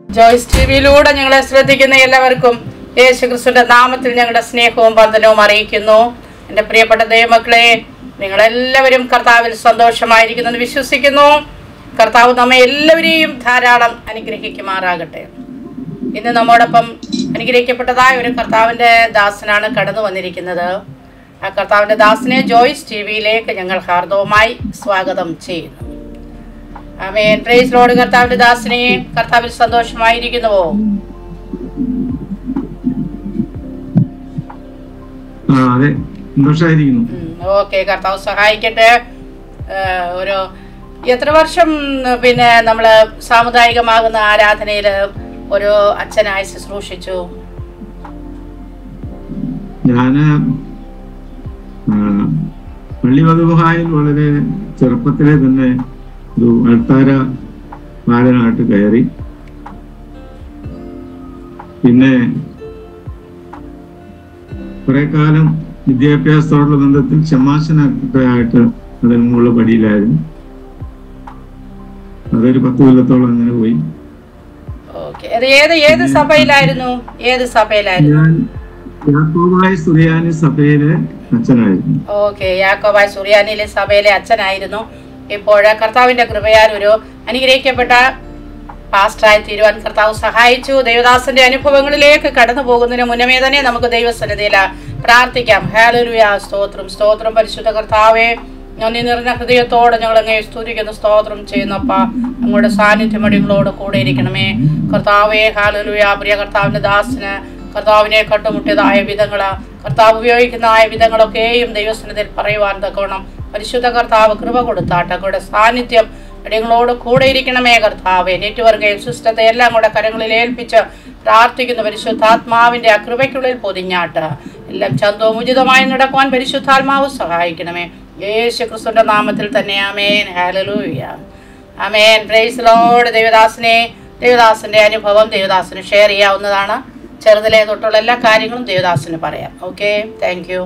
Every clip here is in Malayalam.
ജോയ്സ് ടി വിയിലൂടെ ഞങ്ങളെ ശ്രദ്ധിക്കുന്ന എല്ലാവർക്കും യേശു ക്രിസ്തുവിന്റെ നാമത്തിൽ ഞങ്ങളുടെ സ്നേഹവും ബന്ധനവും അറിയിക്കുന്നു എൻ്റെ പ്രിയപ്പെട്ട ദൈവമക്കളെ നിങ്ങളെല്ലാവരും കർത്താവിൽ സന്തോഷമായിരിക്കുന്നു എന്ന് വിശ്വസിക്കുന്നു കർത്താവ് നമ്മെ എല്ലാവരെയും ധാരാളം അനുഗ്രഹിക്കുമാറാകട്ടെ ഇന്ന് നമ്മോടൊപ്പം അനുഗ്രഹിക്കപ്പെട്ടതായ ഒരു കർത്താവിൻ്റെ ദാസനാണ് കടന്നു വന്നിരിക്കുന്നത് ആ കർത്താവിൻ്റെ ദാസനെ ജോയ്സ് ടി വിയിലേക്ക് ഞങ്ങൾ ഹാർദവുമായി സ്വാഗതം ചെയ്യുന്നു ആമേൻ പ്രൈസ് ലോഡ് കർത്താവിന്റെ ദാസനെ കർത്താവിൽ സന്തോഷമായിരിക്കുന്നുവോ ആ അതെ സന്തോഷമായിരിക്കുന്നു ഓക്കെ കർത്താവ് സഹായിക്കട്ടെ ആ, ഒരു എത്ര വർഷം പിന്നെ നമ്മൾ സാമുദായികമാകുന്ന ആരാധനയിൽ ഒരു അച്ഛനായി ശുശ്രൂഷിച്ചു ഞാന് ആ, പള്ളി വധുഹായിൽ വളരെ ചെറുപ്പത്തിലെ തന്നെ ഒരു അൾത്താര ബാലനായിട്ട് കയറി പിന്നെ കുറെ കാലം വിദ്യാഭ്യാസത്തോടുള്ള ബന്ധത്തിൽ ഷമാശനായിട്ട് അതിന് മുകളിൽ പടിയിലായിരുന്നു അതൊരു പത്ത് കൊല്ലത്തോളം അങ്ങനെ പോയി ഓക്കെ അത് ഏത് ഏത് സഭയിലായിരുന്നു ഏത് സഭയിലായിരുന്നു ഞാൻ യാക്കോബായ സുറിയാനി സഭയിലെ അച്ഛനായിരുന്നു ഓക്കെ യാക്കോബായ് സുറിയാനിയിലെ സഭയിലെ അച്ഛനായിരുന്നു ഇപ്പോൾ കർത്താവിന്റെ കൃപയാൽ ഒരു അനുഗ്രഹിക്കപ്പെട്ട പാസ്റ്ററായി തീരുവാൻ കർത്താവ് സഹായിച്ചു ദൈവദാസന്റെ അനുഭവങ്ങളിലേക്ക് കടന്നു പോകുന്നതിന് മുന്നമേ തന്നെ നമുക്ക് ദൈവസന്നിധിയിൽ പ്രാർത്ഥിക്കാം ഹാലലുയ സ്തോത്രം സ്തോത്രം പരിശുദ്ധ കർത്താവെ നന്ദി നിറഞ്ഞ ഹൃദയത്തോടെ ഞങ്ങൾ അങ്ങേ സ്തുതിക്കുന്ന സ്തോത്രം ചെയ്യുന്നപ്പ അങ്ങോട്ട് സാന്നിധ്യം അടികളോട് കൂടെ ഇരിക്കണമേ കർത്താവെ ഹാലലുയ പ്രിയ കർത്താവിന്റെ ദാസന് കർത്താവിനെ കണ്ടുമുട്ടിയതായ വിധങ്ങള് കർത്താവ് ഉപയോഗിക്കുന്ന ആയ വിധങ്ങളൊക്കെയും ദൈവസന്നിധിയിൽ പറയുവാൻ തക്കോണം പരിശുദ്ധ കർത്താവ് കൃപ കൊടുത്താട്ട് അങ്ങയുടെ സാന്നിധ്യം അടിയങ്ങളോട് കൂടെ ഇരിക്കണമേ കർത്താവെ നെറ്റ്വർക്കെയും സിസ്റ്റത്തെ എല്ലാം കൂടെ കരങ്ങളിൽ ഏൽപ്പിച്ച് പ്രാർത്ഥിക്കുന്ന പരിശുദ്ധാത്മാവിന്റെ ആ കൃപയ്ക്കുള്ളിൽ പൊതിഞ്ഞാട്ട് എല്ലാം ചന്തവും ഉചിതമായി നടക്കുവാൻ പരിശുദ്ധാത്മാവ് സഹായിക്കണമേ യേശു ക്രിസ്തുവിന്റെ നാമത്തിൽ തന്നെ ആമേൻ ഹാലലൂയ ആമേൻ പ്രൈസ് ലോഡ് ദേവദാസനെ ദേവദാസന്റെ അനുഭവം ദേവദാസിന് ഷെയർ ചെയ്യാവുന്നതാണ് ചെറുതിലെ തൊട്ടുള്ള എല്ലാ കാര്യങ്ങളും ദേവദാസിന് പറയാം ഓക്കെ താങ്ക് യു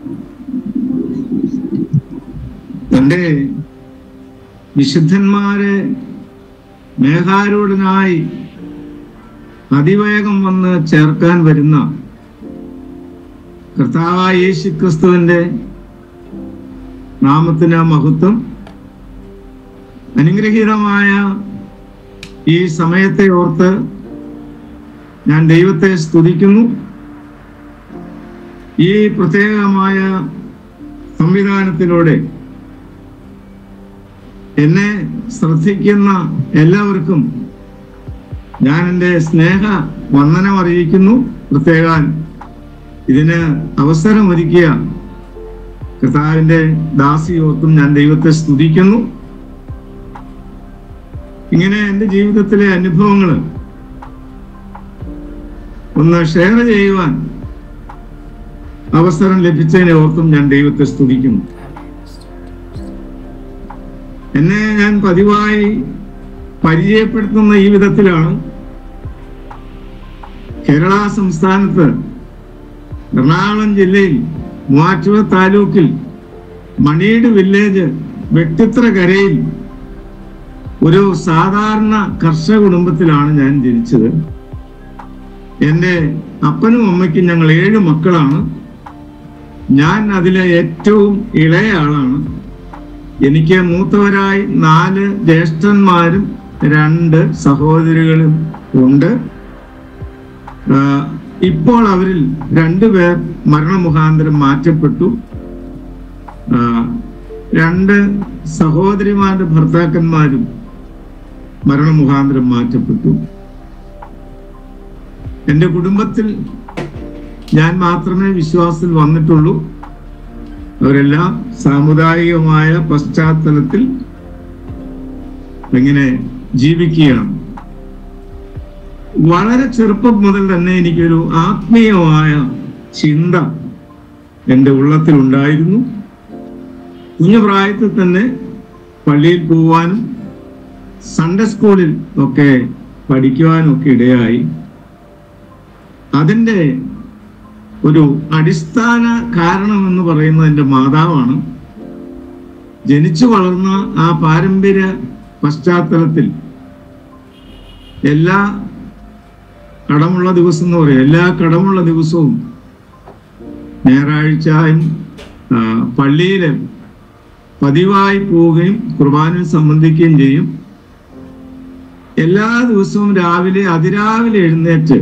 തന്റെ വിശുദ്ധന്മാരെ മേഘാരൂഢനായി അതിവേഗം വന്ന് ചേർക്കാൻ വരുന്ന കർത്താവായ യേശു ക്രിസ്തുവിന്റെ നാമത്തിന് മഹത്വം അനുഗ്രഹീതമായ ഈ സമയത്തെ ഓർത്ത് ഞാൻ ദൈവത്തെ സ്തുതിക്കുന്നു ഈ പ്രത്യേകമായ സംവിധാനത്തിലൂടെ എന്നെ ശ്രദ്ധിക്കുന്ന എല്ലാവർക്കും ഞാൻ എൻ്റെ സ്നേഹ വന്ദനം അറിയിക്കുന്നു പ്രത്യേകം ഇതിന് അവസരമൊരുക്കിയ കർത്താവിൻ്റെ ദാസിയോർത്തും ഞാൻ ദൈവത്തെ സ്തുതിക്കുന്നു ഇങ്ങനെ എൻ്റെ ജീവിതത്തിലെ അനുഭവങ്ങൾ ഒന്ന് ഷെയർ ചെയ്യുവാൻ അവസരം ലഭിച്ചതിനെ ഓർത്തും ഞാൻ ദൈവത്തെ സ്തുതിക്കുന്നു എന്നെ ഞാൻ പതിവായി പരിചയപ്പെടുത്തുന്ന ഈ വിധത്തിലാണ് കേരള സംസ്ഥാനത്ത് എറണാകുളം ജില്ലയിൽ മൂവാറ്റുപുഴ താലൂക്കിൽ മണീട് വില്ലേജ് വെട്ടിത്ര കരയിൽ ഒരു സാധാരണ കർഷക കുടുംബത്തിലാണ് ഞാൻ ജനിച്ചത് എൻ്റെ അപ്പനും അമ്മയ്ക്കും ഞങ്ങൾ ഏഴ് മക്കളാണ് ഞാൻ അതിലെ ഏറ്റവും ഇളയ ആളാണ് എനിക്ക് മൂത്തവരായി നാല് ജ്യേഷ്ഠന്മാരും രണ്ട് സഹോദരികളും ഉണ്ട് ആ, ഇപ്പോൾ അവരിൽ രണ്ടുപേർ മരണമുഖാന്തരം മാറ്റപ്പെട്ടു ആ, രണ്ട് സഹോദരിമാരുടെ ഭർത്താക്കന്മാരും മരണമുഖാന്തരം മാറ്റപ്പെട്ടു എൻ്റെ കുടുംബത്തിൽ ഞാൻ മാത്രമേ വിശ്വാസത്തിൽ വന്നിട്ടുള്ളൂ അവരെല്ലാം സാമുദായികമായ പശ്ചാത്തലത്തിൽ ഇങ്ങനെ ജീവിക്കുകയാണ് വളരെ ചെറുപ്പം മുതൽ തന്നെ എനിക്കൊരു ആത്മീയമായ ചിന്ത എൻ്റെ ഉള്ളത്തിൽ ഉണ്ടായിരുന്നു കുഞ്ഞു പ്രായത്തിൽ തന്നെ പള്ളിയിൽ പോവാനും സൺഡേ സ്കൂളിൽ ഒക്കെ പഠിക്കുവാനും ഒക്കെ ഇടയായി അതിൻ്റെ ഒരു അടിസ്ഥാന കാരണം എന്ന് പറയുന്നത് എൻ്റെ മാതാവാണ് ജനിച്ചു വളർന്ന ആ പാരമ്പര്യ പശ്ചാത്തലത്തിൽ എല്ലാ കടമുള്ള ദിവസം എന്ന് പറയും എല്ലാ കടമുള്ള ദിവസവും ഞായറാഴ്ചയും ആ, പള്ളിയില് പതിവായി പോവുകയും കുർബാനയിൽ സംബന്ധിക്കുകയും ചെയ്യും എല്ലാ ദിവസവും രാവിലെ അതിരാവിലെ എഴുന്നേറ്റ്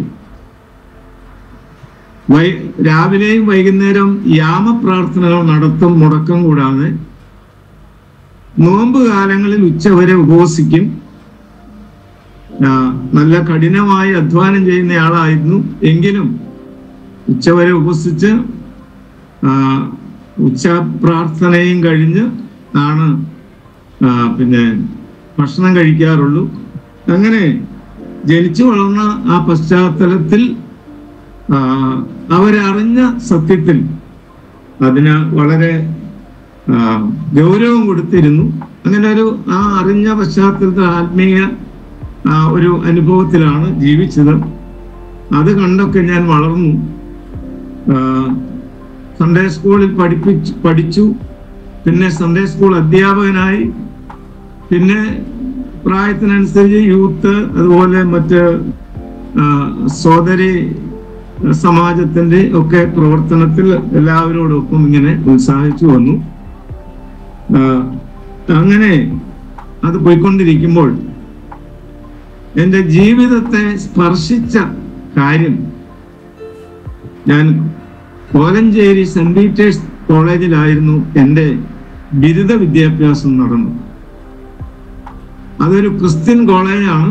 വൈ രാവിലെയും വൈകുന്നേരം യാമപ്രാർത്ഥനകൾ നടത്തും മുടക്കം കൂടാതെ നോമ്പ് കാലങ്ങളിൽ ഉച്ചവരെ ഉപവസിക്കും ആ, നല്ല കഠിനമായി അധ്വാനം ചെയ്യുന്നയാളായിരുന്നു എങ്കിലും ഉച്ചവരെ ഉപസിച്ച് ആ, ഉച്ച പ്രാർത്ഥനയും കഴിഞ്ഞ് ആണ് ആ, പിന്നെ ഭക്ഷണം കഴിക്കാറുള്ളൂ അങ്ങനെ ജനിച്ചു വളർന്ന ആ പശ്ചാത്തലത്തിൽ ആ, അവരറിഞ്ഞ സത്യത്തിൽ അതിന് വളരെ ആ, ഗൗരവം കൊടുത്തിരുന്നു അങ്ങനെ ഒരു ആ അറിഞ്ഞ പശ്ചാത്തലത്തിൽ ആത്മീയ ആ, ഒരു അനുഭവത്തിലാണ് ജീവിച്ചത് അത് കണ്ടൊക്കെ ഞാൻ വളർന്നു ആ, സൺഡേ സ്കൂളിൽ പഠിപ്പിച്ചു പഠിച്ചു പിന്നെ സൺഡേ സ്കൂൾ അധ്യാപകനായി പിന്നെ പ്രായത്തിനനുസരിച്ച് യൂത്ത് അതുപോലെ മറ്റ് ആ, സോദരി സമാജത്തിന്റെ ഒക്കെ പ്രവർത്തനത്തിൽ എല്ലാവരോടൊപ്പം ഇങ്ങനെ ഉത്സാഹിച്ചു വന്നു ആ, അങ്ങനെ അത് പോയിക്കൊണ്ടിരിക്കുമ്പോൾ എൻ്റെ ജീവിതത്തെ സ്പർശിച്ച കാര്യം ഞാൻ കോലഞ്ചേരി സെന്റ് പീറ്റേഴ്സ് കോളേജിലായിരുന്നു എൻ്റെ ബിരുദ വിദ്യാഭ്യാസം നടന്നു അതൊരു ക്രിസ്ത്യൻ കോളേജാണ്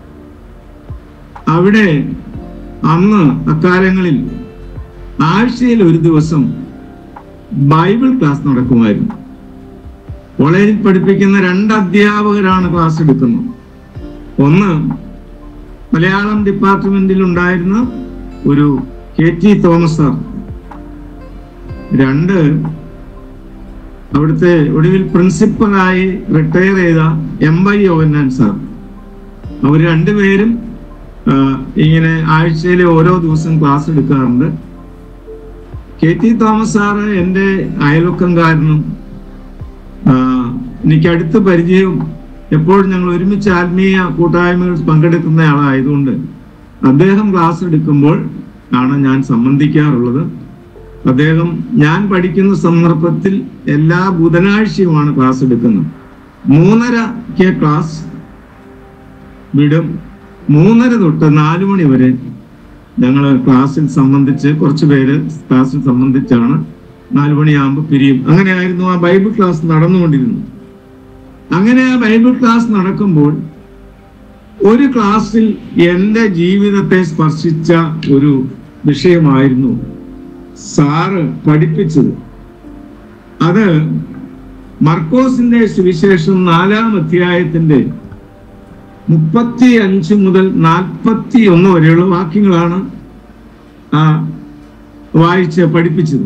അവിടെ അന്ന് അക്കാലങ്ങളിൽ ആഴ്ചയിൽ ഒരു ദിവസം ബൈബിൾ ക്ലാസ് നടക്കുമായിരുന്നു കോളേജിൽ പഠിപ്പിക്കുന്ന രണ്ട് അധ്യാപകരാണ് ക്ലാസ് എടുക്കുന്നത് ഒന്ന് മലയാളം ഡിപ്പാർട്ട്മെന്റിൽ ഉണ്ടായിരുന്ന ഒരു കെ ടി തോമസ് സാർ രണ്ട് അവിടുത്തെ ഒടുവിൽ പ്രിൻസിപ്പലായി റിട്ടയർ ചെയ്ത എം വൈ യോവന്നാൻ സാർ അവർ രണ്ടുപേരും ആ, ഇങ്ങനെ ആഴ്ചയിലെ ഓരോ ദിവസം ക്ലാസ് എടുക്കാറുണ്ട് കെ ടി തോമസ് സാറ് എൻ്റെ അയൽവക്കംകാരനും ആ, എനിക്ക് അടുത്ത പരിചയവും എപ്പോഴും ഞങ്ങൾ ഒരുമിച്ച് ആത്മീയ കൂട്ടായ്മകൾ പങ്കെടുക്കുന്ന ആളായതുകൊണ്ട് അദ്ദേഹം ക്ലാസ് എടുക്കുമ്പോൾ ആണ് ഞാൻ സംബന്ധിക്കാറുള്ളത് അദ്ദേഹം ഞാൻ പഠിക്കുന്ന സന്ദർഭത്തിൽ എല്ലാ ബുധനാഴ്ചയുമാണ് ക്ലാസ് എടുക്കുന്നത് മൂന്നരക്ക് ക്ലാസ് വിടും മൂന്നര തൊട്ട് നാലു മണി വരെ ഞങ്ങൾ ക്ലാസ്സിൽ സംബന്ധിച്ച് കുറച്ച് പേര് ക്ലാസ്സിൽ സംബന്ധിച്ചാണ് നാലു മണിയാകുമ്പോൾ പിരിയും അങ്ങനെയായിരുന്നു ആ ബൈബിൾ ക്ലാസ് നടന്നുകൊണ്ടിരുന്നത് അങ്ങനെ ആ ബൈബിൾ ക്ലാസ് നടക്കുമ്പോൾ ഒരു ക്ലാസ്സിൽ എൻ്റെ ജീവിതത്തെ സ്പർശിച്ച ഒരു വിഷയമായിരുന്നു സാറ് പഠിപ്പിച്ചത് അത് മർക്കോസിന്റെ സുവിശേഷം നാലാം അധ്യായത്തിന്റെ മുപ്പത്തി അഞ്ച് മുതൽ നാൽപ്പത്തി ഒന്ന് വരെയുള്ള വാക്യങ്ങളാണ് ആ വായിച്ച് പഠിപ്പിച്ചത്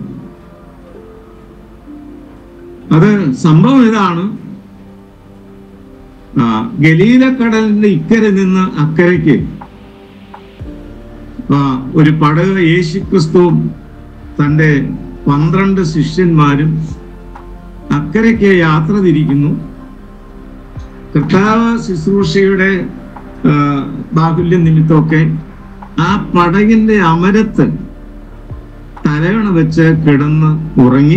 അത് സംഭവം ഇതാണ് ആ, ഗലീലക്കടലിന്റെ ഇക്കരെ നിന്ന് അക്കരയ്ക്ക് ആ, ഒരു പടക യേശുക്രിസ്തുവും തന്റെ പന്ത്രണ്ട് ശിഷ്യന്മാരും അക്കരയ്ക്ക് യാത്ര തിരിക്കുന്നു കർത്താവ് ശുശ്രൂഷയുടെ ആ, ബാഹുല്യ നിമിത്തമൊക്കെ ആ പടകിന്റെ അമരത്ത് തലയണ വെച്ച് കിടന്ന് ഉറങ്ങി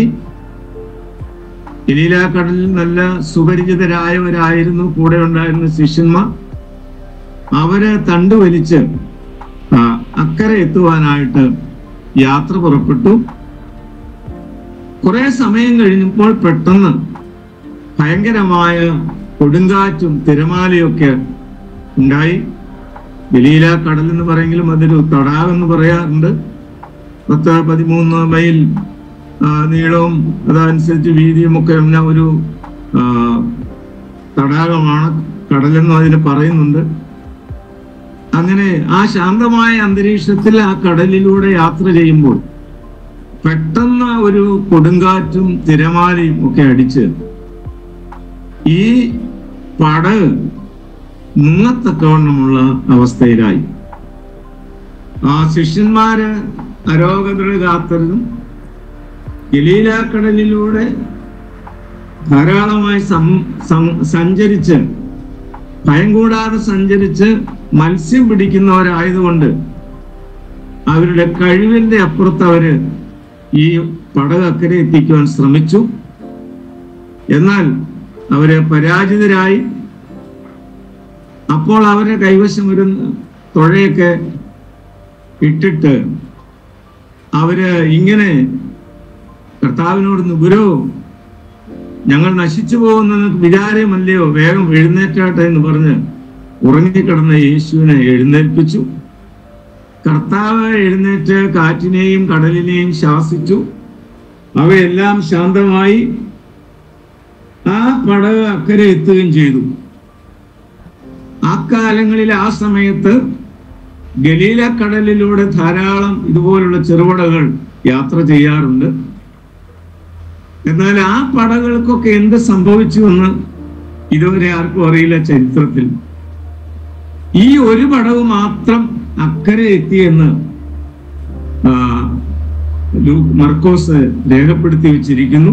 കടലിൽ നല്ല സുപരിചിതരായവരായിരുന്നു കൂടെ ഉണ്ടായിരുന്ന ശിഷ്യന്മാർ അവര് തണ്ടുവലിച്ച് ആ, അക്കരെ എത്തുവാനായിട്ട് യാത്ര പുറപ്പെട്ടു കുറെ സമയം കഴിഞ്ഞപ്പോൾ പെട്ടെന്ന് ഭയങ്കരമായ കൊടുങ്കാറ്റും തിരമാലയൊക്കെ ഉണ്ടായി ഗലീല കടൽ എന്ന് പറയെങ്കിലും അതൊരു തടാകം എന്ന് പറയാറുണ്ട് പത്ത് പതിമൂന്ന് മൈൽ ആ, നീളവും അതനുസരിച്ച് വീതിയും ഒക്കെ ഉള്ള ഒരു ആ, തടാകമാണ് കടലെന്നും അതിന് പറയുന്നുണ്ട് അങ്ങനെ ആ ശാന്തമായ അന്തരീക്ഷത്തിൽ ആ കടലിലൂടെ യാത്ര ചെയ്യുമ്പോൾ പെട്ടെന്ന് ഒരു കൊടുങ്കാറ്റും തിരമാലയും ഒക്കെ അടിച്ച് ഈ പടക് മുങ്ങത്തക്കവണ്ണമുള്ള അവസ്ഥയിലായി ആ ശിഷ്യന്മാര് അരോഗതയുടെ കാത്തതും ഗലീലാക്കടലിലൂടെ ധാരാളമായി സം- സം- സഞ്ചരിച്ച് ഭയം കൂടാതെ സഞ്ചരിച്ച് മത്സ്യം പിടിക്കുന്നവരായതുകൊണ്ട് അവരുടെ കഴിവിന്റെ അപ്പുറത്ത് അവര് ഈ പടക് അക്കരെ എത്തിക്കുവാൻ ശ്രമിച്ചു എന്നാൽ അവര് പരാജിതരായി അപ്പോൾ അവരുടെ കൈവശം ഒരു തുഴയൊക്കെ ഇട്ടിട്ട് അവര് ഇങ്ങനെ കർത്താവിനോട് നുപുരോ ഞങ്ങൾ നശിച്ചു പോകുന്ന വിചാരമല്ലയോ വേഗം എഴുന്നേറ്റാട്ടെ എന്ന് പറഞ്ഞ് ഉറങ്ങിക്കിടന്ന യേശുവിനെ എഴുന്നേൽപ്പിച്ചു കർത്താവ് എഴുന്നേറ്റ് കാറ്റിനെയും കടലിനെയും ശാസിച്ചു അവയെല്ലാം ശാന്തമായി ആ പടവ് അക്കരെ എത്തുകയും ചെയ്തു ആ കാലങ്ങളിൽ ആ സമയത്ത് ഗലീല കടലിലൂടെ ധാരാളം ഇതുപോലുള്ള ചെറുപടകൾ യാത്ര ചെയ്യാറുണ്ട് എന്നാൽ ആ പടകൾക്കൊക്കെ എന്ത് സംഭവിച്ചു എന്ന് ഇതുവരെ ആർക്കും അറിയില്ല ചരിത്രത്തിൽ ഈ ഒരു പടവ് മാത്രം അക്കരെ എത്തിയെന്ന് ആ, ലൂ- മർക്കോസ് രേഖപ്പെടുത്തി വെച്ചിരിക്കുന്നു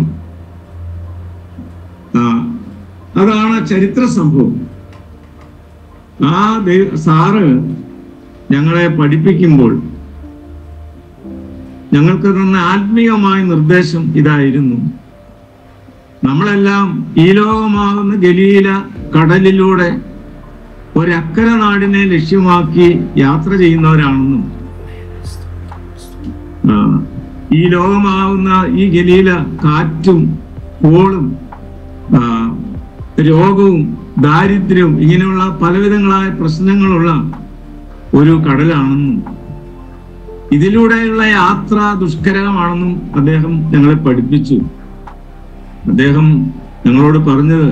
ആ, അതാണ് ചരിത്ര സംഭവം ആ ദൈ- സാറ് ഞങ്ങളെ പഠിപ്പിക്കുമ്പോൾ ഞങ്ങൾക്ക് തന്ന ആത്മീയമായ നിർദ്ദേശം ഇതായിരുന്നു നമ്മളെല്ലാം ഈ ലോകമാകുന്ന ഗലീല കടലിലൂടെ ഒരക്കര നാടിനെ ലക്ഷ്യമാക്കി യാത്ര ചെയ്യുന്നവരാണെന്നും ആ, ഈ ലോകമാകുന്ന ഈ ഗലീല കാറ്റും കോളും ആ, രോഗവും ദാരിദ്ര്യവും ഇങ്ങനെയുള്ള പലവിധങ്ങളായ പ്രശ്നങ്ങളുള്ള ഒരു കടലാണെന്നും ഇതിലൂടെയുള്ള യാത്ര ദുഷ്കരമാണെന്നും അദ്ദേഹം ഞങ്ങളെ പഠിപ്പിച്ചു അദ്ദേഹം ഞങ്ങളോട് പറഞ്ഞത്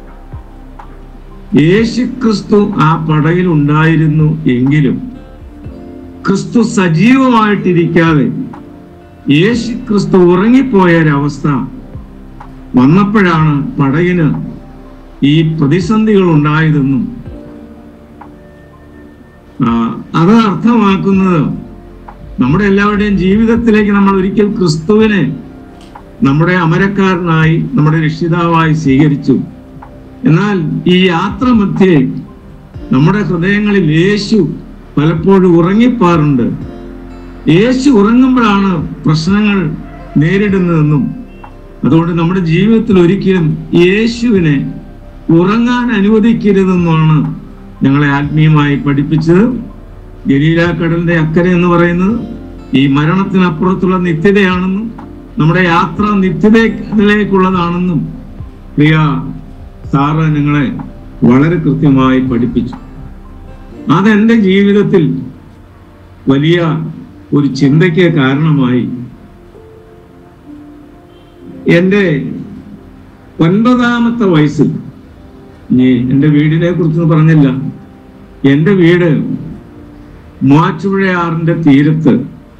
യേശുക്രിസ്തു ആ പടയിൽ ഉണ്ടായിരുന്നു എങ്കിലും ക്രിസ്തു സജീവമായിട്ടിരിക്കാതെ യേശു ക്രിസ്തു ഉറങ്ങിപ്പോയ ഒരവസ്ഥ വന്നപ്പോഴാണ് പടകിന് ഈ പ്രതിസന്ധികൾ ഉണ്ടായതെന്നും ആ, അത് അർത്ഥമാക്കുന്നത് നമ്മുടെ എല്ലാവരുടെയും ജീവിതത്തിലേക്ക് നമ്മൾ ഒരിക്കൽ ക്രിസ്തുവിനെ നമ്മുടെ അമരക്കാരനായി നമ്മുടെ രക്ഷിതാവായി സ്വീകരിച്ചു എന്നാൽ ഈ യാത്ര മധ്യേ നമ്മുടെ ഹൃദയങ്ങളിൽ യേശു പലപ്പോഴും ഉറങ്ങിപ്പാറുണ്ട് യേശു ഉറങ്ങുമ്പോഴാണ് പ്രശ്നങ്ങൾ നേരിടുന്നതെന്നും അതുകൊണ്ട് നമ്മുടെ ജീവിതത്തിൽ ഒരിക്കലും യേശുവിനെ ഉറങ്ങാൻ അനുവദിക്കരുതെന്നാണ് ഞങ്ങളെ ആത്മീയമായി പഠിപ്പിച്ചത് ഗലീല കടലിന്റെ അക്കരെ എന്ന് പറയുന്നത് ഈ മരണത്തിനപ്പുറത്തുള്ള നിത്യതയാണെന്നും നമ്മുടെ യാത്ര നിത്യതയിലേക്കുള്ളതാണെന്നും പ്രിയ സാറ് ഞങ്ങളെ വളരെ കൃത്യമായി പഠിപ്പിച്ചു അതെന്റെ ജീവിതത്തിൽ വലിയ ഒരു ചിന്തയ്ക്ക് കാരണമായി എൻ്റെ ഒൻപതാമത്തെ വയസ്സിൽ ഇനി എൻ്റെ വീടിനെ കുറിച്ച് പറഞ്ഞില്ല എൻ്റെ വീട് മൂവാറ്റുപുഴയാറിന്റെ തീരത്ത്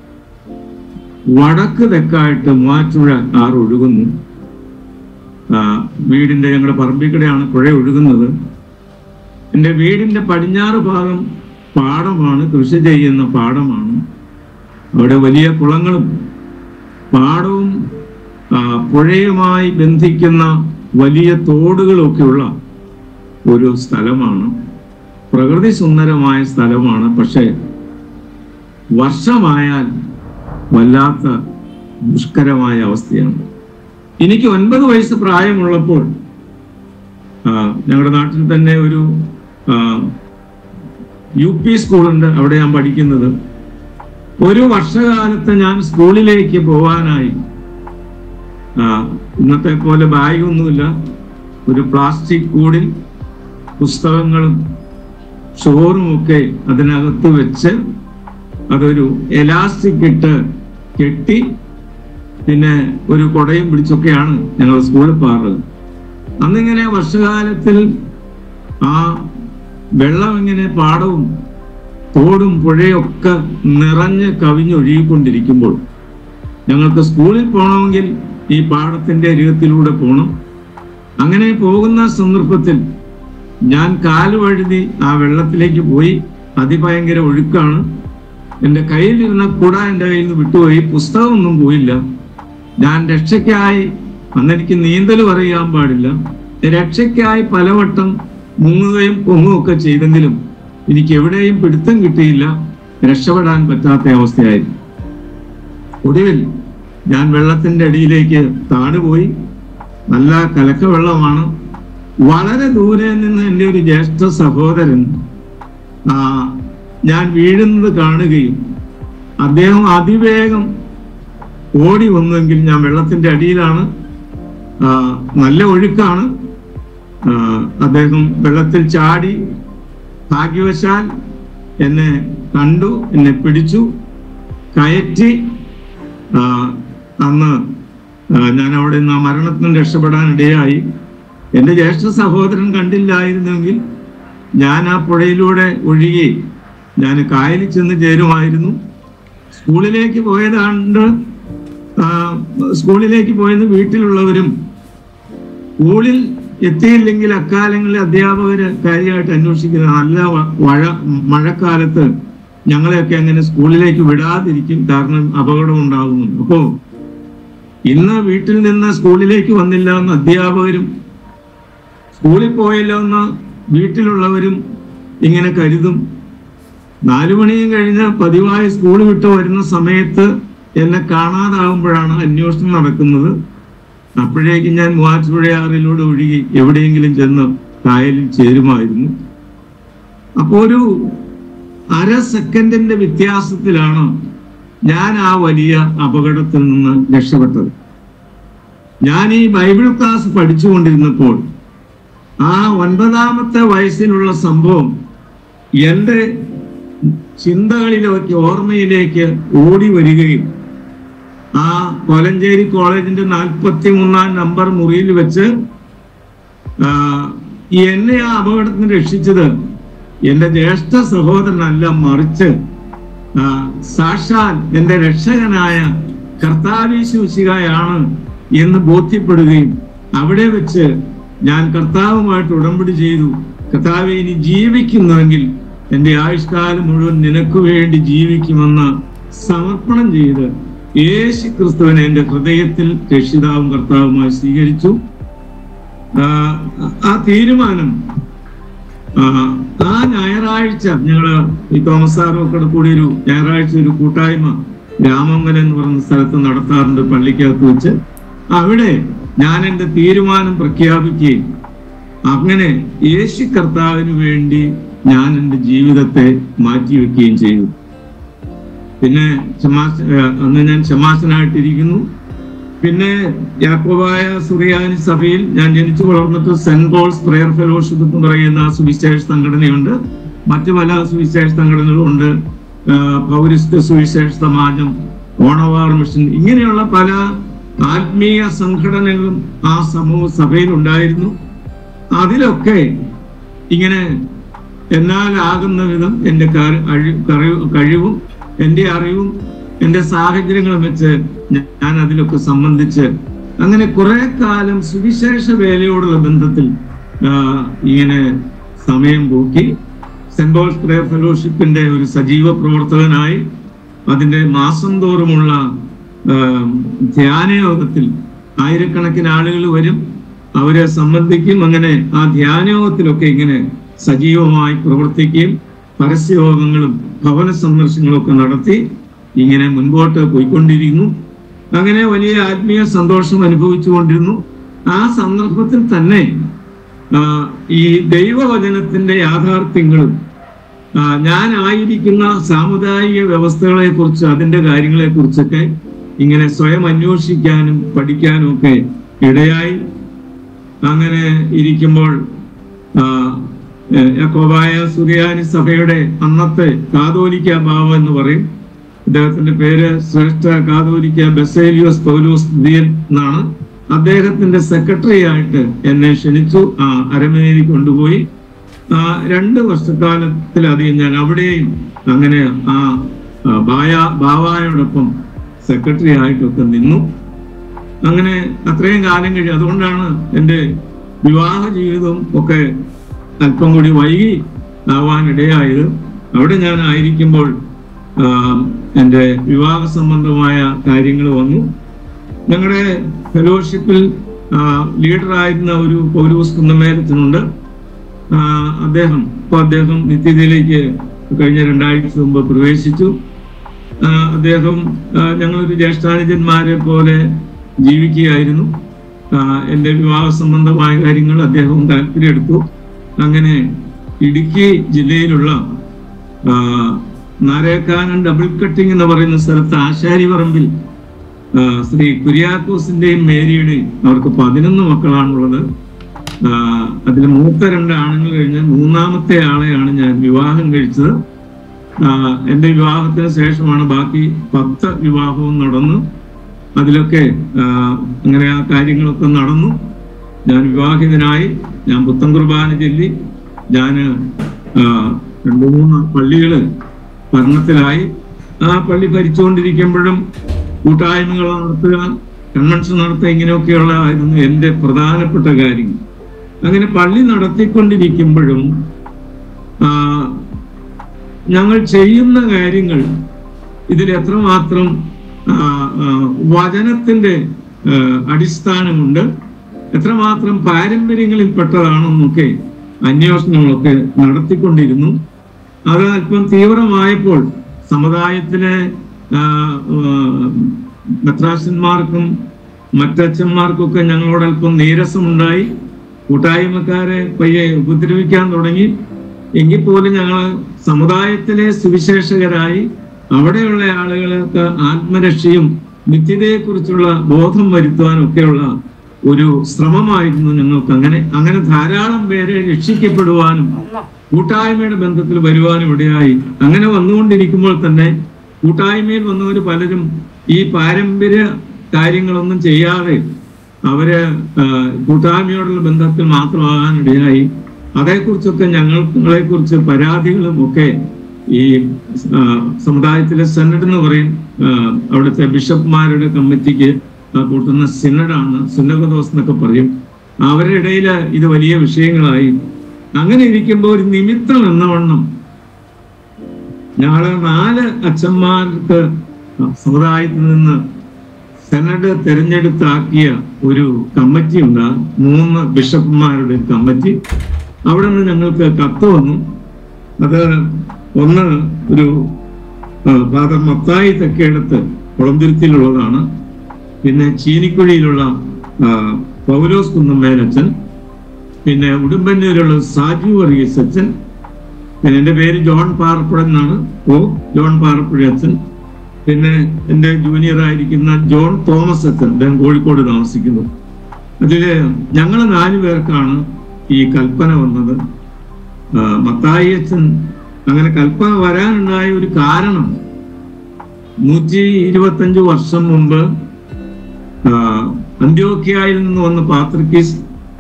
വടക്ക് തെക്കായിട്ട് മൂവാറ്റുപുഴ ആറ് ഒഴുകുന്നു ആ, വീടിന്റെ ഞങ്ങളുടെ പറമ്പിക്കടെയാണ് പുഴ ഒഴുകുന്നത് എൻ്റെ വീടിന്റെ പടിഞ്ഞാറ് ഭാഗം പാടമാണ് കൃഷി ചെയ്യുന്ന പാടമാണ് അവിടെ വലിയ കുളങ്ങളും പാടവും ആ, പുഴയുമായി ബന്ധിക്കുന്ന വലിയ തോടുകളൊക്കെയുള്ള ഒരു സ്ഥലമാണ് പ്രകൃതി സുന്ദരമായ സ്ഥലമാണ് പക്ഷേ വർഷമായാൽ വല്ലാത്ത ദുഷ്കരമായ അവസ്ഥയാണ് എനിക്ക് ഒൻപത് വയസ്സ് പ്രായമുള്ളപ്പോൾ ആ, ഞങ്ങളുടെ നാട്ടിൽ തന്നെ ഒരു ആ, യു പി സ്കൂളുണ്ട് അവിടെ ഞാൻ പഠിക്കുന്നത് ഒരു വർഷകാലത്ത് ഞാൻ സ്കൂളിലേക്ക് പോവാനായി ആ, ഇന്നത്തെ പോലെ ബാഗൊന്നുമില്ല ഒരു പ്ലാസ്റ്റിക് കൂടിൽ പുസ്തകങ്ങളും ചോറും ഒക്കെ അതിനകത്ത് വെച്ച് അതൊരു എലാസ്റ്റിക് ഇട്ട് കെട്ടി പിന്നെ ഒരു കുടയും പിടിച്ചൊക്കെയാണ് ഞങ്ങൾ സ്കൂളിൽ പാറുന്നത് അന്നിങ്ങനെ വർഷകാലത്തിൽ ആ വെള്ളം ഇങ്ങനെ പാടവും തോടും പുഴയൊക്കെ നിറഞ്ഞ് കവിഞ്ഞൊഴുകിക്കൊണ്ടിരിക്കുമ്പോൾ ഞങ്ങൾക്ക് സ്കൂളിൽ പോകണമെങ്കിൽ ഈ പാടത്തിന്റെ അരികത്തിലൂടെ പോകണം അങ്ങനെ പോകുന്ന സന്ദർഭത്തിൽ ഞാൻ കാല് വഴുതി ആ വെള്ളത്തിലേക്ക് പോയി അതിഭയങ്കര ഒഴുക്കാണ് എൻ്റെ കയ്യിലിരുന്ന കുട എൻ്റെ കയ്യിൽ നിന്ന് വിട്ടുപോയി പുസ്തകമൊന്നും പോയില്ല ഞാൻ രക്ഷയ്ക്കായി അന്നെനിക്ക് നീന്തലും അറിയാൻ പാടില്ല രക്ഷയ്ക്കായി പലവട്ടം മുങ്ങുകയും പൊങ്ങുകയൊക്കെ ചെയ്തെങ്കിലും എനിക്ക് എവിടെയും പിടുത്തം കിട്ടിയില്ല രക്ഷപ്പെടാൻ പറ്റാത്ത അവസ്ഥയായിരുന്നു ഒടുവിൽ ഞാൻ വെള്ളത്തിന്റെ അടിയിലേക്ക് താണുപോയി നല്ല കലക്ക വെള്ളമാണ് വളരെ ദൂരെ നിന്ന് എൻ്റെ ഒരു ജ്യേഷ്ഠ സഹോദരൻ ആ, ഞാൻ വീഴുന്നത് കാണുകയും അദ്ദേഹം അതിവേഗം ഓടി വന്നെങ്കിൽ ഞാൻ വെള്ളത്തിന്റെ അടിയിലാണ് ആ, നല്ല ഒഴുക്കാണ് ആ, അദ്ദേഹം വെള്ളത്തിൽ ചാടി ഭാഗ്യവശാൽ എന്നെ കണ്ടു എന്നെ പിടിച്ചു കയറ്റി ആ, അന്ന് ആ, ഞാൻ അവിടെ നിന്ന് ആ മരണത്തിൽ നിന്ന് രക്ഷപ്പെടാൻ ഇടയായി എൻ്റെ ജ്യേഷ്ഠ സഹോദരൻ കണ്ടില്ലായിരുന്നെങ്കിൽ ഞാൻ ആ പുഴയിലൂടെ ഒഴുകി ഞാൻ കായലിൽ ചെന്ന് ചേരുമായിരുന്നു സ്കൂളിലേക്ക് പോയതാണ്ട് ആ, സ്കൂളിലേക്ക് പോയത് വീട്ടിലുള്ളവരും സ്കൂളിൽ എത്തിയില്ലെങ്കിൽ അക്കാലങ്ങളിൽ അധ്യാപകര് കാര്യമായിട്ട് അന്വേഷിക്കുന്നത് നല്ല വ- മഴ മഴക്കാലത്ത് ഞങ്ങളെയൊക്കെ അങ്ങനെ സ്കൂളിലേക്ക് വിടാതിരിക്കും കാരണം അപകടം ഉണ്ടാകുന്നു അപ്പോ ഇന്ന് വീട്ടിൽ നിന്ന് സ്കൂളിലേക്ക് വന്നില്ല എന്ന് അധ്യാപകരും സ്കൂളിൽ പോയല്ലോ എന്ന് വീട്ടിലുള്ളവരും ഇങ്ങനെ കരുതും നാലു മണിയും കഴിഞ്ഞ് പതിവായി സ്കൂൾ വിട്ട് വരുന്ന സമയത്ത് എന്നെ കാണാതാകുമ്പോഴാണ് അന്വേഷണം നടക്കുന്നത് അപ്പോഴേക്കും ഞാൻ മൂവാറ്റുപുഴയാറിലൂടെ ഒഴുകി എവിടെയെങ്കിലും ചെന്ന് കായലിൽ ചേരുമായിരുന്നു അപ്പോ ഒരു അര സെക്കൻഡിന്റെ വ്യത്യാസത്തിലാണ് ഞാൻ ആ വലിയ അപകടത്തിൽ നിന്ന് രക്ഷപ്പെട്ടത് ഞാൻ ഈ ബൈബിൾ ക്ലാസ് പഠിച്ചുകൊണ്ടിരുന്നപ്പോൾ ആ ഒൻപതാമത്തെ വയസ്സിലുള്ള സംഭവം എൻ്റെ ചിന്തകളിലേക്ക് ഓർമ്മയിലേക്ക് ഓടി വരികയും ആ കോലഞ്ചേരി കോളേജിന്റെ നാൽപ്പത്തി മൂന്നാം നമ്പർ മുറിയിൽ വെച്ച് ആ, എന്നെ ആ അപകടത്തിൽ നിന്ന് രക്ഷിച്ചത് എന്റെ ജ്യേഷ്ഠ സഹോദരനല്ല മറിച്ച് ആ, സാക്ഷാൽ എന്റെ രക്ഷകനായ കർത്താവീശുശികായാണ് എന്ന് ബോധ്യപ്പെടുകയും അവിടെ വെച്ച് ഞാൻ കർത്താവുമായിട്ട് ഉടമ്പടി ചെയ്തു കർത്താവെ ഇനി ജീവിക്കുന്നുവെങ്കിൽ എന്റെ ആയുഷ്കാലം മുഴുവൻ നിനക്ക് വേണ്ടി ജീവിക്കുമെന്ന് സമർപ്പണം ചെയ്ത് യേശു ക്രിസ്തുവിനെ എന്റെ ഹൃദയത്തിൽ രക്ഷിതാവും കർത്താവുമായി സ്വീകരിച്ചു ആ, ആ തീരുമാനം ആ, ആ ഞായറാഴ്ച ഞങ്ങള് ഈ തോമസ് സാറും ഒക്കെ കൂടി ഒരു ഞായറാഴ്ച ഒരു കൂട്ടായ്മ രാമങ്കലം എന്ന് പറയുന്ന സ്ഥലത്ത് നടത്താറുണ്ട് പള്ളിക്കകത്ത് വെച്ച് അവിടെ ഞാൻ എന്റെ തീരുമാനം പ്രഖ്യാപിക്കുകയും അങ്ങനെ യേശു കർത്താവിന് വേണ്ടി ഞാൻ എൻ്റെ ജീവിതത്തെ മാറ്റിവെക്കുകയും ചെയ്തു പിന്നെ ക്ഷമാസ ഏഹ് അന്ന് ഞാൻ ക്ഷമാസനായിട്ടിരിക്കുന്നു പിന്നെ യാക്കോബായ സുറിയാനി സഭയിൽ ഞാൻ ജനിച്ചു വളർന്നിട്ട് സെന്റ് പോൾസ് പ്രെയർ ഫെലോഷിപ്പ് എന്ന് പറയുന്ന സുവിശേഷ സംഘടനയുണ്ട് മറ്റു പല സുവിശേഷ സംഘടനകളും ഉണ്ട് ആഹ് പൗരസ്ത്യ സുവിശേഷ സമാജം ഓണവാർ മിഷൻ ഇങ്ങനെയുള്ള പല ആത്മീയ സംഘടനകളും ആ സമൂഹ സഭയിൽ ഉണ്ടായിരുന്നു അതിലൊക്കെ ഇങ്ങനെ എന്നാലാകുന്ന വിധം എൻ്റെ കാ- അഴി- കറി- കഴിവും എൻ്റെ അറിവും എൻ്റെ സാഹചര്യങ്ങളും വെച്ച് ഞാൻ അതിലൊക്കെ സംബന്ധിച്ച് അങ്ങനെ കുറെ കാലം സുവിശേഷ വേലയോടുള്ള ബന്ധത്തിൽ ആ, ഇങ്ങനെ സമയം പോക്കി സെന്റ് പോൾസ് പ്രയർ ഫെലോഷിപ്പിന്റെ ഒരു സജീവ പ്രവർത്തകനായി അതിന്റെ മാസം തോറുമുള്ള ആ, ധ്യാനയോഗത്തിൽ ആയിരക്കണക്കിന് ആളുകൾ വരും അവരെ സംബന്ധിക്കും അങ്ങനെ ആ ധ്യാനയോഗത്തിലൊക്കെ ഇങ്ങനെ സജീവമായി പ്രവർത്തിക്കുകയും പരസ്യയോഗങ്ങളും ഭവന സന്ദർശനങ്ങളും ഒക്കെ നടത്തി ഇങ്ങനെ മുൻപോട്ട് പോയിക്കൊണ്ടിരിക്കുന്നു അങ്ങനെ വലിയ ആത്മീയ സന്തോഷം അനുഭവിച്ചുകൊണ്ടിരുന്നു ആ സന്ദർഭത്തിൽ തന്നെ ആ, ഈ ദൈവവചനത്തിന്റെ യാഥാർത്ഥ്യങ്ങളും ആ, ഞാൻ ആയിരിക്കുന്ന സാമുദായിക വ്യവസ്ഥകളെ കുറിച്ച് അതിന്റെ കാര്യങ്ങളെ കുറിച്ചൊക്കെ ഇങ്ങനെ സ്വയം അന്വേഷിക്കാനും പഠിക്കാനും ഒക്കെ ഇടയായി അങ്ങനെ ഇരിക്കുമ്പോൾ ആ, ഏഹ്, യാക്കോബായ സുറിയാനി സഭയുടെ അന്നത്തെ കാതോലിക്ക ബാവ എന്ന് പറയും അദ്ദേഹത്തിന്റെ പേര് ശ്രേഷ്ഠ കാതോലിക്ക ബസേലിയോസ് പൗലോസ് ദിയൻ എന്നാണ് അദ്ദേഹത്തിന്റെ സെക്രട്ടറി ആയിട്ട് എന്നെ ക്ഷണിച്ചു ആ അരമനയിൽ കൊണ്ടുപോയി ആ രണ്ട് വർഷക്കാലത്തിലധികം ഞാൻ അവിടെയും അങ്ങനെ ആ ആ, ബായ ബാവായോടൊപ്പം സെക്രട്ടറി ആയിട്ടൊക്കെ നിന്നു അങ്ങനെ അത്രയും കാലം കഴിഞ്ഞു അതുകൊണ്ടാണ് എൻ്റെ വിവാഹ ജീവിതം ഒക്കെ അല്പം കൂടി വൈകി ആവാനിടയായത് അവിടെ ഞാൻ ആയിരിക്കുമ്പോൾ ആ, എൻ്റെ വിവാഹ സംബന്ധമായ കാര്യങ്ങൾ വന്നു ഞങ്ങളുടെ ഫെലോഷിപ്പിൽ ലീഡറായിരുന്ന ഒരു പൗരൂസ് കുന്നമേലത്തിനുണ്ട് ആ, അദ്ദേഹം ഇപ്പൊ അദ്ദേഹം നിത്യതയിലേക്ക് കഴിഞ്ഞ രണ്ടാഴ്ച മുമ്പ് പ്രവേശിച്ചു ആ, അദ്ദേഹം ആ, ഞങ്ങളൊരു ജ്യേഷ്ഠാനുജന്മാരെ പോലെ ജീവിക്കുകയായിരുന്നു ആ, എൻ്റെ വിവാഹ സംബന്ധമായ കാര്യങ്ങൾ അദ്ദേഹവും താല്പര്യമെടുത്തു അങ്ങനെ ഇടുക്കി ജില്ലയിലുള്ള ആ, നാരേക്കാനം ഡബിൾ കട്ടിംഗ് എന്ന് പറയുന്ന സ്ഥലത്ത് ആശാരിപറമ്പിൽ ആ, ശ്രീ കുര്യാക്കോസിന്റെയും മേരിയുടെയും അവർക്ക് പതിനൊന്ന് മക്കളാണുള്ളത് അതിൽ മൂത്ത രണ്ട് ആണുങ്ങൾ കഴിഞ്ഞ് മൂന്നാമത്തെ ആളെയാണ് ഞാൻ വിവാഹം കഴിച്ചത് ആ, എന്റെ വിവാഹത്തിന് ശേഷമാണ് ബാക്കി പത്ത് വിവാഹവും നടന്നു അതിലൊക്കെ ആ, അങ്ങനെ ആ കാര്യങ്ങളൊക്കെ നടന്നു ഞാൻ വിവാഹിതനായി ഞാൻ പുത്തൻ കുർബാന ചൊല്ലി ഞാൻ രണ്ടു മൂന്ന് പള്ളികള് ഭരണത്തിലായി ആ പള്ളി ഭരിച്ചുകൊണ്ടിരിക്കുമ്പോഴും കൂട്ടായ്മകൾ നടത്തുക കൺവെൻഷൻ നടത്തുക ഇങ്ങനെയൊക്കെയുള്ള ആയിരുന്നു എൻ്റെ പ്രധാനപ്പെട്ട കാര്യങ്ങൾ അങ്ങനെ പള്ളി നടത്തിക്കൊണ്ടിരിക്കുമ്പോഴും ആ, ഞങ്ങൾ ചെയ്യുന്ന കാര്യങ്ങൾ ഇതിൽ എത്രമാത്രം ആ, ആ, വചനത്തിന്റെ ആ, അടിസ്ഥാനമുണ്ട് എത്രമാത്രം പാരമ്പര്യങ്ങളിൽ പെട്ടതാണെന്നൊക്കെ അന്വേഷണങ്ങളൊക്കെ നടത്തിക്കൊണ്ടിരുന്നു അത് അല്പം തീവ്രമായപ്പോൾ സമുദായത്തിലെ ആ, ആ, മെത്രാശന്മാർക്കും മറ്റച്ഛന്മാർക്കൊക്കെ ഞങ്ങളോട് അല്പം നീരസമുണ്ടായി കൂട്ടായ്മക്കാരെ പയ്യെ ഉപദ്രവിക്കാൻ തുടങ്ങി എങ്കിൽ പോലും ഞങ്ങൾ സമുദായത്തിലെ സുവിശേഷകരായി അവിടെയുള്ള ആളുകൾക്ക് ആത്മരക്ഷയും നിത്യതയെക്കുറിച്ചുള്ള ബോധം വരുത്തുവാനും ഒക്കെയുള്ള ഒരു ശ്രമമായിരുന്നു ഞങ്ങൾക്ക് അങ്ങനെ അങ്ങനെ ധാരാളം പേരെ രക്ഷിക്കപ്പെടുവാനും ഒന്നോ കൂട്ടായ്മയുടെ ബന്ധത്തിൽ വരുവാനും ഇടയായി അങ്ങനെ വന്നുകൊണ്ടിരിക്കുമ്പോൾ തന്നെ കൂട്ടായ്മയിൽ വന്നവർ പലരും ഈ പാരമ്പര്യ കാര്യങ്ങളൊന്നും ചെയ്യാതെ അവര് ആ, കൂട്ടായ്മയോടുള്ള ബന്ധത്തിൽ മാത്രമാകാൻ ഇടയായി അതേക്കുറിച്ചൊക്കെ ഞങ്ങളെ കുറിച്ച് പരാതികളും ഒക്കെ ഈ ആ, സമുദായത്തിലെ സെനഡ് എന്ന് പറയും ആ, അവിടുത്തെ ബിഷപ്പ്മാരുടെ കമ്മിറ്റിക്ക് ആ, കൂട്ടുന്ന സിനഡാണ് സുന്നകദോസ് എന്നൊക്കെ പറയും അവരുടെ ഇടയിൽ ഇത് വലിയ വിഷയങ്ങളായി അങ്ങനെ ഇരിക്കുമ്പോൾ ഒരു നിമിത്തം എന്നവണ്ണം ഞങ്ങള് നാല് അച്ഛന്മാർക്ക് സമുദായത്തിൽ നിന്ന് സെനഡ് തെരഞ്ഞെടുത്താക്കിയ ഒരു കമ്മിറ്റി ഉണ്ട് മൂന്ന് ബിഷപ്പുമാരുടെ ഒരു കമ്മിറ്റി അവിടെ നിന്ന് ഞങ്ങൾക്ക് കത്ത് വന്നു അത് ഒന്ന് ഒരു ആ, ഫാദർ മത്തായി തെക്കേടത്ത് കുളന്തുരുത്തിയിലുള്ളതാണ് പിന്നെ ചീനിക്കുഴിയിലുള്ള ആ, പൗലോസ് കുന്നമ്മേനച്ചൻ പിന്നെ ഉടുമ്പന്നൂരുള്ള സാജു വർഗീസ് അച്ഛൻ പിന്നെ എൻ്റെ പേര് ജോൺ പാറപ്പുഴ എന്നാണ് ഓ ജോൺ പാറപ്പുഴ അച്ഛൻ പിന്നെ എൻ്റെ ജൂനിയർ ആയിരിക്കുന്ന ജോൺ തോമസ് അച്ഛൻ അദ്ദേഹം കോഴിക്കോട് താമസിക്കുന്നു അതില് ഞങ്ങൾ നാലു പേർക്കാണ് ഈ കൽപ്പന വന്നത് ആ, മത്തായി അച്ഛൻ അങ്ങനെ കൽപ്പന വരാനുണ്ടായ ഒരു കാരണം നൂറ്റി ഇരുപത്തഞ്ച് വർഷം മുമ്പ് ആ, അന്ത്യോക്യയിൽ നിന്ന് വന്ന പാത്രിക്കീസ്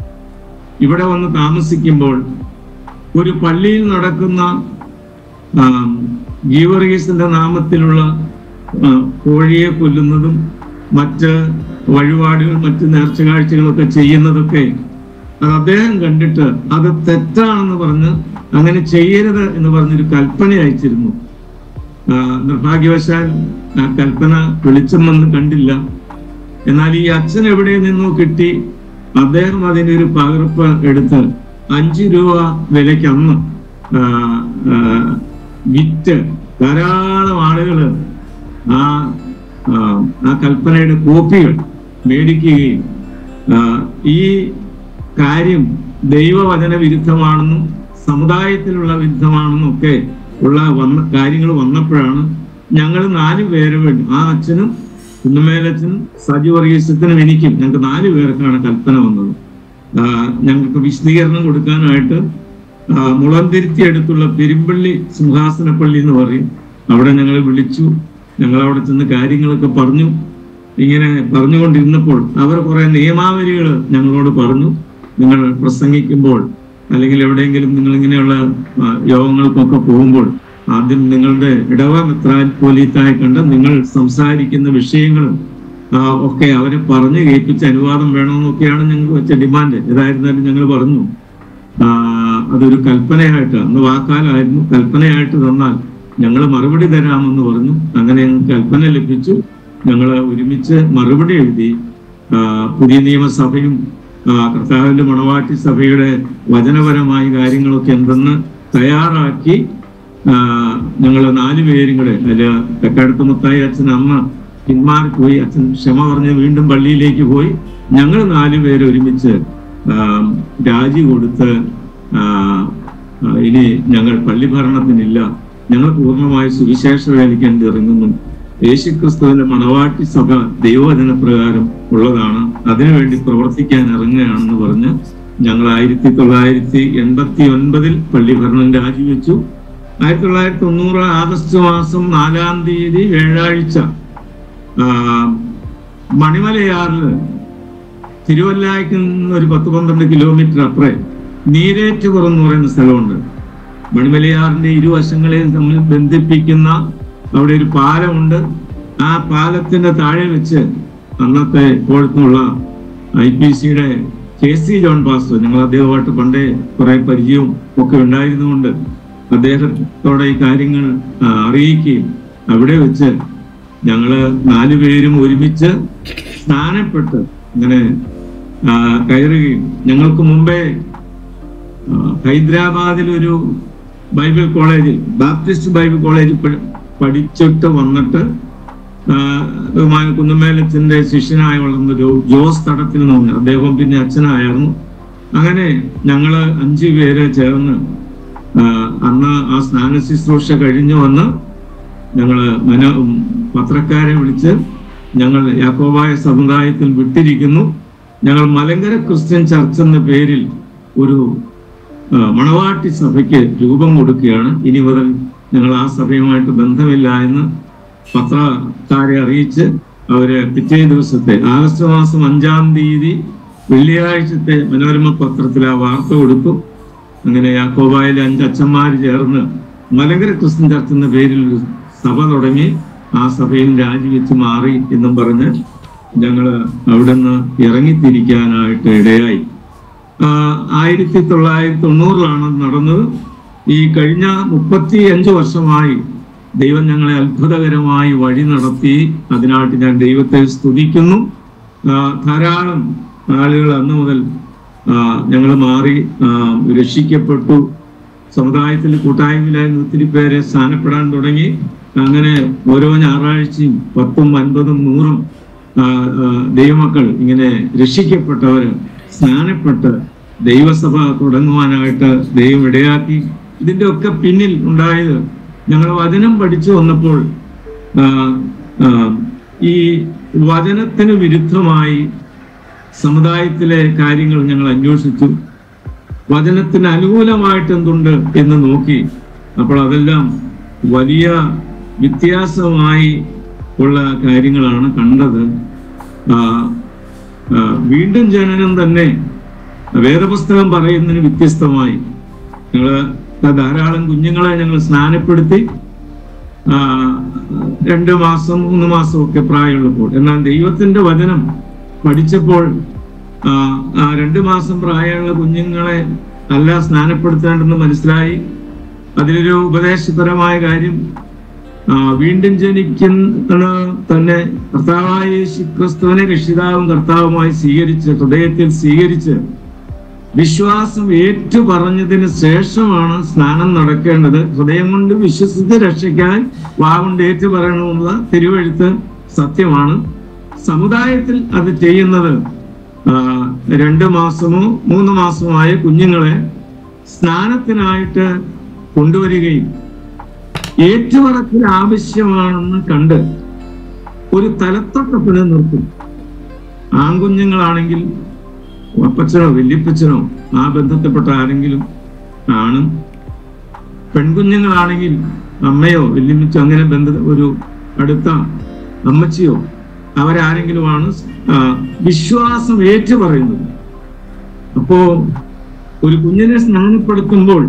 ഇവിടെ വന്ന് താമസിക്കുമ്പോൾ ഒരു പള്ളിയിൽ നടക്കുന്ന ആ, ഗീവർഗീസിന്റെ നാമത്തിലുള്ള ആ, കോഴിയെ കൊല്ലുന്നതും മറ്റ് വഴിപാടുകൾ മറ്റ് നേർച്ച കാഴ്ചകളൊക്കെ ചെയ്യുന്നതൊക്കെ അത് അദ്ദേഹം കണ്ടിട്ട് അത് തെറ്റാണെന്ന് പറഞ്ഞ് അങ്ങനെ ചെയ്യരുത് എന്ന് പറഞ്ഞൊരു കൽപ്പന അയച്ചിരുന്നു ആ, നിർഭാഗ്യവശാൽ ആ കൽപ്പന വെളിച്ചം വന്ന് കണ്ടില്ല എന്നാൽ ഈ അച്ഛൻ എവിടെ നിന്നോ കിട്ടി അദ്ദേഹം അതിന്റെ ഒരു പകർപ്പ് എടുത്ത് അഞ്ചു രൂപ വിലയ്ക്ക് അന്ന് ആ, ആ, വിറ്റ് ധാരാളം ആളുകള് ആ ആ, ആ കൽപ്പനയുടെ കോപ്പികൾ മേടിക്കുകയും ആ, ഈ കാര്യം ദൈവവചന വിരുദ്ധമാണെന്നും സമുദായത്തിലുള്ള വിരുദ്ധമാണെന്നും ഒക്കെ ഉള്ള വന്ന കാര്യങ്ങൾ വന്നപ്പോഴാണ് ഞങ്ങൾ നാല് പേര് വേണ്ടി ആ അച്ഛനും കുന്നമേലച്ഛനും സജി വർഗീസത്തിനും എനിക്കും ഞങ്ങൾക്ക് നാല് പേർക്കാണ് കൽപ്പന വന്നത് ആ, ഞങ്ങൾക്ക് വിശദീകരണം കൊടുക്കാനായിട്ട് ആ, മുളന്തിരുത്തി അടുത്തുള്ള പെരുമ്പള്ളി സിംഹാസനപ്പള്ളി എന്ന് പറയും അവിടെ ഞങ്ങൾ വിളിച്ചു ഞങ്ങൾ അവിടെ ചെന്ന് കാര്യങ്ങളൊക്കെ പറഞ്ഞു ഇങ്ങനെ പറഞ്ഞുകൊണ്ടിരുന്നപ്പോൾ അവർ കുറെ നിയമാവലികൾ ഞങ്ങളോട് പറഞ്ഞു നിങ്ങൾ പ്രസംഗിക്കുമ്പോൾ അല്ലെങ്കിൽ എവിടെയെങ്കിലും നിങ്ങൾ ഇങ്ങനെയുള്ള ആ, യോഗങ്ങൾക്കൊക്കെ പോകുമ്പോൾ ആദ്യം നിങ്ങളുടെ ഇടവ മെത്രാപ്പോലീത്തായി കണ്ട് നിങ്ങൾ സംസാരിക്കുന്ന വിഷയങ്ങളും ആ, ഒക്കെ അവരെ പറഞ്ഞു കേൾപ്പിച്ച് അനുവാദം വേണമെന്നൊക്കെയാണ് ഞങ്ങൾ വെച്ച ഡിമാൻഡ് ഏതായിരുന്നാലും ഞങ്ങൾ പറഞ്ഞു ആ, അതൊരു കൽപ്പനയായിട്ട് അന്ന് വാക്കാലായിരുന്നു കൽപ്പനയായിട്ട് തന്നാൽ ഞങ്ങൾ മറുപടി തരാമെന്ന് പറഞ്ഞു അങ്ങനെ ഞങ്ങൾക്ക് കൽപ്പന ലഭിച്ചു ഞങ്ങൾ ഒരുമിച്ച് മറുപടി എഴുതി ആ, പുതിയ നിയമസഭയും ആ, കർത്താവിന്റെ മണവാട്ടി സഭയുടെ വചനപരമായ കാര്യങ്ങളൊക്കെ എന്തെന്ന് തയ്യാറാക്കി ഞങ്ങൾ നാല് പേരും കൂടെ അതില് തെക്കടുത്ത് മുത്തായി അച്ഛൻ അമ്മ പിന്മാറി പോയി അച്ഛൻ ക്ഷമ പറഞ്ഞ് വീണ്ടും പള്ളിയിലേക്ക് പോയി ഞങ്ങൾ നാല് പേര് ഒരുമിച്ച് ആ, രാജി കൊടുത്ത് ആ, ആ, ഇനി ഞങ്ങൾ പള്ളി ഭരണത്തിനില്ല ഞങ്ങൾ പൂർണ്ണമായി സുവിശേഷ വേലിക്കേണ്ടി ഇറങ്ങുന്നു യേശുക്രിസ്തുവിന്റെ മണവാട്ടി സഭ ദൈവവചന പ്രകാരം ഉള്ളതാണ് അതിനുവേണ്ടി പ്രവർത്തിക്കാൻ ഇറങ്ങുകയാണെന്ന് പറഞ്ഞ് ഞങ്ങൾ ആയിരത്തി തൊള്ളായിരത്തി എൺപത്തി ഒൻപതിൽ പള്ളി ഭരണം രാജിവെച്ചു ആയിരത്തി തൊള്ളായിരത്തി തൊണ്ണൂറ് ആഗസ്റ്റ് മാസം നാലാം തീയതി വ്യാഴാഴ്ച ആ, മണിമലയാറില് തിരുവല്ലായ്ക്ക് നിന്ന് ഒരു പത്ത് പന്ത്രണ്ട് കിലോമീറ്റർ അപ്പുറേ നീരേറ്റുപുറം എന്ന് പറയുന്ന സ്ഥലമുണ്ട് മണിമലയാറിന്റെ ഇരുവശങ്ങളെയും തമ്മിൽ ബന്ധിപ്പിക്കുന്ന അവിടെ ഒരു പാലമുണ്ട് ആ പാലത്തിന്റെ താഴെ വെച്ച് അന്നത്തെ ഇപ്പോഴത്തുള്ള ഐ പി സിയുടെ കെ സി ജോൺ പാസ്റ്റർ ഞങ്ങൾ അദ്ദേഹമായിട്ട് പണ്ടേ കുറെ പരിചയവും ഒക്കെ ഉണ്ടായിരുന്നുകൊണ്ട് അദ്ദേഹത്തോടെ ഈ കാര്യങ്ങൾ ആ, അറിയിക്കുകയും അവിടെ വെച്ച് ഞങ്ങള് നാലുപേരും ഒരുമിച്ച് സ്നാനപ്പെട്ട് ഇങ്ങനെ ആ, കയറുകയും ഞങ്ങൾക്ക് മുമ്പേ ആ, ഹൈദരാബാദിൽ ഒരു ബൈബിൾ കോളേജിൽ ബാപ്റ്റിസ്റ്റ് ബൈബിൾ കോളേജിൽ പഠി- പഠിച്ചിട്ട് വന്നിട്ട് ആ, ബഹുമാന കുന്നമേലച്ചന്റെ ശിഷ്യനായി വളർന്നൊരു ജോസ് തടത്തിൽ എന്ന് പറഞ്ഞു അദ്ദേഹം പിന്നെ അച്ഛനായിരുന്നു അങ്ങനെ ഞങ്ങള് അഞ്ചു പേര് ചേർന്ന് ആ, അന്ന് ആ സ്നാന ശുശ്രൂഷ കഴിഞ്ഞു വന്ന് ഞങ്ങള് മന പത്രക്കാരെ വിളിച്ച് ഞങ്ങൾ യാക്കോബായ സമുദായത്തിൽ വിട്ടിരിക്കുന്നു ഞങ്ങൾ മലങ്കര ക്രിസ്ത്യൻ ചർച്ച് എന്ന പേരിൽ ഒരു ആ, മണവാട്ടി സഭയ്ക്ക് രൂപം കൊടുക്കുകയാണ് ഇനി മുതൽ ഞങ്ങൾ ആ സഭയുമായിട്ട് ബന്ധമില്ല എന്ന് പത്രക്കാരെ അറിയിച്ച് അവര് പിറ്റേ ദിവസത്തെ ആഗസ്റ്റ് മാസം അഞ്ചാം തീയതി വെള്ളിയാഴ്ചത്തെ മനോരമ പത്രത്തിൽ ആ വാർത്ത കൊടുത്തു അങ്ങനെ യാക്കോബായിലെ അഞ്ച് അച്ഛന്മാര് ചേർന്ന് മലങ്കര ക്രിസ്ത്യൻ ചർച്ച് എന്ന പേരിൽ ഒരു സഭ തുടങ്ങി ആ സഭയിൽ രാജിവെച്ച് മാറി എന്നും പറഞ്ഞ് ഞങ്ങള് അവിടുന്ന് ഇറങ്ങിത്തിരിക്കാനായിട്ട് ഇടയായി ആ, ആയിരത്തി തൊള്ളായിരത്തി തൊണ്ണൂറിലാണ് അത് നടന്നത് ഈ കഴിഞ്ഞ മുപ്പത്തി അഞ്ച് വർഷമായി ദൈവം ഞങ്ങളെ അത്ഭുതകരമായി വഴി നടത്തി അതിനായിട്ട് ഞാൻ ദൈവത്തെ സ്തുതിക്കുന്നു ആ, ധാരാളം ആളുകൾ അന്ന് മുതൽ ഞങ്ങൾ മാറി ആ, രക്ഷിക്കപ്പെട്ടു സമുദായത്തിൽ കൂട്ടായ്മയിലായിരുന്നു ഒത്തിരി പേരെ സ്ഥാനപ്പെടാൻ തുടങ്ങി അങ്ങനെ ഓരോ ഞായറാഴ്ചയും പത്തും അൻപതും നൂറും ആ, ആ, ദൈവമക്കൾ ഇങ്ങനെ രക്ഷിക്കപ്പെട്ടവര് സ്നാനപ്പെട്ട് ദൈവസഭ തുടങ്ങുവാനായിട്ട് ദൈവം ഇടയാക്കി ഇതിന്റെ ഒക്കെ പിന്നിൽ ഉണ്ടായത് ഞങ്ങൾ വചനം പഠിച്ചു വന്നപ്പോൾ ആ, ആ, ഈ വചനത്തിന് വിരുദ്ധമായി സമുദായത്തിലെ കാര്യങ്ങൾ ഞങ്ങൾ അന്വേഷിച്ചു വചനത്തിന് അനുകൂലമായിട്ട് എന്തുണ്ട് എന്ന് നോക്കി അപ്പോൾ അതെല്ലാം വലിയ വ്യത്യാസമായി ഉള്ള കാര്യങ്ങളാണ് കണ്ടത് ആ, ആ, വീണ്ടും ജനനം തന്നെ വേദപുസ്തകം പറയുന്നതിന് വ്യത്യസ്തമായി ഞങ്ങള് ധാരാളം കുഞ്ഞുങ്ങളെ ഞങ്ങൾ സ്നാനപ്പെടുത്തി ആ, രണ്ട് മാസം മൂന്ന് മാസം ഒക്കെ പ്രായമുള്ളപ്പോൾ എന്നാൽ ദൈവത്തിന്റെ വചനം പഠിച്ചപ്പോൾ ആ, ആ രണ്ട് മാസം പ്രായമുള്ള കുഞ്ഞുങ്ങളെ അല്ല സ്നാനപ്പെടുത്തേണ്ടെന്ന് മനസ്സിലായി അതിലൊരു ഉപദേശപരമായ കാര്യം ആ, വീണ്ടും ജനിക്കുന്ന തന്നെ കർത്താവായ യേശു ക്രിസ്തുവിനെ രക്ഷിതാവും കർത്താവുമായി സ്വീകരിച്ച് ഹൃദയത്തിൽ സ്വീകരിച്ച് വിശ്വാസം ഏറ്റു പറഞ്ഞതിന് ശേഷമാണ് സ്നാനം നടക്കേണ്ടത് ഹൃദയം കൊണ്ട് വിശ്വസിച്ച് രക്ഷിക്കാൻ വാവുകൊണ്ട് ഏറ്റു പറയണമെന്നുള്ള തിരുവഴുത്ത് സത്യമാണ് സമുദായത്തിൽ അത് ചെയ്യുന്നത് ആ, രണ്ട് മാസമോ മൂന്ന് മാസമോ ആയ കുഞ്ഞുങ്ങളെ സ്നാനത്തിനായിട്ട് കൊണ്ടുവരികയും ഏറ്റുപറച്ചിൽ ആവശ്യമാണെന്ന് കണ്ട് ഒരു തലത്തൊട്ടപ്പിന് നിർത്തും ആൺകുഞ്ഞുങ്ങളാണെങ്കിൽ അപ്പച്ചനോ വല്യപ്പച്ചനോ ആ ബന്ധത്തിൽപ്പെട്ട ആരെങ്കിലും ആണ് പെൺകുഞ്ഞുങ്ങളാണെങ്കിൽ അമ്മയോ വല്യമ്മച്ചോ അങ്ങനെ ബന്ധ ഒരു അടുത്ത അമ്മച്ചിയോ അവരാരെങ്കിലുമാണ് ആ, വിശ്വാസം ഏറ്റു പറയുന്നത് അപ്പോ ഒരു കുഞ്ഞിനെ സ്നാനപ്പെടുത്തുമ്പോൾ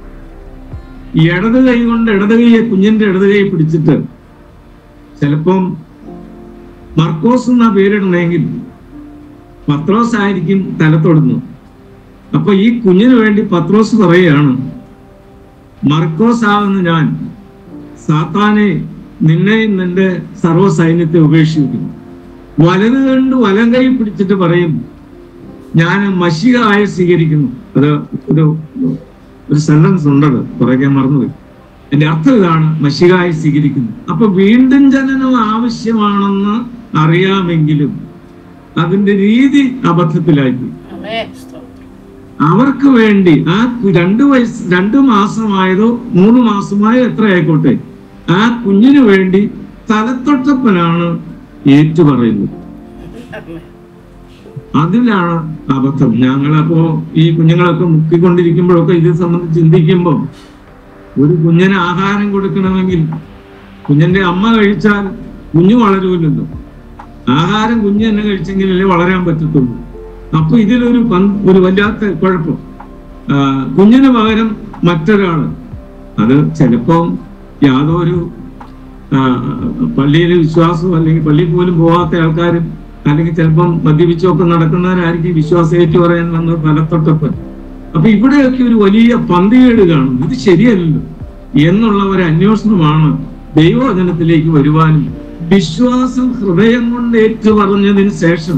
ഈ ഇടത് കൈ കൊണ്ട് ഇടത് കൈയെ കുഞ്ഞിന്റെ ഇടത് കൈ പിടിച്ചിട്ട് ചിലപ്പം മർക്കോസ് എന്നാ പേരിടണമെങ്കിൽ പത്രോസ് ആയിരിക്കും തലത്തൊടുന്നു അപ്പൊ ഈ കുഞ്ഞിന് വേണ്ടി പത്രോസ് പറയുകയാണ് മർക്കോസ് ആവുന്ന ഞാൻ സാത്താനെ നിന്നെയും നിന്റെ സർവ്വ സൈന്യത്തെ ഉപേക്ഷിക്കുന്നു വലത് കണ്ട് വലം കൈ പിടിച്ചിട്ട് പറയും ഞാൻ മഷികായി സ്വീകരിക്കുന്നു അത് ഒരു ഒരു സെന്റൻസ് ഉണ്ടത് പുറകെ മറന്നുപോയി എന്റെ അർത്ഥം ഇതാണ് മഷികായി സ്വീകരിക്കുന്നത് അപ്പൊ വീണ്ടും ജനനം ആവശ്യമാണെന്ന് അറിയാമെങ്കിലും അതിന്റെ രീതി അബദ്ധത്തിലാക്കി ആമേ സ്തോത്രം അവർക്ക് വേണ്ടി ആ കു- രണ്ടു വയസ്സ് രണ്ടു മാസമായതോ മൂന്ന് മാസമായോ എത്ര ആയിക്കോട്ടെ ആ കുഞ്ഞിന് വേണ്ടി തലത്തൊട്ടപ്പനാണ് ഏറ്റുപറയുന്നത് ആമേ അതിലാണ് അബദ്ധം ഞങ്ങളപ്പോ ഈ കുഞ്ഞുങ്ങളൊക്കെ മുക്കിക്കൊണ്ടിരിക്കുമ്പോഴൊക്കെ ഇത് സംബന്ധിച്ച് ചിന്തിക്കുമ്പോൾ ഒരു കുഞ്ഞിന് ആഹാരം കൊടുക്കണമെങ്കിൽ കുഞ്ഞിന്റെ അമ്മ കഴിച്ചാൽ കുഞ്ഞു വളരൂല്ലല്ലോ ആഹാരം കുഞ്ഞ് തന്നെ കഴിച്ചെങ്കിലല്ലേ വളരാൻ പറ്റത്തുള്ളൂ അപ്പൊ ഇതിലൊരു പന്ത് ഒരു വല്ലാത്ത കുഴപ്പം ആ, കുഞ്ഞിന് പകരം മറ്റൊരാള് അത് ചിലപ്പം യാതൊരു ആ, പള്ളിയിൽ വിശ്വാസവും അല്ലെങ്കിൽ പള്ളിയിൽ പോലും പോകാത്ത ആൾക്കാരും അല്ലെങ്കിൽ ചിലപ്പം മദ്യപിച്ചൊക്കെ നടക്കുന്നവരായിരിക്കും വിശ്വാസം ഏറ്റു പറയാൻ വന്ന് ഫലത്തൊട്ടപ്പൻ അപ്പൊ ഇവിടെയൊക്കെ ഒരു വലിയ പന്തികേട് കാണും ഇത് ശരിയല്ലല്ലോ എന്നുള്ള ഒരു അന്വേഷണമാണ് ദൈവവചനത്തിലേക്ക് വരുവാനും വിശ്വാസം ഹൃദയം കൊണ്ട് ഏറ്റുപറഞ്ഞതിന് ശേഷം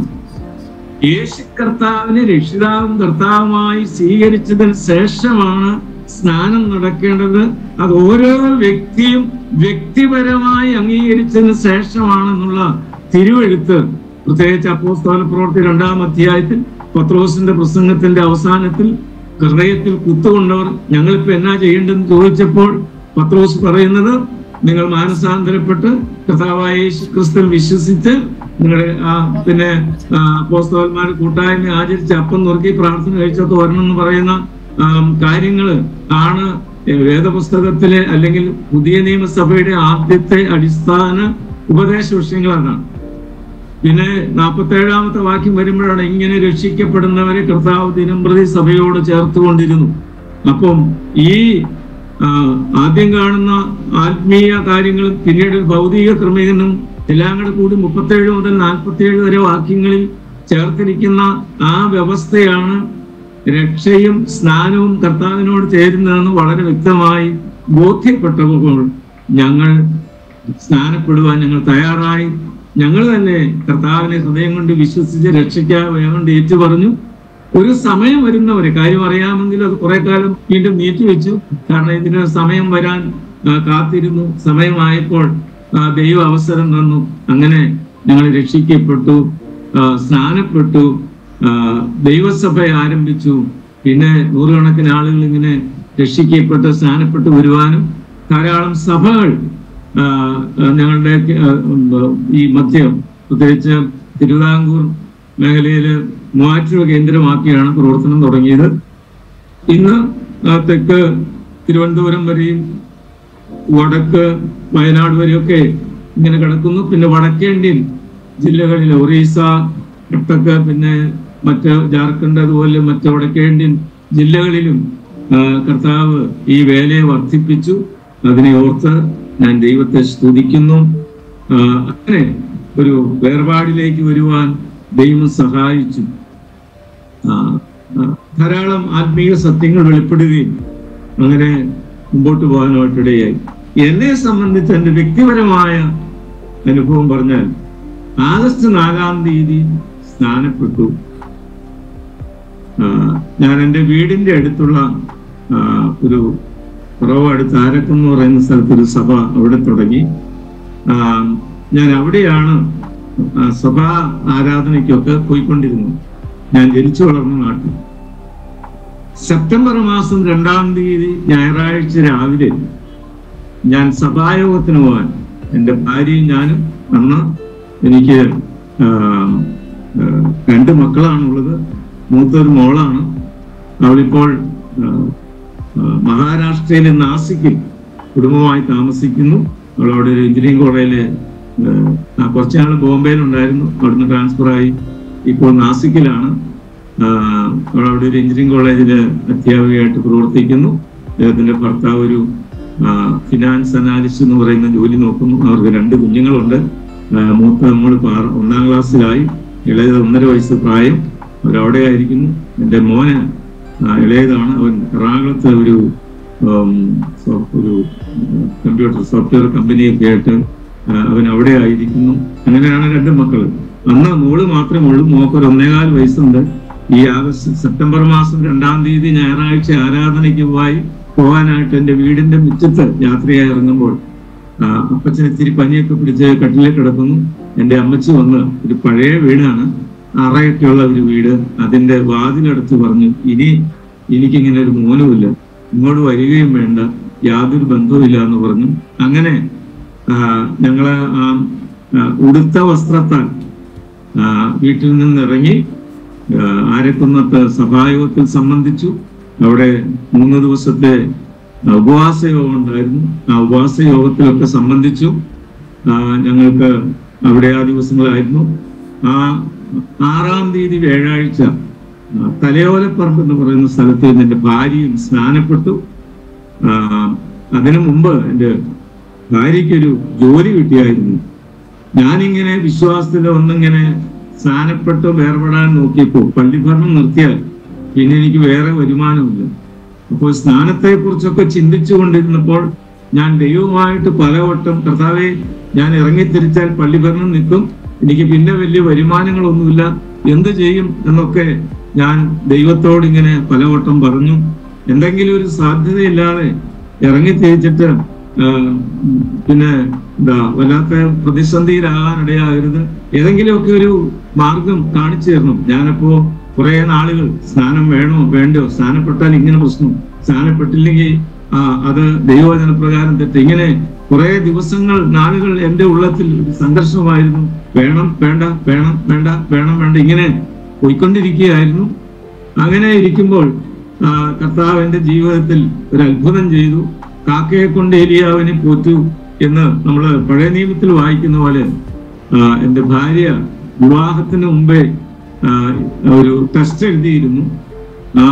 യേശു കർത്താവിനെ രക്ഷിതാവും കർത്താവുമായി സ്വീകരിച്ചതിന് ശേഷമാണ് സ്നാനം നടക്കേണ്ടത് അത് ഓരോ വ്യക്തിയും വ്യക്തിപരമായി അംഗീകരിച്ചതിന് ശേഷമാണെന്നുള്ള തിരുവെഴുത്ത് പ്രത്യേകിച്ച് അപ്പോസ്തല പ്രവൃത്തി രണ്ടാം അധ്യായത്തിൽ പത്രോസിന്റെ പ്രസംഗത്തിന്റെ അവസാനത്തിൽ ഹൃദയത്തിൽ കുത്തുകൊണ്ടവർ ഞങ്ങളിപ്പോ എന്നാ ചെയ്യേണ്ടതെന്ന് ചോദിച്ചപ്പോൾ പത്രോസ് പറയുന്നത് നിങ്ങൾ മാനസാന്തരപ്പെട്ട് കർത്താവായ യേശു ക്രിസ്തുവിൽ വിശ്വസിച്ച് നിങ്ങളുടെ ആ പിന്നെ ആ, അപ്പോസ്തലന്മാർ കൂട്ടായ്മ ആചരിച്ച് അപ്പം നുറുക്കി പ്രാർത്ഥന കഴിച്ചൊക്കെ വരണം എന്ന് പറയുന്ന ആം, കാര്യങ്ങള് ആണ് വേദപുസ്തകത്തിലെ അല്ലെങ്കിൽ പുതിയ നിയമസഭയുടെ ആദ്യത്തെ അടിസ്ഥാന ഉപദേശ വിഷയങ്ങൾ അതാണ് പിന്നെ നാൽപ്പത്തേഴാമത്തെ വാക്യം വരുമ്പോഴാണ് ഇങ്ങനെ രക്ഷിക്കപ്പെടുന്നവരെ കർത്താവ് ദിനം പ്രതി സഭയോട് ചേർത്തുകൊണ്ടിരുന്നു അപ്പം ഈ ആ, ആദ്യം കാണുന്ന ആത്മീയ കാര്യങ്ങളും പിന്നീട് ഭൗതിക ക്രമീകരണം എല്ലാം കൂടെ കൂടി മുപ്പത്തേഴ് മുതൽ നാൽപ്പത്തിയേഴ് വരെ വാക്യങ്ങളിൽ ചേർത്തിരിക്കുന്ന ആ വ്യവസ്ഥയാണ് രക്ഷയും സ്നാനവും കർത്താവിനോട് ചേരുന്നതെന്ന് വളരെ വ്യക്തമായി ബോധ്യപ്പെട്ടപ്പോൾ ഞങ്ങൾ സ്നാനപ്പെടുവാൻ ഞങ്ങൾ തയ്യാറായി ഞങ്ങൾ തന്നെ കർത്താവിനെ ഹൃദയം കൊണ്ട് വിശ്വസിച്ച് രക്ഷിക്കാൻ കൊണ്ട് ഏറ്റു പറഞ്ഞു ഒരു സമയം വരുന്നവരെ കാര്യം അറിയാമെങ്കിൽ അത് കുറെ കാലം വീണ്ടും നീട്ടിവെച്ചു കാരണം ഇതിന് സമയം വരാൻ ആ, കാത്തിരുന്നു സമയമായപ്പോൾ ആ, ദൈവം അവസരം തന്നു അങ്ങനെ ഞങ്ങൾ രക്ഷിക്കപ്പെട്ടു ആ, സ്നാനപ്പെട്ടു ആ, ദൈവസഭ ആരംഭിച്ചു പിന്നെ നൂറുകണക്കിന് ആളുകൾ ഇങ്ങനെ രക്ഷിക്കപ്പെട്ട് സ്നാനപ്പെട്ട് വരുവാനും ധാരാളം സഭകൾ ആ, ആ, ഞങ്ങളുടെ ആ, ഉം, ഈ മധ്യം പ്രത്യേകിച്ച് തിരുവിതാംകൂർ മേഖലയിൽ മൂവാറ്റുപുഴ കേന്ദ്രമാക്കിയാണ് പ്രവർത്തനം തുടങ്ങിയത് ഇന്ന് ആ, തെക്ക് തിരുവനന്തപുരം വരെയും വടക്ക് വയനാട് വരെയൊക്കെ ഇങ്ങനെ കിടക്കുന്നു പിന്നെ വടക്കേന്ത്യൻ ജില്ലകളിൽ ഒറീസ കട്ടക്ക് പിന്നെ മറ്റ് ജാർഖണ്ഡ് അതുപോലെ മറ്റ് വടക്കേന്ത്യൻ ജില്ലകളിലും ആ, കർത്താവ് ഈ വേലയെ വർദ്ധിപ്പിച്ചു അതിനെ ഓർത്ത് ഞാൻ ദൈവത്തെ സ്തുതിക്കുന്നു ആ, അങ്ങനെ ഒരു വേർപാടിലേക്ക് വരുവാൻ ദൈവം സഹായിച്ചു ആ, ആ, ധാരാളം ആത്മീയ സത്യങ്ങൾ വെളിപ്പെടുകയും അങ്ങനെ മുമ്പോട്ട് പോകാനായിട്ടിടയായി എന്നെ സംബന്ധിച്ച് എൻ്റെ വ്യക്തിപരമായ അനുഭവം പറഞ്ഞാൽ ആഗസ്റ്റ് നാലാം തീയതി സ്നാനപ്പെട്ടു ആ, ഞാൻ എൻ്റെ വീടിന്റെ അടുത്തുള്ള ആ, ഒരു കുറവ് അടുത്ത് ആരക്കം എന്ന് പറയുന്ന സ്ഥലത്ത് ഒരു സഭ അവിടെ തുടങ്ങി ആ, ഞാൻ അവിടെയാണ് ആ, സഭാ ആരാധനയ്ക്കൊക്കെ പോയിക്കൊണ്ടിരുന്നത് ഞാൻ ജനിച്ചു വളർന്ന നാട്ടിൽ സെപ്റ്റംബർ മാസം രണ്ടാം തീയതി ഞായറാഴ്ച രാവിലെ ഞാൻ സഭായോഗത്തിന് പോകാൻ എൻ്റെ ഭാര്യയും ഞാനും അന്ന് എനിക്ക് ആ, ആ, രണ്ട് മക്കളാണുള്ളത് മൂത്തൊരു മോളാണ് അവളിപ്പോൾ ആ, ആ, മഹാരാഷ്ട്രയിലെ നാസിക്കിൽ കുടുംബമായി താമസിക്കുന്നു അവൾ അവിടെ ഒരു എഞ്ചിനീയറിംഗ് കോളേജില് ആ, കുറച്ച് നാൾ ബോംബെയിലുണ്ടായിരുന്നു അവിടുന്ന് ട്രാൻസ്ഫർ ആയി ഇപ്പോൾ നാസിക്കിലാണ് ആ, അവൾ അവിടെ ഒരു എഞ്ചിനീയറിംഗ് കോളേജില് അധ്യാപികയായിട്ട് പ്രവർത്തിക്കുന്നു അദ്ദേഹത്തിന്റെ ഭർത്താവ് ഒരു ഫിനാൻസ് അനാലിസ്റ്റ് എന്ന് പറയുന്ന ജോലി നോക്കുന്നു അവർക്ക് രണ്ട് കുഞ്ഞുങ്ങളുണ്ട് ആ, മൂത്ത നമ്മൾ ഒന്നാം ക്ലാസ്സിലായി ഇളയത് ഒന്നര വയസ്സ് പ്രായം അവരവിടെ ആയിരിക്കുന്നു എൻ്റെ മോന് ആ, ഇളയതാണ് അവൻ എറണാകുളത്ത് ഒരു ഉം, സോ- ഒരു കമ്പ്യൂട്ടർ സോഫ്റ്റ്വെയർ കമ്പനിയൊക്കെ ആയിട്ട് ആ, അവൻ അവിടെ ആയിരിക്കുന്നു അങ്ങനെയാണ് രണ്ട് മക്കൾ അന്ന് മോള് മാത്രമേ ഉള്ളൂ മോക്ക് ഒരു ഒന്നേകാൽ വയസ്സുണ്ട് ഈ ആഗസ്റ്റ് സെപ്റ്റംബർ മാസം രണ്ടാം തീയതി ഞായറാഴ്ച ആരാധനയ്ക്ക് പോയി പോകാനായിട്ട് എൻ്റെ വീടിന്റെ മുറ്റത്ത് യാത്രയായി ഇറങ്ങുമ്പോൾ ആ, അപ്പച്ചന് ഇത്തിരി പനിയൊക്കെ പിടിച്ച് കട്ടിലേക്ക് കിടക്കുന്നു എൻ്റെ അമ്മച്ചി വന്ന് ഒരു പഴയ വീടാണ് അറയൊക്കെയുള്ള ഒരു വീട് അതിന്റെ വാതിലടച്ച് പറഞ്ഞു ഇനി എനിക്കിങ്ങനെ ഒരു മോനുമില്ല ഇങ്ങോട്ട് വരികയും വേണ്ട യാതൊരു ബന്ധവുമില്ല എന്ന് പറഞ്ഞു അങ്ങനെ ആ, ഞങ്ങള് ആ ആ, ഉടുത്ത വസ്ത്രത്താൽ ആ, വീട്ടിൽ നിന്ന് ഇറങ്ങി ആ, ആരക്കുന്നത്ത് സഭായോഗത്തിൽ സംബന്ധിച്ചു അവിടെ മൂന്ന് ദിവസത്തെ ഉപവാസ യോഗം ഉണ്ടായിരുന്നു ആ ഉപവാസ യോഗത്തിലൊക്കെ സംബന്ധിച്ചു ആ, ഞങ്ങൾക്ക് അവിടെ ആ ദിവസങ്ങളായിരുന്നു ആ ആറാം തീയതി വ്യാഴാഴ്ച ആ, തലയോലപ്പറമ്പ് എന്ന് പറയുന്ന സ്ഥലത്ത് നിന്ന് എൻ്റെ ഭാര്യയും സ്നാനപ്പെട്ടു ആ, അതിനു മുമ്പ് എൻ്റെ ഭാര്യയ്ക്കൊരു ജോലി കിട്ടിയായിരുന്നു ഞാനിങ്ങനെ വിശ്വാസത്തിൽ ഒന്നിങ്ങനെ സ്നാനപ്പെട്ട് വേർപെടാൻ നോക്കിയപ്പോൾ പള്ളിഭരണം നിർത്തിയാൽ പിന്നെ എനിക്ക് വേറെ വരുമാനമില്ല അപ്പോൾ സ്നാനത്തെ കുറിച്ചൊക്കെ ചിന്തിച്ചു കൊണ്ടിരുന്നപ്പോൾ ഞാൻ ദൈവമായിട്ട് പലവട്ടം കർത്താവെ ഞാൻ ഇറങ്ങിത്തിരിച്ചാൽ പള്ളിഭരണം നിൽക്കും എനിക്ക് പിന്നെ വലിയ വരുമാനങ്ങളൊന്നുമില്ല എന്ത് ചെയ്യും എന്നൊക്കെ ഞാൻ ദൈവത്തോട് ഇങ്ങനെ പലവട്ടം പറഞ്ഞു എന്തെങ്കിലും ഒരു സാധ്യതയില്ലാതെ ഇറങ്ങിത്തിരിച്ചിട്ട് ആ, പിന്നെ എന്താ വല്ലാത്ത പ്രതിസന്ധിയിലാകാൻ ഇടയാകരുത് ഏതെങ്കിലുമൊക്കെ ഒരു മാർഗം കാണിച്ചു തരണം ഞാനപ്പോ കുറെ നാളുകൾ സ്നാനം വേണോ വേണ്ടോ സ്നാനപ്പെട്ടാൽ ഇങ്ങനെ പ്രശ്നം സ്നാനപ്പെട്ടില്ലെങ്കിൽ ആ അത് ദൈവവചന പ്രകാരം തെറ്റ് ഇങ്ങനെ കുറെ ദിവസങ്ങൾ നാളുകൾ എന്റെ ഉള്ളത്തിൽ ഒരു സംഘർഷമായിരുന്നു വേണം വേണ്ട വേണം വേണ്ട വേണം വേണ്ട ഇങ്ങനെ പോയിക്കൊണ്ടിരിക്കുകയായിരുന്നു അങ്ങനെ ഇരിക്കുമ്പോൾ ആ, കർത്താവ് എന്റെ ജീവിതത്തിൽ ഒരു അത്ഭുതം ചെയ്തു കാക്കയെ കൊണ്ട് ഏലിയാവിനെ പോറ്റു എന്ന് നമ്മൾ പഴയ നിയമത്തിൽ വായിക്കുന്ന പോലെ ആ, എന്റെ ഭാര്യ വിവാഹത്തിന് മുമ്പേ ആ, ഒരു ടെസ്റ്റ് എഴുതിയിരുന്നു ആ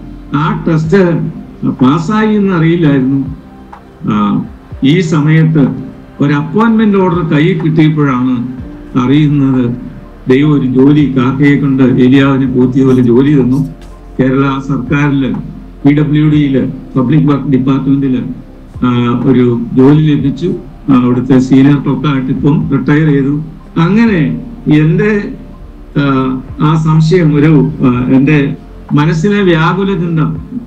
ആ ടെസ്റ്റ് പാസ്സായി എന്ന് അറിയില്ലായിരുന്നു ആ, ഈ സമയത്ത് ഒരു അപ്പോയിന്റ്മെന്റ് ഓർഡർ കയ്യിൽ കിട്ടിയപ്പോഴാണ് അറിയുന്നത് ദൈവം ഒരു ജോലി കാക്കയെ കൊണ്ട് ഏലിയാവിനെ പോറ്റിയ പോലെ ജോലി തന്നു കേരള സർക്കാരില് പി ഡബ്ല്യു ഡിയില് പബ്ലിക് വർക്ക് ഡിപ്പാർട്ട്മെന്റില് ആ, ഒരു ജോലി ലഭിച്ചു ആ, അവിടുത്തെ സീനിയർ ക്ലർക്കായിട്ട് ഇപ്പം റിട്ടയർ ചെയ്തു അങ്ങനെ എന്റെ ആ, ആ സംശയം ഒരു ആ, എന്റെ മനസ്സിലെ വ്യാകുല ചിന്ത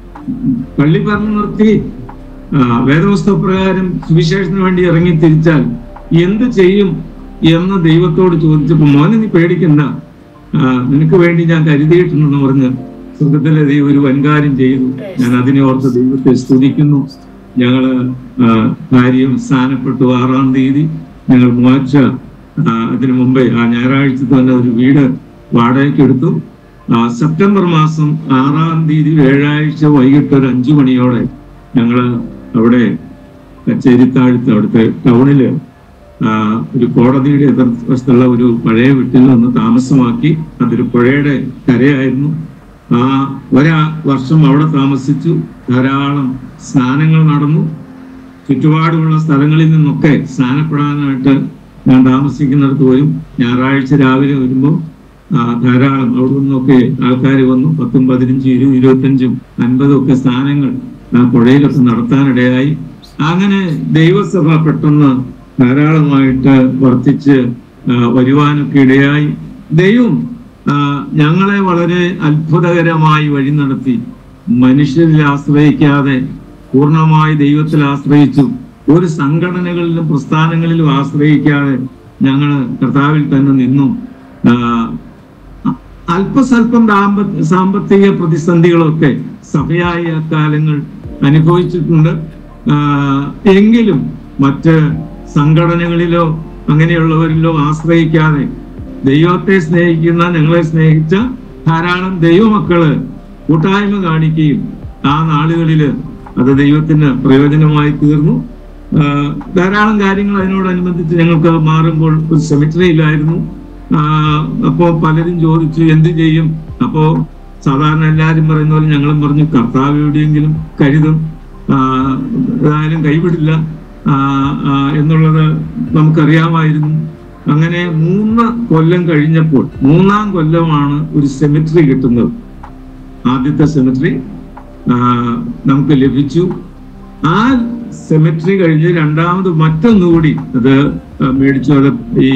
പള്ളി പറഞ്ഞു നിർത്തി ആ, വേദപുസ്തക പ്രകാരം സുവിശേഷത്തിന് വേണ്ടി ഇറങ്ങി തിരിച്ചാൽ എന്ത് ചെയ്യും എന്ന് ദൈവത്തോട് ചോദിച്ചപ്പോ മോനെ നീ പേടിക്കണ്ട ആ, നിനക്ക് വേണ്ടി ഞാൻ കരുതിയിട്ടുണ്ടെന്ന് പറഞ്ഞ് സ്വർഗത്തിലെ ദൈവം ഒരു വൻകാര്യം ചെയ്തു ഞാൻ അതിനെ ഓർത്ത് ദൈവത്തെ സ്തുതിക്കുന്നു ഞങ്ങള് ആ, ഭാര്യയും സ്ഥാനപ്പെട്ടു ആറാം തീയതി ഞങ്ങൾ മൂവാഴ്ച ആ, അതിനു മുമ്പേ ആ ഞായറാഴ്ച തന്നെ ഒരു വീട് വാടകയ്ക്ക് എടുത്തു ആ, സെപ്റ്റംബർ മാസം ആറാം തീയതി വ്യാഴാഴ്ച വൈകിട്ട് ഒരു അഞ്ചു മണിയോടെ ഞങ്ങള് അവിടെ കച്ചേരിത്താഴത്ത് അവിടുത്തെ ടൗണില് ആ, ഒരു കോടതിയുടെ എതിർവശത്തുള്ള ഒരു പഴയ വീട്ടിൽ നിന്ന് താമസമാക്കി അതൊരു പുഴയുടെ കരയായിരുന്നു ആ ഒരാ വർഷം അവിടെ താമസിച്ചു ധാരാളം സ്നാനങ്ങൾ നടന്നു ചുറ്റുപാടുമുള്ള സ്ഥലങ്ങളിൽ നിന്നൊക്കെ സ്നാനപ്പെടാനായിട്ട് ഞാൻ താമസിക്കുന്നിടത്ത് വരും ഞായറാഴ്ച രാവിലെ വരുമ്പോൾ ആ, ധാരാളം അവിടെ നിന്നൊക്കെ ആൾക്കാർ വന്നു പത്തും പതിനഞ്ചും ഇരുപത് ഇരുപത്തഞ്ചും അൻപതും ഒക്കെ സ്ഥാനങ്ങൾ ആ പുഴയിലൊക്കെ നടത്താനിടയായി അങ്ങനെ ദൈവസഭ പെട്ടെന്ന് ധാരാളമായിട്ട് വർദ്ധിച്ച് ആ, വരുവാനൊക്കെ ഇടയായി ദൈവം ആ, ഞങ്ങളെ വളരെ അത്ഭുതകരമായി വഴി നടത്തി മനുഷ്യരിൽ ആശ്രയിക്കാതെ പൂർണ്ണമായി ദൈവത്തിൽ ആശ്രയിച്ചു ഒരു സംഘടനകളിലും പ്രസ്ഥാനങ്ങളിലും ആശ്രയിക്കാതെ ഞങ്ങൾ കർത്താവിൽ തന്നെ നിന്നു ആ, അല്പസ്വല്പം ദാമ്പ- സാമ്പത്തിക പ്രതിസന്ധികളൊക്കെ സഭയായ കാലങ്ങൾ അനുഭവിച്ചിട്ടുണ്ട് ആ, എങ്കിലും മറ്റ് സംഘടനകളിലോ അങ്ങനെയുള്ളവരിലോ ആശ്രയിക്കാതെ ദൈവത്തെ സ്നേഹിക്കുന്ന ഞങ്ങളെ സ്നേഹിച്ച ധാരാളം ദൈവമക്കള് കൂട്ടായ്മ കാണിക്കുകയും ആ നാളുകളില് അത് ദൈവത്തിന് പ്രയോജനമായി തീർന്നു ആ, ധാരാളം കാര്യങ്ങൾ അതിനോടനുബന്ധിച്ച് ഞങ്ങൾക്ക് മാറുമ്പോൾ ഒരു സെമിറ്ററിയിലായിരുന്നു അപ്പോ പലരും ചോദിച്ചു എന്ത് ചെയ്യും അപ്പോ സാധാരണ എല്ലാരും പറയുന്ന പോലെ ഞങ്ങളും പറഞ്ഞു കർത്താവ് എവിടെയെങ്കിലും കരുതും ആ, ഏതായാലും കൈവിടില്ല ആ, ആ, എന്നുള്ളത് നമുക്കറിയാമായിരുന്നു അങ്ങനെ മൂന്ന് കൊല്ലം കഴിഞ്ഞപ്പോൾ മൂന്നാം കൊല്ലമാണ് ഒരു സെമിറ്ററി കിട്ടുന്നത് ആദ്യത്തെ സെമിറ്ററി നമുക്ക് ലഭിച്ചു ആ സെമിറ്ററി കഴിഞ്ഞ് രണ്ടാമത് മറ്റൊന്നുകൂടി അത് ആ, മേടിച്ചു അത് ഈ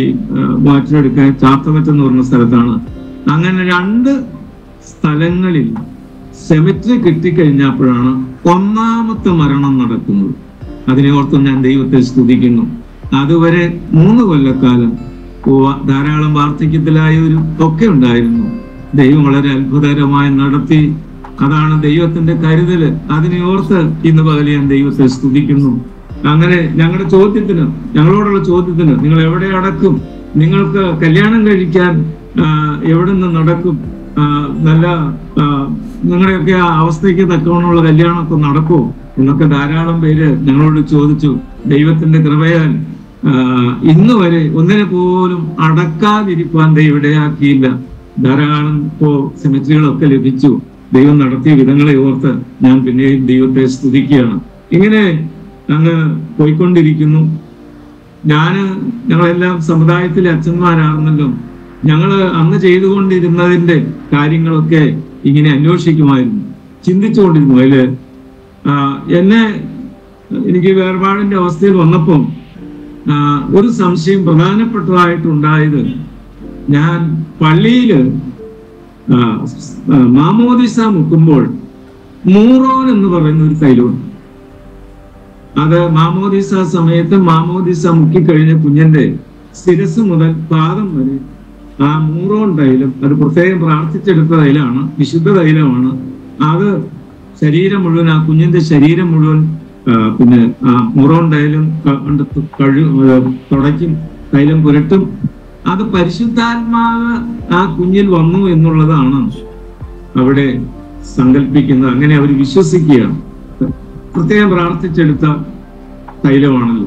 മാറ്റിനെടുക്കാൻ ചാത്തമറ്റം എന്ന് പറഞ്ഞ സ്ഥലത്താണ് അങ്ങനെ രണ്ട് സ്ഥലങ്ങളിൽ സെമിട്രി കിട്ടിക്കഴിഞ്ഞപ്പോഴാണ് ഒന്നാമത്തെ മരണം നടക്കുന്നത് അതിനെ ഓർത്ത് ഞാൻ ദൈവത്തെ സ്തുതിക്കുന്നു അതുവരെ മൂന്ന് കൊല്ലക്കാലം വ- ധാരാളം വാർദ്ധക്യത്തിലായ ഒരു ഒക്കെ ഉണ്ടായിരുന്നു ദൈവം വളരെ അത്ഭുതകരമായി നടത്തി അതാണ് ദൈവത്തിന്റെ കരുതല് അതിനെ ഓർത്ത് ഇന്ന് പകൽ ഞാൻ ദൈവത്തെ സ്തുതിക്കുന്നു അങ്ങനെ ഞങ്ങളുടെ ചോദ്യത്തിന് ഞങ്ങളോടുള്ള ചോദ്യത്തിന് നിങ്ങൾ എവിടെ അടക്കും നിങ്ങൾക്ക് കല്യാണം കഴിക്കാൻ ആ, എവിടെ നിന്ന് നടക്കും ആ, നല്ല ആ, നിങ്ങളുടെയൊക്കെ ആ അവസ്ഥയ്ക്ക് തക്കവണ്ണമുള്ള കല്യാണമൊക്കെ നടക്കുമോ എന്നൊക്കെ ധാരാളം പേര് ഞങ്ങളോട് ചോദിച്ചു ദൈവത്തിന്റെ കൃപയാൽ ആ, ഇന്ന് വരെ ഒന്നിനെ പോലും അടക്കാതിരിക്കാൻ ദൈവം ഇടയാക്കിയില്ല ധാരാളം ഇപ്പോ സെമിറ്ററികളൊക്കെ ലഭിച്ചു ദൈവം നടത്തിയ വിധങ്ങളെ ഓർത്ത് ഞാൻ പിന്നെയും ദൈവത്തെ സ്തുതിക്കുകയാണ് ഇങ്ങനെ അങ്ങ് പോയിക്കൊണ്ടിരിക്കുന്നു ഞാന് ഞങ്ങളെല്ലാം സമുദായത്തിലെ അച്ഛന്മാരാണെന്നല്ലോ ഞങ്ങള് അന്ന് ചെയ്തുകൊണ്ടിരുന്നതിന്റെ കാര്യങ്ങളൊക്കെ ഇങ്ങനെ അന്വേഷിക്കുമായിരുന്നു ചിന്തിച്ചുകൊണ്ടിരുന്നു അതില് ആ, എന്നെ എനിക്ക് വേർപാടിന്റെ അവസ്ഥയിൽ വന്നപ്പം ആ, ഒരു സംശയം പ്രധാനപ്പെട്ടതായിട്ടുണ്ടായത് ഞാൻ പള്ളിയില് ആ, ആ, മാമോദിസ മുക്കുമ്പോൾ മൂറോൻ എന്ന് പറയുന്ന ഒരു തൈലമുണ്ട് അത് മാമോദിസ സമയത്ത് മാമോദിസ മുക്കിക്കഴിഞ്ഞ കുഞ്ഞിന്റെ ശിരസ് മുതൽ പാദം വരെ ആ മൂറോൺ തൈലം അത് പ്രത്യേകം പ്രാർത്ഥിച്ചെടുത്ത തൈലമാണ് വിശുദ്ധ തൈലമാണ് അത് ശരീരം മുഴുവൻ ആ കുഞ്ഞിന്റെ ശരീരം മുഴുവൻ ആ, പിന്നെ ആ മുറോൺ തൈലം ക- കൊണ്ട് തു- കഴു ആ, തുടയ്ക്കും തൈലം പുരട്ടും അത് പരിശുദ്ധാത്മാവ് ആ കുഞ്ഞിൽ വന്നു എന്നുള്ളതാണ് അവിടെ സങ്കല്പിക്കുന്നത് അങ്ങനെ അവർ വിശ്വസിക്കുകയാണ് പ്രത്യേകം പ്രാർത്ഥിച്ചെടുത്ത തൈലമാണല്ലോ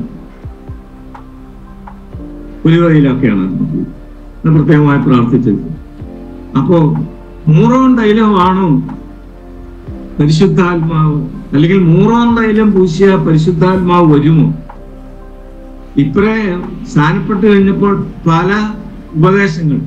പുലിവ തൈലൊക്കെയാണ് അത് പ്രത്യേകമായി പ്രാർത്ഥിച്ചത് അപ്പോ മൂറോൺ തൈലമാണോ പരിശുദ്ധാത്മാവ് അല്ലെങ്കിൽ മൂറോൺ തൈലം പൂശിയ പരിശുദ്ധാത്മാവ് വരുമോ ഇത്രയും സ്ഥാനപ്പെട്ട് കഴിഞ്ഞപ്പോൾ പല ഉപദേശങ്ങൾ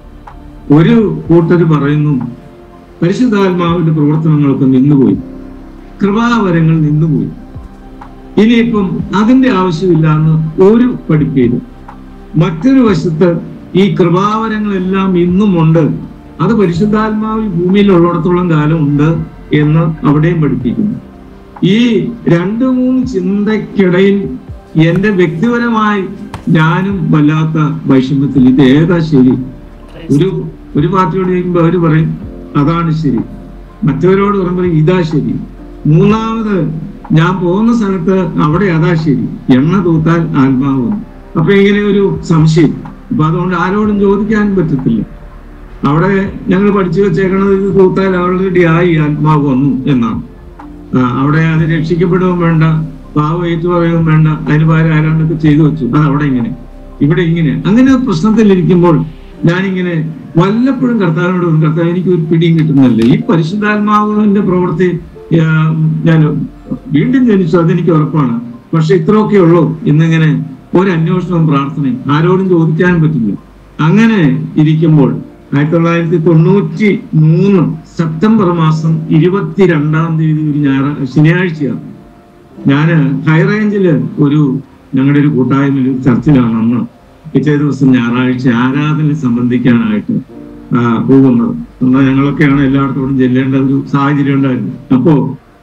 ഒരു കൂട്ടര് പറയുന്നു പരിശുദ്ധാത്മാവിന്റെ പ്രവർത്തനങ്ങളൊക്കെ നിന്നുപോയി കൃപാവരങ്ങൾ നിന്നുപോയി ഇനിയിപ്പം അതിന്റെ ആവശ്യമില്ല എന്ന് ഒരു പഠിപ്പീരും മറ്റൊരു വശത്ത് ഈ കൃപാവരങ്ങളെല്ലാം ഇന്നുമുണ്ട് അത് പരിശുദ്ധാത്മാവിൽ ഭൂമിയിൽ ഉള്ളിടത്തോളം കാലം ഉണ്ട് എന്ന് അവിടെയും പഠിപ്പിക്കുന്നു ഈ രണ്ട് മൂന്ന് ചിന്തയ്ക്കിടയിൽ എന്റെ വ്യക്തിപരമായി ഞാനും വല്ലാത്ത വൈഷമ്യത്തിൽ ഇത് ഏതാ ശരി ഒരു ഒരു പാർട്ടിയോട് ചോദിക്കുമ്പോൾ അവര് പറയും അതാണ് ശരി മറ്റവരോട് പറയുമ്പോൾ ഇതാ ശരി മൂന്നാമത് ഞാൻ പോകുന്ന സ്ഥലത്ത് അവിടെ അതാ ശരി എണ്ണ തൂത്താൽ ആത്മാവ് വന്നു അപ്പൊ ഇങ്ങനെ ഒരു സംശയം അപ്പൊ അതുകൊണ്ട് ആരോടും ചോദിക്കാൻ പറ്റത്തില്ല അവിടെ ഞങ്ങൾ പഠിച്ചു വെച്ചേക്കണത് ഇത് തൂത്താൽ ഓൾറെഡി ആയി ആത്മാവ് വന്നു എന്നാണ് ആ, അവിടെ അത് രക്ഷിക്കപ്പെടുകയും വേണ്ട പാവ ഏറ്റു പറയുകയും വേണ്ട അതിന് പകരം ആരാണ്ടൊക്കെ ചെയ്തു വെച്ചു അത് അവിടെ ഇങ്ങനെ ഇവിടെ ഇങ്ങനെ അങ്ങനെ ഒരു പ്രശ്നത്തിലിരിക്കുമ്പോൾ ഞാനിങ്ങനെ വല്ലപ്പോഴും കർത്താവിനോട് പറയും, കർത്താവ് എനിക്ക് ഒരു പിടിയും കിട്ടുന്നില്ല ഈ പരിശുദ്ധാത്മാവിന്റെ പ്രവൃത്തി ആ, ഞാൻ വീണ്ടും ജനിച്ചു അതെനിക്ക് ഉറപ്പാണ് പക്ഷെ ഇത്രയൊക്കെ ഉള്ളൂ എന്നിങ്ങനെ ഒരു അന്വേഷണവും പ്രാർത്ഥനയും ആരോടും ചോദിക്കാനും പറ്റില്ല അങ്ങനെ ഇരിക്കുമ്പോൾ ആയിരത്തി തൊള്ളായിരത്തി തൊണ്ണൂറ്റി മൂന്ന് സെപ്റ്റംബർ മാസം ഇരുപത്തിരണ്ടാം തീയതി ഒരു ഞായറാഴ്ച ശനിയാഴ്ചയാണ് ഞാന് ഹൈറേഞ്ചില് ഒരു ഞങ്ങളുടെ ഒരു കൂട്ടായ്മയിൽ ഒരു ചർച്ചിലാണ് അന്ന് പിറ്റേ ദിവസം ഞായറാഴ്ച ആരാധന സംബന്ധിക്കാനായിട്ട് ആ, പോകുന്നത് എന്നാൽ ഞങ്ങളൊക്കെയാണ് എല്ലായിടത്തോടും ചെല്ലേണ്ട ഒരു സാഹചര്യം ഉണ്ടായിരുന്നു അപ്പോ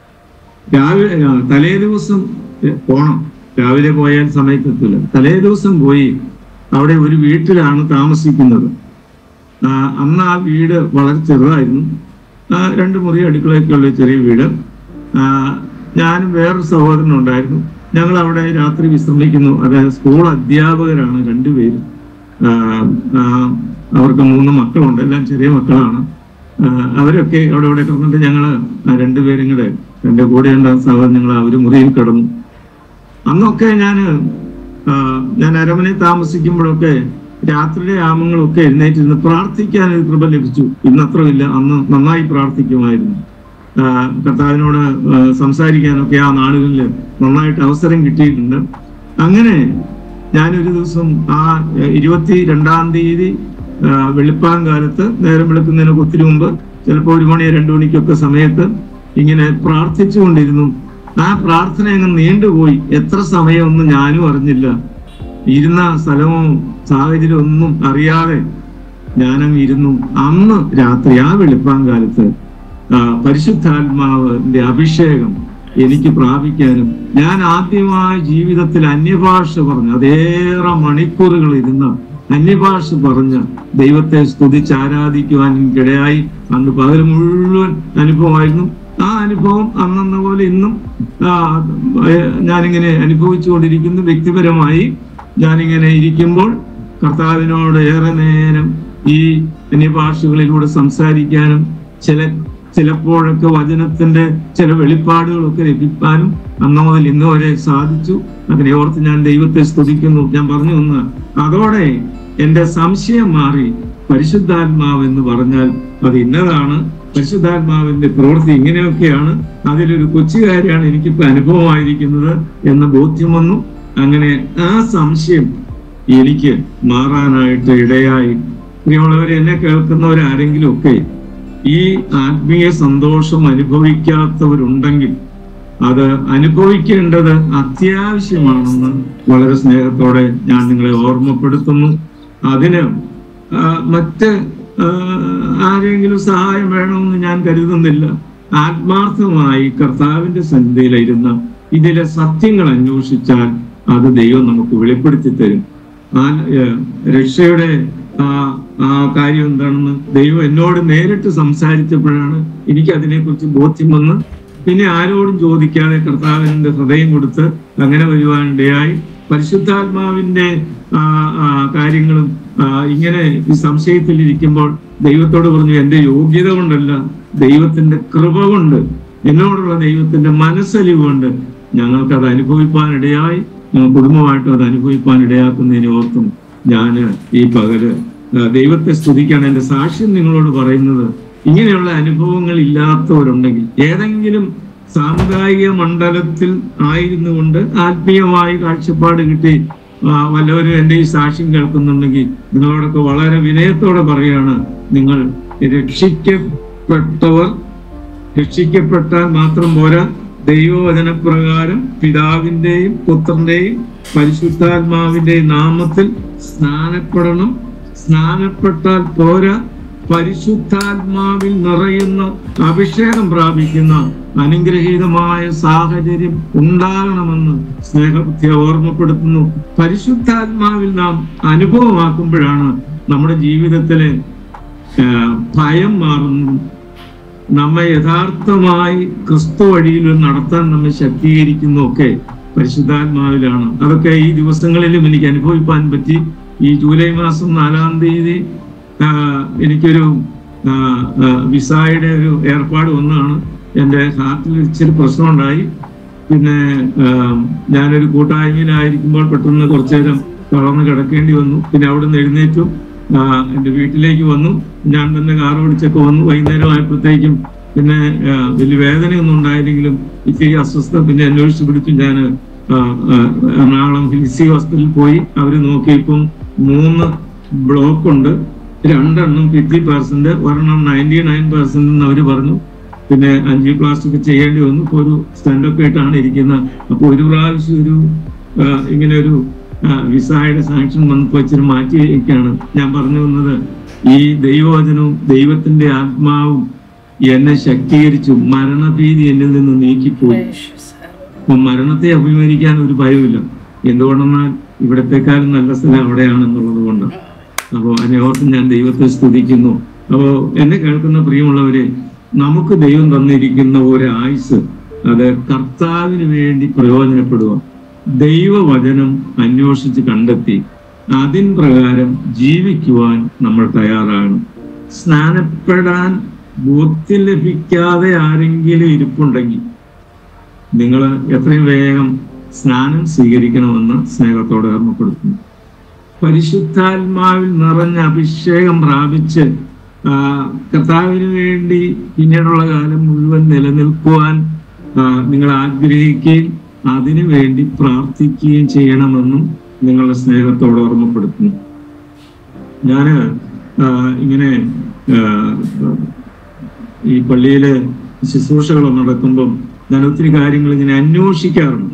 രാവിലെ ആ, തലേ ദിവസം എ, പോണം രാവിലെ പോയാൽ സമയത്തെത്തില്ല തലേ ദിവസം പോയി അവിടെ ഒരു വീട്ടിലാണ് താമസിക്കുന്നത് ആ, അന്ന് ആ വീട് വളരെ ചെറുതായിരുന്നു ആ, രണ്ട് മുറി അടുക്കളയൊക്കെ ഉള്ള ചെറിയ വീട് ആ, ഞാനും വേറൊരു സഹോദരനും ഉണ്ടായിരുന്നു ഞങ്ങൾ അവിടെ രാത്രി വിശ്രമിക്കുന്നു അതായത് സ്കൂൾ അധ്യാപകരാണ് രണ്ടുപേരും ആ, ആ, അവർക്ക് മൂന്ന് മക്കളുണ്ട് എല്ലാം ചെറിയ മക്കളാണ് ആ, അവരൊക്കെ അവിടെ ഇവിടെ കിടന്നിട്ട് ഞങ്ങള് ആ രണ്ടുപേരും കൂടെ എന്റെ കൂടെ ഉണ്ടാകുന്ന സഹോദരൻ ഞങ്ങൾ അവര് മുറിയിൽ കിടന്നു അന്നൊക്കെ ഞാന് ആ, ഞാൻ അരമനയിൽ താമസിക്കുമ്പോഴൊക്കെ രാത്രിയിലെ ആമങ്ങളൊക്കെ എഴുന്നേറ്റിരുന്ന് പ്രാർത്ഥിക്കാൻ ഒരു കൃപ ലഭിച്ചു ഇന്നത്ര ഇല്ല അന്ന് നന്നായി പ്രാർത്ഥിക്കുമായിരുന്നു ആ, കർത്താവിനോട് ആ, സംസാരിക്കാനൊക്കെ ആ നാളുകളിൽ നന്നായിട്ട് അവസരം കിട്ടിയിട്ടുണ്ട് അങ്ങനെ ഞാനൊരു ദിവസം ആ ഇരുപത്തി രണ്ടാം തീയതി ആ, വെളുപ്പാങ്കാലത്ത് നേരം വെളുക്കുന്നതിനൊക്കെ ഒത്തിരി മുമ്പ് ചിലപ്പോൾ ഒരു മണി രണ്ടു മണിക്കൊക്കെ സമയത്ത് ഇങ്ങനെ പ്രാർത്ഥിച്ചുകൊണ്ടിരുന്നു ആ പ്രാർത്ഥന അങ്ങ് നീണ്ടുപോയി എത്ര സമയമൊന്നും ഞാനും അറിഞ്ഞില്ല ഇരുന്ന സ്ഥലവും സാഹചര്യം ഒന്നും അറിയാതെ ഞാനങ്ങ് ഇരുന്നു അന്ന് രാത്രി ആ വെളുപ്പാങ്കാലത്ത് ആ, പരിശുദ്ധാത്മാവിന്റെ അഭിഷേകം എനിക്ക് പ്രാപിക്കാനും ഞാൻ ആദ്യമായി ജീവിതത്തിൽ അന്യഭാഷ പറഞ്ഞു അതേറെ മണിക്കൂറുകൾ ഇരുന്ന് അന്യഭാഷ പറഞ്ഞ് ദൈവത്തെ സ്തുതിച്ച് ആരാധിക്കുവാൻ എനിക്കിടയായി അന്ന് പകൽ മുഴുവൻ അനുഭവമായിരുന്നു ആ അനുഭവം അന്നെന്ന പോലെ ഇന്നും ആ, ഏഹ്, ഞാനിങ്ങനെ അനുഭവിച്ചുകൊണ്ടിരിക്കുന്നു വ്യക്തിപരമായി ഞാനിങ്ങനെ ഇരിക്കുമ്പോൾ കർത്താവിനോട് ഏറെ നേരം ഈ അന്യഭാഷകളിലൂടെ സംസാരിക്കാനും ചില ചിലപ്പോഴൊക്കെ വചനത്തിന്റെ ചില വെളിപ്പാടുകളൊക്കെ ലഭിക്കാനും അന്ന് മുതൽ ഇന്ന് വരെ സാധിച്ചു അതിനെ ഓർത്ത് ഞാൻ ദൈവത്തെ സ്തുതിക്കുന്നു ഞാൻ പറഞ്ഞു ഒന്ന് അതോടെ എന്റെ സംശയം മാറി പരിശുദ്ധാത്മാവ് എന്ന് പറഞ്ഞാൽ അത് ഇന്നതാണ് പരിശുദ്ധാത്മാവിന്റെ പ്രവൃത്തി ഇങ്ങനെയൊക്കെയാണ് അതിലൊരു കൊച്ചുകാരിയാണ് എനിക്കിപ്പോ അനുഭവമായിരിക്കുന്നത് എന്ന ബോധ്യം വന്നു അങ്ങനെ ആ സംശയം എനിക്ക് മാറാനായിട്ട് ഇടയായി പ്രിയമുള്ളവരെ എന്നെ കേൾക്കുന്നവരാരെങ്കിലും ഒക്കെ ഈ ആത്മീയ സന്തോഷം അനുഭവിക്കാത്തവരുണ്ടെങ്കിൽ അത് അനുഭവിക്കേണ്ടത് അത്യാവശ്യമാണെന്ന് വളരെ സ്നേഹത്തോടെ ഞാൻ നിങ്ങളെ ഓർമ്മപ്പെടുത്തുന്നു അതിന് ആ, മറ്റ് ആ, ആരെങ്കിലും സഹായം വേണമെന്ന് ഞാൻ കരുതുന്നില്ല ആത്മാർത്ഥമായി കർത്താവിന്റെ സന്നിധിയിലിരുന്ന് ഇതിലെ സത്യങ്ങൾ അന്വേഷിച്ചാൽ അത് ദൈവം നമുക്ക് വെളിപ്പെടുത്തി തരും ആ ഏ, രക്ഷയുടെ ആ ആ കാര്യം എന്താണെന്ന് ദൈവം എന്നോട് നേരിട്ട് സംസാരിച്ചപ്പോഴാണ് എനിക്ക് അതിനെക്കുറിച്ച് ബോധ്യം വന്ന് പിന്നെ ആരോടും ചോദിക്കാതെ കർത്താവിന്റെ ഹൃദയം കൊടുത്ത് അങ്ങനെ വരുവാനിടയായി പരിശുദ്ധാത്മാവിന്റെ ആ, ആ, കാര്യങ്ങളും ആ, ഇങ്ങനെ ഈ സംശയത്തിലിരിക്കുമ്പോൾ ദൈവത്തോട് പറഞ്ഞു എന്റെ യോഗ്യത കൊണ്ടല്ല ദൈവത്തിന്റെ കൃപ കൊണ്ട് എന്നോടുള്ള ദൈവത്തിന്റെ മനസ്സലിവ് കൊണ്ട് ഞങ്ങൾക്ക് അത് അനുഭവിപ്പാനിടയായി ഞങ്ങൾ കുടുംബമായിട്ടും അത് അനുഭവിപ്പാൻ ഇടയാക്കുന്നതിനെ ഓർത്തും ഞാൻ ഈ പകല് ആ, ദൈവത്തെ സ്തുതിക്കാണ് എന്റെ സാക്ഷ്യം നിങ്ങളോട് പറയുന്നത് ഇങ്ങനെയുള്ള അനുഭവങ്ങൾ ഇല്ലാത്തവരുണ്ടെങ്കിൽ ഏതെങ്കിലും സാമുദായിക മണ്ഡലത്തിൽ ആയിരുന്നു കൊണ്ട് ആത്മീയമായി കാഴ്ചപ്പാട് കിട്ടി ആ, വല്ലവരും എന്റെ ഈ സാക്ഷ്യം കേൾക്കുന്നുണ്ടെങ്കിൽ നിങ്ങളോടൊക്കെ വളരെ വിനയത്തോടെ പറയാണ് നിങ്ങൾ രക്ഷിക്കപ്പെട്ടവർ രക്ഷിക്കപ്പെട്ടാൽ മാത്രം പോരാ ദൈവവചനപ്രകാരം പിതാവിന്റെയും പുത്രന്റെയും പരിശുദ്ധാത്മാവിന്റെയും നാമത്തിൽ സ്നാനപ്പെടണം സ്നാനപ്പെട്ടാൽ പോരാ പരിശുദ്ധാത്മാവിൽ നിറയുന്ന അഭിഷേകം പ്രാപിക്കുന്ന അനുഗ്രഹീതമായ സാഹചര്യം ഉണ്ടാകണമെന്ന് സ്നേഹത്തെ ഓർമ്മപ്പെടുത്തുന്നു പരിശുദ്ധാത്മാവിൽ നാം അനുഭവമാക്കുമ്പോഴാണ് നമ്മുടെ ജീവിതത്തിലെ ആ, ഭയം മാറുന്നു നമ്മെ യഥാർത്ഥമായി ക്രിസ്തു വഴിയിൽ നടത്താൻ നമ്മെ ശക്തീകരിക്കുന്നു ഒക്കെ പരിശുദ്ധാത്മാവിലാണ് അതൊക്കെ ഈ ദിവസങ്ങളിലും എനിക്ക് അനുഭവിപ്പാൻ പറ്റി ഈ ജൂലൈ മാസം നാലാം തീയതി ആ, എനിക്കൊരു ആ, ആ, വിസായുടെ ഒരു ഏർപ്പാട് വന്നതാണ് എൻ്റെ ഹാർട്ടിൽ ഇച്ചിരി പ്രശ്നമുണ്ടായി പിന്നെ ആ, ഞാനൊരു കൂട്ടായ്മയിലായിരിക്കുമ്പോൾ പെട്ടെന്ന് കുറച്ചു നേരം തളർന്ന് കിടക്കേണ്ടി വന്നു പിന്നെ അവിടെ നിന്ന് എഴുന്നേറ്റു ആ, എൻ്റെ വീട്ടിലേക്ക് വന്നു ഞാൻ തന്നെ കാർ ഓടിച്ചൊക്കെ വന്നു വൈകുന്നേരം ആയപ്പോഴത്തേക്കും പിന്നെ ആ, വലിയ വേദനയൊന്നും ഉണ്ടായില്ലെങ്കിലും ഇത്തിരി അസ്വസ്ഥ പിന്നെ അന്വേഷിച്ച് പിടിച്ചു ഞാൻ എറണാകുളം ഹിൽസി ഹോസ്പിറ്റലിൽ പോയി അവർ നോക്കിയപ്പം മൂന്ന് ബ്ലോക്ക് ഉണ്ട് രണ്ടെണ്ണം ഫിഫ്റ്റി പെർസെന്റ് ഒരെണ്ണം നയൻറ്റി നയൻ പെർസെന്റ് എന്ന് അവർ പറഞ്ഞു പിന്നെ അഞ്ചിയോപ്ലാസ്റ്റിക് ചെയ്യേണ്ടി വന്നു ഇപ്പൊ ഒരു സ്റ്റണ്ടൊക്കെ ആയിട്ടാണ് ഇരിക്കുന്നത് അപ്പൊ ഒരു പ്രാവശ്യം ഒരു ആ, ഇങ്ങനെ ഒരു ആ, വിസയുടെ സാങ്ഷൻ വന്നപ്പോ ഇച്ചിരി മാറ്റി വയ്ക്കാണ് ഞാൻ പറഞ്ഞു വന്നത് ഈ ദൈവവചനവും ദൈവത്തിന്റെ ആത്മാവും എന്നെ ശക്തീകരിച്ചു മരണഭീതി എന്നിൽ നിന്ന് നീക്കിപ്പോയി അപ്പൊ മരണത്തെ അഭിമുഖീകരിക്കാൻ ഒരു ഭയമില്ല എന്തുകൊണ്ടെന്നാൽ ഇവിടത്തെക്കാളും നല്ല സ്ഥലം അവിടെയാണെന്നുള്ളത് കൊണ്ട് അപ്പോൾ അതിനെ ഓർത്ത് ഞാൻ ദൈവത്തെ സ്തുതിക്കുന്നു അപ്പോൾ എന്നെ കേൾക്കുന്ന പ്രിയമുള്ളവരെ നമുക്ക് ദൈവം തന്നിരിക്കുന്ന ഒരു ആയുസ് അത് കർത്താവിന് വേണ്ടി പ്രയോജനപ്പെടുക ദൈവവചനം അന്വേഷിച്ച് കണ്ടെത്തി അതിൻ പ്രകാരം ജീവിക്കുവാൻ നമ്മൾ തയ്യാറാകണം സ്നാനപ്പെടാൻ ബോധ്യം ലഭിക്കാതെ ആരെങ്കിലും ഇരിപ്പുണ്ടെങ്കിൽ നിങ്ങൾ എത്രയും വേഗം സ്നാനം സ്വീകരിക്കണമെന്ന് സ്നേഹത്തോടെ ഓർമ്മപ്പെടുത്തുന്നു പരിശുദ്ധാത്മാവിൽ നിറഞ്ഞ അഭിഷേകം പ്രാപിച്ച് ആ, കർത്താവിന് വേണ്ടി പിന്നീടുള്ള കാലം മുഴുവൻ നിലനിൽക്കുവാൻ ആ, നിങ്ങൾ ആഗ്രഹിക്കുകയും അതിനു വേണ്ടി പ്രാർത്ഥിക്കുകയും ചെയ്യണമെന്നും നിങ്ങളുടെ സ്നേഹത്തോടെ ഓർമ്മപ്പെടുത്തുന്നു ഞാന് ആ, ഇങ്ങനെ ആ, ഈ പള്ളിയിലെ ശുശ്രൂഷകൾ നടക്കുമ്പം ഞാൻ ഒത്തിരി കാര്യങ്ങൾ ഇങ്ങനെ അന്വേഷിക്കാറുണ്ട്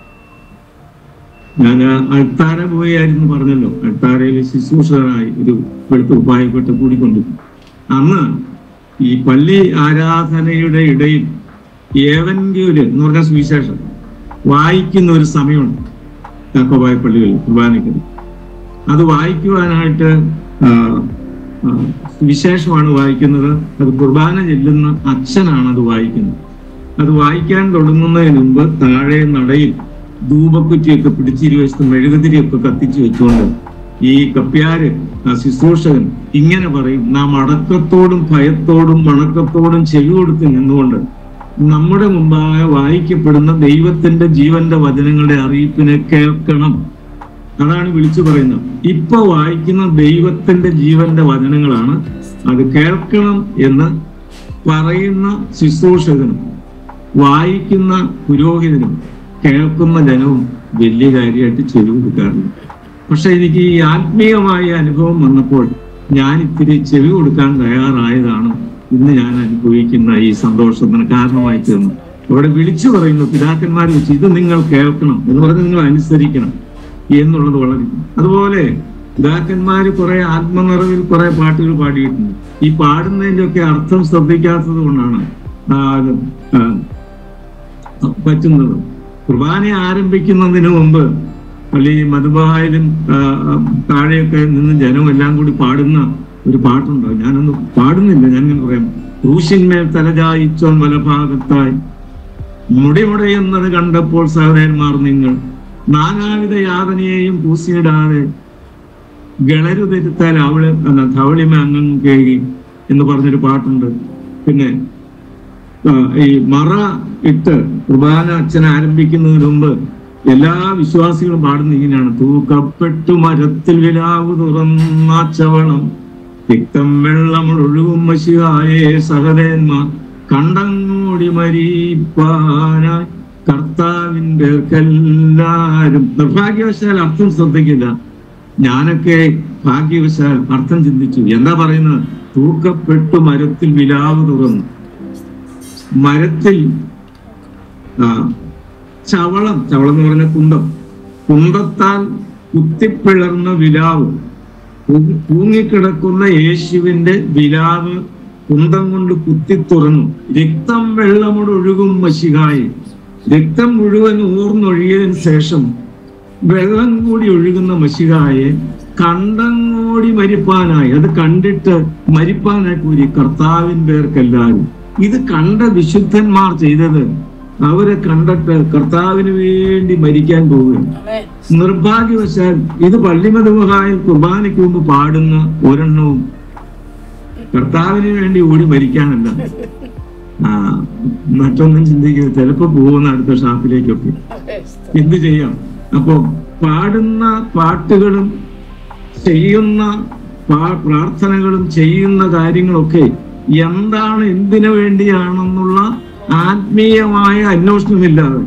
ഞാൻ അൾത്താര പോയായിരുന്നു പറഞ്ഞല്ലോ അൾത്താരയിൽ ശുശ്രൂഷകനായി ഒരു വെളുത്ത ഉപ്പായപ്പെട്ട് കൂടിക്കൊണ്ടിരുന്നു അന്ന് ഈ പള്ളി ആരാധനയുടെ ഇടയിൽ ഏവൻഗ്യൂല് എന്ന് പറഞ്ഞ സുവിശേഷം വായിക്കുന്ന ഒരു സമയമുണ്ട് യാക്കോബായ പള്ളികളിൽ കുർബാനയ്ക്ക് അത് വായിക്കുവാനായിട്ട് ആ, ആ, വിശേഷമാണ് വായിക്കുന്നത് അത് കുർബാന ചെല്ലുന്ന അച്ഛനാണ് അത് വായിക്കുന്നത് അത് വായിക്കാൻ തുടങ്ങുന്നതിന് മുമ്പ് താഴെ നടയിൽ ധൂപക്കുറ്റിയൊക്കെ പിടിച്ചിരുവശത്ത് മെഴുകുതിരിയൊക്കെ കത്തിച്ചു വെച്ചുകൊണ്ട് ഈ കപ്പ്യാര് ആ ശുശ്രൂഷകൻ ഇങ്ങനെ പറയും നാം അടക്കത്തോടും ഭയത്തോടും വണക്കത്തോടും ചെവി കൊടുത്ത് നിന്നുകൊണ്ട് നമ്മുടെ മുമ്പാകെ വായിക്കപ്പെടുന്ന ദൈവത്തിന്റെ ജീവന്റെ വചനങ്ങളുടെ അറിയിപ്പിനെ കേൾക്കണം അതാണ് വിളിച്ചു പറയുന്നത് ഇപ്പൊ വായിക്കുന്ന ദൈവത്തിന്റെ ജീവന്റെ വചനങ്ങളാണ് അത് കേൾക്കണം എന്ന് പറയുന്ന ശുശ്രൂഷകനും വായിക്കുന്ന പുരോഹിതനും കേൾക്കുന്ന ജനവും വലിയ കാര്യമായിട്ട് ചെവി കൊടുക്കാറുണ്ട് പക്ഷെ എനിക്ക് ഈ ആത്മീയമായ അനുഭവം വന്നപ്പോൾ ഞാൻ ഇത്തിരി ചെവി കൊടുക്കാൻ തയ്യാറായതാണ് ഇന്ന് ഞാൻ അനുഭവിക്കുന്ന ഈ സന്തോഷത്തിന് കാരണമായി തീർന്നു അവിടെ വിളിച്ചു പറയുന്നു പിതാക്കന്മാർ വെച്ച് ഇത് നിങ്ങൾ കേൾക്കണം എന്ന് പറഞ്ഞ് നിങ്ങൾ അനുസരിക്കണം എന്നുള്ളത് വളരെ അതുപോലെ പിതാക്കന്മാര് കുറെ ആത്മനിറവിൽ കുറെ പാട്ടുകൾ പാടിയിട്ടുണ്ട് ഈ പാടുന്നതിന്റെ ഒക്കെ അർത്ഥം ശ്രദ്ധിക്കാത്തത് കൊണ്ടാണ് ആ, അത്, ആ, പറ്റുന്നത് കുർബാന ആരംഭിക്കുന്നതിന് മുമ്പ് പള്ളി മധുബായിലും ആ, ആ, താഴെയൊക്കെ നിന്ന് ജനം എല്ലാം കൂടി പാടുന്ന ഒരു പാട്ടുണ്ട് ഞാനൊന്നും പാടുന്നില്ല ഞാൻ ഇങ്ങനെ പറയാം ക്രൂശിന്മേൽ തലചായിച്ചോൻ വലഭാഗത്തായി മുടിമുടയുന്നത് കണ്ടപ്പോൾ സഹോദരന്മാർ നിങ്ങൾ നാനാവിധ യാതനയെയും പൂസിയിടാതെ ഗളരുതിരുത്താൽ അവള് എന്ന ധവളിമ അങ്ങും കേകി എന്ന് പറഞ്ഞൊരു പാട്ടുണ്ട് പിന്നെ ആ, ഈ മറ ഇട്ട് കുർബാന അച്ഛൻ ആരംഭിക്കുന്നതിന് മുമ്പ് എല്ലാ വിശ്വാസികളും പാടുന്ന ഇങ്ങനെയാണ് തൂക്കപ്പെട്ടു മരത്തിൽ വിലാവ് തുറന്നാച്ചവണം രക്തം വെള്ളം ഒഴുകും മഷിയായേ സഹദേന്മാർ കണ്ടങ്ങോടി മരീപ്പാനായി കർത്താവിന്റെ എല്ലാരും നിർഭാഗ്യവശാൽ അർത്ഥം ശ്രദ്ധിക്കില്ല ഞാനൊക്കെ ഭാഗ്യവശാൽ അർത്ഥം ചിന്തിച്ചു എന്താ പറയുന്നത് തൂക്കപ്പെട്ടു മരത്തിൽ വിലാവ് തുറന്നു മരത്തിൽ ആ, ചവളം ചവളം എന്ന് പറഞ്ഞ കുന്തം കുന്തത്താൽ കുത്തിപ്പിളർന്ന വിലാവ് തൂ- തൂങ്ങിക്കിടക്കുന്ന യേശുവിന്റെ വിലാവ് കുന്തം കൊണ്ട് കുത്തി തുറന്നു രക്തം വെള്ളമോട് ഒഴുകും മഷികായി രക്തം മുഴുവൻ ഊർന്നൊഴുകിയതിനു ശേഷം വെള്ളം കൂടി ഒഴുകുന്ന മഷികായെ കണ്ടങ്ങോടി മരിപ്പാനായി അത് കണ്ടിട്ട് മരിപ്പാനായി കൂടി കർത്താവിൻ പേർക്കെല്ലാരും ഇത് കണ്ട വിശുദ്ധന്മാർ ചെയ്തത് അവരെ കണ്ടിട്ട് കർത്താവിന് വേണ്ടി മരിക്കാൻ പോവുകയാണ് ആമേൻ. നിർഭാഗ്യവശാൽ ഇത് പള്ളിമതമഹായ കുർബാനയ്ക്ക് മുമ്പ് പാടുന്ന ഒരെണ്ണവും കർത്താവിന് വേണ്ടി ഓടി മരിക്കാനല്ല ആ മറ്റൊന്നും ചിന്തിക്കുക ചിലപ്പോ പോകുന്ന അടുത്ത ഷാപ്പിലേക്കൊക്കെ എന്ത് ചെയ്യാം അപ്പോ പാടുന്ന പാട്ടുകളും ചെയ്യുന്ന പാ- പ്രാർത്ഥനകളും ചെയ്യുന്ന കാര്യങ്ങളൊക്കെ എന്താണ് എന്തിനു വേണ്ടിയാണെന്നുള്ള ആത്മീയമായ അന്വേഷണമില്ലാതെ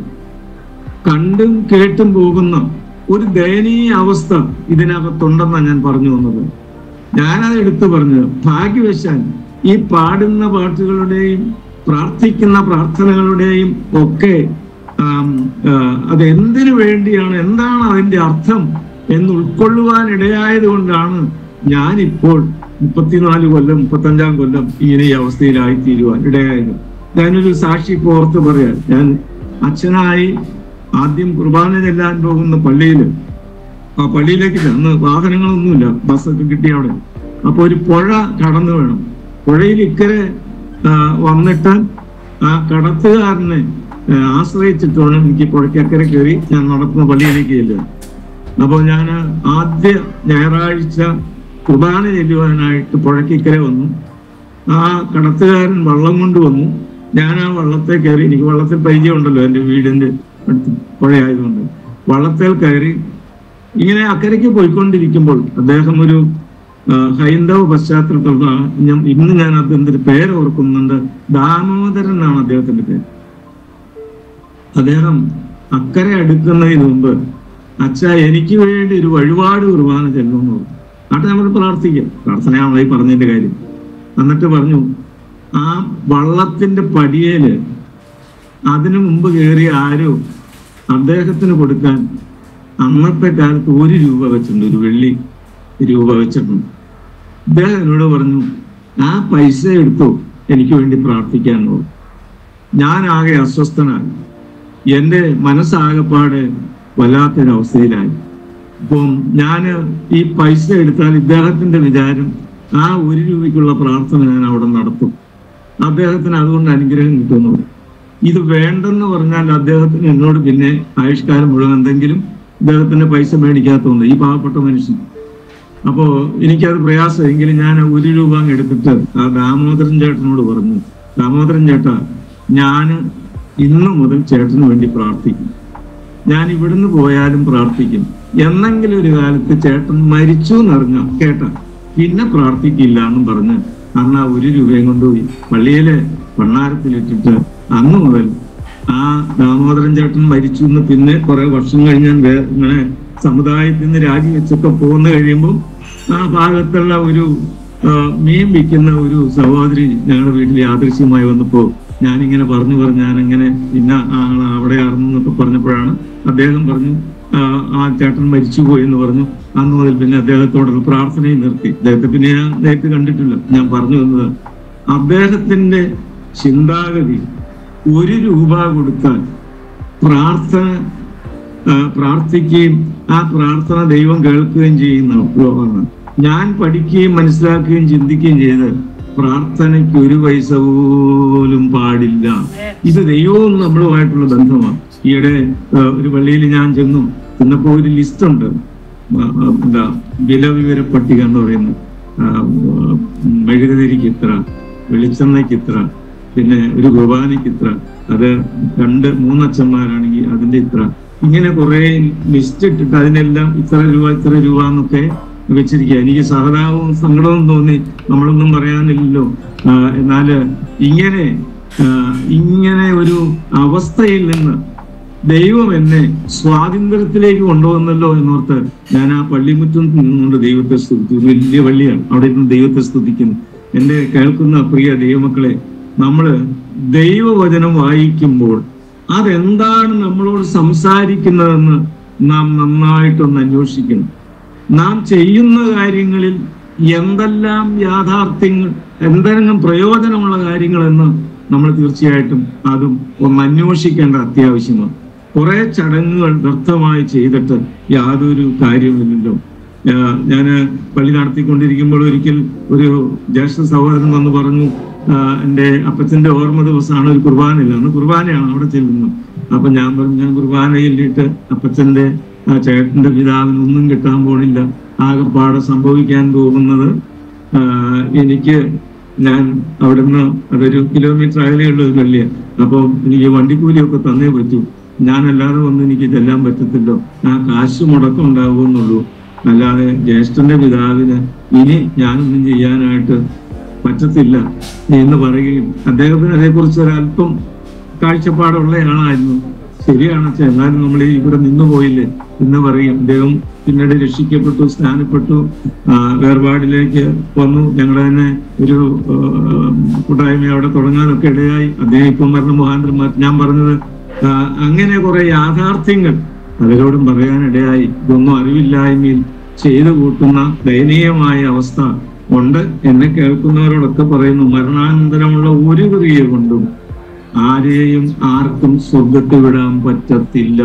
കണ്ടും കേട്ടും പോകുന്ന ഒരു ദയനീയ അവസ്ഥ ഇതിനകത്തുണ്ടെന്നാണ് ഞാൻ പറഞ്ഞു വന്നത് ഞാനത് എടുത്തു പറഞ്ഞത് ഭാഗ്യവശാൽ ഈ പാടുന്ന പാട്ടുകളുടെയും പ്രാർത്ഥിക്കുന്ന പ്രാർത്ഥനകളുടെയും ഒക്കെ ആം, ആ, അത് എന്തിനു വേണ്ടിയാണ് എന്താണ് അതിന്റെ അർത്ഥം എന്ന് ഉൾക്കൊള്ളുവാൻ ഇടയായത് കൊണ്ടാണ് ഞാനിപ്പോൾ മുപ്പത്തിനാല് കൊല്ലം മുപ്പത്തഞ്ചാം കൊല്ലം ഇങ്ങനെ ഈ അവസ്ഥയിലായി തീരുവാൻ ഇടയായത് ഞാനൊരു സാക്ഷി ഇപ്പൊ ഓർത്ത് പറയാം ഞാൻ അച്ഛനായി ആദ്യം കുർബാന ചെല്ലാൻ പോകുന്ന പള്ളിയിൽ ആ പള്ളിയിലേക്ക് അന്ന് വാഹനങ്ങളൊന്നുമില്ല ബസ്സൊക്കെ കിട്ടിയ അവിടെ അപ്പൊ ഒരു പുഴ കടന്നു വേണം പുഴയിൽ ഇക്കരെ ആ, വന്നിട്ട് ആ കടത്തുകാരനെ ആ, ആശ്രയിച്ചിട്ട് വേണം എനിക്ക് പുഴയ്ക്കക്കരെ കയറി ഞാൻ നടക്കുന്ന പള്ളിയിലേക്ക് ചെല്ലുക അപ്പോൾ ഞാൻ ആദ്യ ഞായറാഴ്ച കുർബാന ചെല്ലുവാനായിട്ട് പുഴയ്ക്കിക്കരെ വന്നു ആ കടത്തുകാരൻ വള്ളം കൊണ്ട് വന്നു ഞാൻ ആ വള്ളത്തെ കയറി എനിക്ക് വള്ളത്തിൽ പരിചയമുണ്ടല്ലോ എൻ്റെ വീടിന്റെ അടുത്ത് പുഴയായതുകൊണ്ട് വള്ളത്തേൽ കയറി ഇങ്ങനെ അക്കരയ്ക്ക് പോയിക്കൊണ്ടിരിക്കുമ്പോൾ അദ്ദേഹം ഒരു ആ, ഹൈന്ദവ പശ്ചാത്തലത്തിലുള്ള ഞാൻ ഇന്ന് ഞാൻ അദ്ദേഹത്തിന്റെ പേര് ഓർക്കുന്നുണ്ട് ദാമോദരൻ എന്നാണ് അദ്ദേഹത്തിന്റെ പേര് അദ്ദേഹം അക്കരെ അടുക്കുന്നതിന് മുമ്പ് അച്ഛ എനിക്ക് വേണ്ടി ഒരു വഴിപാട് കുർബാന ചെല്ലുമെന്ന് പറഞ്ഞു എന്നിട്ട് നമ്മൾ പ്രാർത്ഥിക്കാം പ്രാർത്ഥനയാണല്ലോ ഈ പറഞ്ഞതിന്റെ കാര്യം എന്നിട്ട് പറഞ്ഞു ആ വള്ളത്തിന്റെ പടിയേല് അതിനു മുമ്പ് കയറിയ ആരോ അദ്ദേഹത്തിന് കൊടുക്കാൻ അന്നത്തെ കാലത്ത് ഒരു രൂപ വെച്ചിട്ടുണ്ട് ഒരു വെള്ളി രൂപ വെച്ചിട്ടുണ്ട് അദ്ദേഹം എന്നോട് പറഞ്ഞു ആ പൈസ എടുത്തോ എനിക്ക് വേണ്ടി പ്രാർത്ഥിക്കാൻ പറഞ്ഞു ഞാൻ ആകെ അസ്വസ്ഥനായി എൻ്റെ മനസ്സാകപ്പാട് വല്ലാത്തൊരവസ്ഥയിലായി അപ്പം ഞാൻ ഈ പൈസ എടുത്താൽ ഇദ്ദേഹത്തിന്റെ വിചാരം ആ ഒരു രൂപയ്ക്കുള്ള പ്രാർത്ഥന ഞാൻ അവിടെ നടത്തും അദ്ദേഹത്തിന് അതുകൊണ്ട് അനുഗ്രഹം കിട്ടുന്നു ഇത് വേണ്ടെന്ന് പറഞ്ഞാൽ അദ്ദേഹത്തിന് എന്നോട് പിന്നെ ആയുഷ്കാലം മുഴുവൻ എന്തെങ്കിലും ഇദ്ദേഹത്തിന്റെ പൈസ മേടിക്കാത്തതുകൊണ്ട് ഈ പാവപ്പെട്ട മനുഷ്യൻ അപ്പോ എനിക്കത് പ്രയാസമെങ്കിലും ഞാൻ ഒരു രൂപ അങ്ങ് എടുത്തിട്ട് ആ ദാമോദരൻ ചേട്ടനോട് പറഞ്ഞു ദാമോദരൻ ചേട്ടാ ഞാൻ ഇന്നു മുതൽ ചേട്ടന് വേണ്ടി പ്രാർത്ഥിക്കും ഞാൻ ഇവിടുന്ന് പോയാലും പ്രാർത്ഥിക്കും എന്നെങ്കിലും ഒരു കാലത്ത് ചേട്ടൻ മരിച്ചു എന്നറിഞ്ഞ കേട്ട പിന്നെ പ്രാർത്ഥിക്കില്ല എന്നും പറഞ്ഞ് അന്ന് ആ ഒരു രൂപയും കൊണ്ടുപോയി പള്ളിയിലെ ഭണ്ണാരത്തിലിട്ടിട്ട് അന്ന് മുതൽ ആ ദാമോദരൻ ചേട്ടൻ മരിച്ചു എന്ന് പിന്നെ കുറെ വർഷം കഴിഞ്ഞ് ഞാൻ വേ- ഇങ്ങനെ സമുദായത്തിൽ നിന്ന് രാജിവെച്ചൊക്കെ പോന്നു കഴിയുമ്പോൾ ആ ഭാഗത്തുള്ള ഒരു ആ, മീൻ വിൽക്കുന്ന ഒരു സഹോദരി ഞങ്ങളുടെ വീട്ടിൽ യാദൃശ്യമായി വന്നപ്പോ ഞാനിങ്ങനെ പറഞ്ഞു പറഞ്ഞു ഞാനിങ്ങനെ ഇന്ന ആള് അവിടെ ആണെന്നൊക്കെ പറഞ്ഞപ്പോഴാണ് അദ്ദേഹം പറഞ്ഞു ആ, ആ ചേട്ടൻ മരിച്ചുപോയി എന്ന് പറഞ്ഞു അന്ന് മുതൽ പിന്നെ അദ്ദേഹത്തോടുള്ള പ്രാർത്ഥനയും നിർത്തി അദ്ദേഹത്തെ പിന്നെ ഞാൻ നേരിട്ട് കണ്ടിട്ടില്ല ഞാൻ പറഞ്ഞു വന്നത് അദ്ദേഹത്തിന്റെ ചിന്താഗതി ഒരു രൂപ കൊടുത്താൽ പ്രാർത്ഥന ആ, പ്രാർത്ഥിക്കുകയും ആ പ്രാർത്ഥന ദൈവം കേൾക്കുകയും ചെയ്യുന്ന ലോകമാണ് ഞാൻ പഠിക്കുകയും മനസ്സിലാക്കുകയും ചിന്തിക്കുകയും ചെയ്ത് പ്രാർത്ഥനയ്ക്ക് ഒരു പൈസ പോലും പാടില്ല ഇത് ദൈവവും നമ്മളുമായിട്ടുള്ള ബന്ധമാണ് ഈയിടെ ആ, ഒരു പള്ളിയിൽ ഞാൻ ചെന്നു ചെന്നപ്പോ ഒരു ലിസ്റ്റ് ഉണ്ട് ആ, ആ, എന്താ വിലവിവര പട്ടിക എന്ന് പറയുന്നത് ആ, ആ, മെഴുകുതിരിക്ക് ഇത്ര വെളിച്ചെണ്ണയ്ക്ക് ഇത്ര പിന്നെ ഒരു കുർബാനയ്ക്ക് ഇത്ര അത് രണ്ട് മൂന്നച്ഛന്മാരാണെങ്കിൽ അതിന്റെ ഇത്ര ഇങ്ങനെ കുറെ ലിസ്റ്റ് ഇട്ടിട്ട് അതിനെല്ലാം ഇത്ര രൂപ ഇത്ര രൂപ എന്നൊക്കെ വെച്ചിരിക്കുക എനിക്ക് സഹതാപവും സങ്കടവും തോന്നി നമ്മളൊന്നും പറയാനില്ലല്ലോ ആ, എന്നാല് ഇങ്ങനെ ആ, ഇങ്ങനെ ഒരു അവസ്ഥയിൽ നിന്ന് ദൈവം എന്നെ സ്വാതന്ത്ര്യത്തിലേക്ക് കൊണ്ടുവന്നല്ലോ എന്നോർത്ത് ഞാൻ ആ പള്ളിമുറ്റം നിന്നുകൊണ്ട് ദൈവത്തെ സ്തുതിച്ചു ഒരു വലിയ പള്ളിയാണ് അവിടെ ഇരുന്ന് ദൈവത്തെ സ്തുതിക്കുന്നു എന്റെ കേൾക്കുന്ന പ്രിയ ദൈവമക്കളെ നമ്മള് ദൈവവചനം വായിക്കുമ്പോൾ അതെന്താണ് നമ്മളോട് സംസാരിക്കുന്നതെന്ന് നാം നന്നായിട്ടൊന്ന് അന്വേഷിക്കണം നാം ചെയ്യുന്ന കാര്യങ്ങളിൽ എന്തെല്ലാം യാഥാർത്ഥ്യങ്ങൾ എന്തെങ്കിലും പ്രയോജനമുള്ള കാര്യങ്ങളെന്ന് നമ്മൾ തീർച്ചയായിട്ടും അതും ഒന്ന് അന്വേഷിക്കേണ്ട അത്യാവശ്യമാണ് കുറെ ചടങ്ങുകൾ വ്യർത്ഥമായി ചെയ്തിട്ട് യാതൊരു കാര്യവുമില്ലല്ലോ ഞാൻ പള്ളി നടത്തിക്കൊണ്ടിരിക്കുമ്പോൾ ഒരിക്കൽ ഒരു ജ്യേഷ്ഠ സഹോദരൻ വന്ന് പറഞ്ഞു ആ, എൻ്റെ അപ്പച്ചന്റെ ഓർമ്മ ദിവസമാണ് ഒരു കുർബാനയില്ല അന്ന് കുർബാനയാണ് അവിടെ ചെല്ലുന്നത് അപ്പൊ ഞാൻ പറഞ്ഞു ഞാൻ കുർബാന ചൊല്ലിയിട്ട് അപ്പച്ചന്റെ ആ ചേട്ടന്റെ പിതാവിന് ഒന്നും കിട്ടാൻ പോണില്ല ആകെപ്പാടെ സംഭവിക്കാൻ പോകുന്നത് ആ, എനിക്ക് ഞാൻ അവിടുന്ന് അതൊരു കിലോമീറ്റർ അകലെയുള്ള ഒരു പള്ളിയാണ് അപ്പോൾ എനിക്ക് വണ്ടിക്കൂലിയൊക്കെ തന്നേ പറ്റൂ ഞാനല്ലാതെ വന്ന് എനിക്ക് ചെല്ലാൻ പറ്റത്തില്ലോ ആ കാശ് മുടക്കം ഉണ്ടാകുമെന്നുള്ളൂ അല്ലാതെ ജ്യേഷ്ഠന്റെ പിതാവിന് ഇനി ഞാനൊന്നും ചെയ്യാനായിട്ട് പറ്റത്തില്ല എന്ന് പറയുകയും അദ്ദേഹത്തിന് അതേക്കുറിച്ച് ഒരല്പം കാഴ്ചപ്പാടുള്ള ആളായിരുന്നു ശരിയാണ് അച്ഛാ എന്നാലും നമ്മൾ ഈ ഇവിടെ നിന്നു പോയില്ലേ എന്ന് പറയും അദ്ദേഹം പിന്നീട് രക്ഷിക്കപ്പെട്ടു സ്നാനപ്പെട്ടു ആ, വേർപാടിലേക്ക് വന്നു ഞങ്ങളുടെ തന്നെ ഒരു ആ, കൂട്ടായ്മ അവിടെ തുടങ്ങാനൊക്കെ ഇടയായി അദ്ദേഹം ഇപ്പം പറഞ്ഞ മുഹാന്തരന്മാർ ഞാൻ പറഞ്ഞത് ആ, അങ്ങനെ കുറെ യാഥാർത്ഥ്യങ്ങൾ പലരോടും പറയാനിടയായി ഇതൊന്നും അറിവില്ലായ്മയിൽ ചെയ്തു കൂട്ടുന്ന ദയനീയമായ അവസ്ഥ ഉണ്ട് എന്നെ കേൾക്കുന്നവരോടൊക്കെ പറയുന്നു മരണാനന്തരമുള്ള ഒരു ക്രിയ കൊണ്ടും ആരെയും ആർക്കും സ്വർഗത്തിൽ വിടാൻ പറ്റത്തില്ല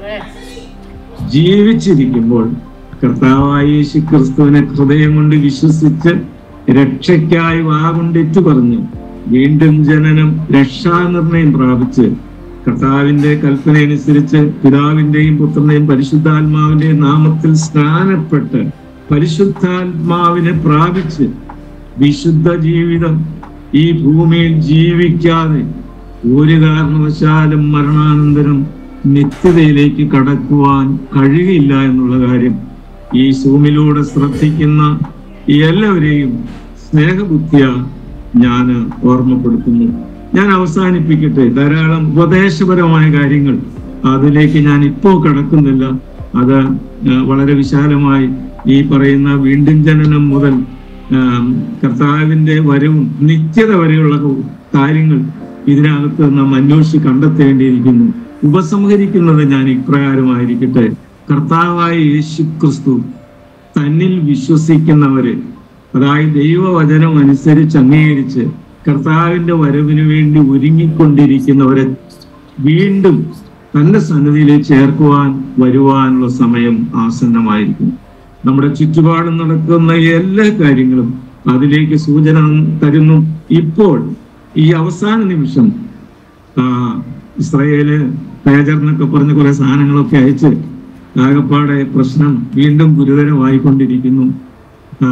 ജീവിച്ചിരിക്കുമ്പോൾ കർത്താവായ യേശു ക്രിസ്തുവിനെ ഹൃദയം കൊണ്ട് വിശ്വസിച്ച് രക്ഷയ്ക്കായി വാകൊണ്ടിറ്റു പറഞ്ഞു വീണ്ടും ജനനം രക്ഷാനിർണയം പ്രാപിച്ച് കർത്താവിന്റെ കൽപ്പന അനുസരിച്ച് പിതാവിന്റെയും പുത്രന്റെയും പരിശുദ്ധാത്മാവിന്റെയും നാമത്തിൽ സ്നാനപ്പെട്ട് പരിശുദ്ധാത്മാവിനെ പ്രാപിച്ച് വിശുദ്ധ ജീവിതം ഈ ഭൂമിയിൽ ജീവിക്കാതെ ഒരു കാരണവശാലും മരണാനന്തരം നിത്യതയിലേക്ക് കടക്കുവാൻ കഴിയില്ല എന്നുള്ള കാര്യം ഈ സൂമിലൂടെ ശ്രദ്ധിക്കുന്ന എല്ലാവരെയും സ്നേഹബുദ്ധിയ ഞാൻ ഓർമ്മപ്പെടുത്തുന്നു ഞാൻ അവസാനിപ്പിക്കട്ടെ ധാരാളം ഉപദേശപരമായ കാര്യങ്ങൾ അതിലേക്ക് ഞാൻ ഇപ്പോ കടക്കുന്നില്ല അത് ആ, വളരെ വിശാലമായി ഈ പറയുന്ന വീണ്ടും ജനനം മുതൽ ആം, കർത്താവിന്റെ വരവും നിത്യത വരെയുള്ള കാര്യങ്ങൾ ഇതിനകത്ത് നാം അന്വേഷിച്ച് കണ്ടെത്തേണ്ടിയിരിക്കുന്നു ഉപസംഹരിക്കുന്നത് ഞാൻ ഇപ്രകാരമായിരിക്കട്ടെ കർത്താവായ യേശു ക്രിസ്തു തന്നിൽ വിശ്വസിക്കുന്നവരെ അതായത് ദൈവവചനം അനുസരിച്ച് അംഗീകരിച്ച് കർത്താവിന്റെ വരവിന് വേണ്ടി ഒരുങ്ങിക്കൊണ്ടിരിക്കുന്നവരെ വീണ്ടും തന്റെ സന്നിധിയിലേക്ക് ചേർക്കുവാൻ വരുവാനുള്ള സമയം ആസന്നമായിരിക്കും നമ്മുടെ ചുറ്റുപാടും നടക്കുന്ന എല്ലാ കാര്യങ്ങളും അതിലേക്ക് സൂചന തരുന്നു ഇപ്പോൾ ഈ അവസാന നിമിഷം ആ, ഇസ്രായേല് പേജർ എന്നൊക്കെ പറഞ്ഞ് കുറെ സാധനങ്ങളൊക്കെ അയച്ച് ആകപ്പാടെ പ്രശ്നം വീണ്ടും ഗുരുതരമായിക്കൊണ്ടിരിക്കുന്നു ആ,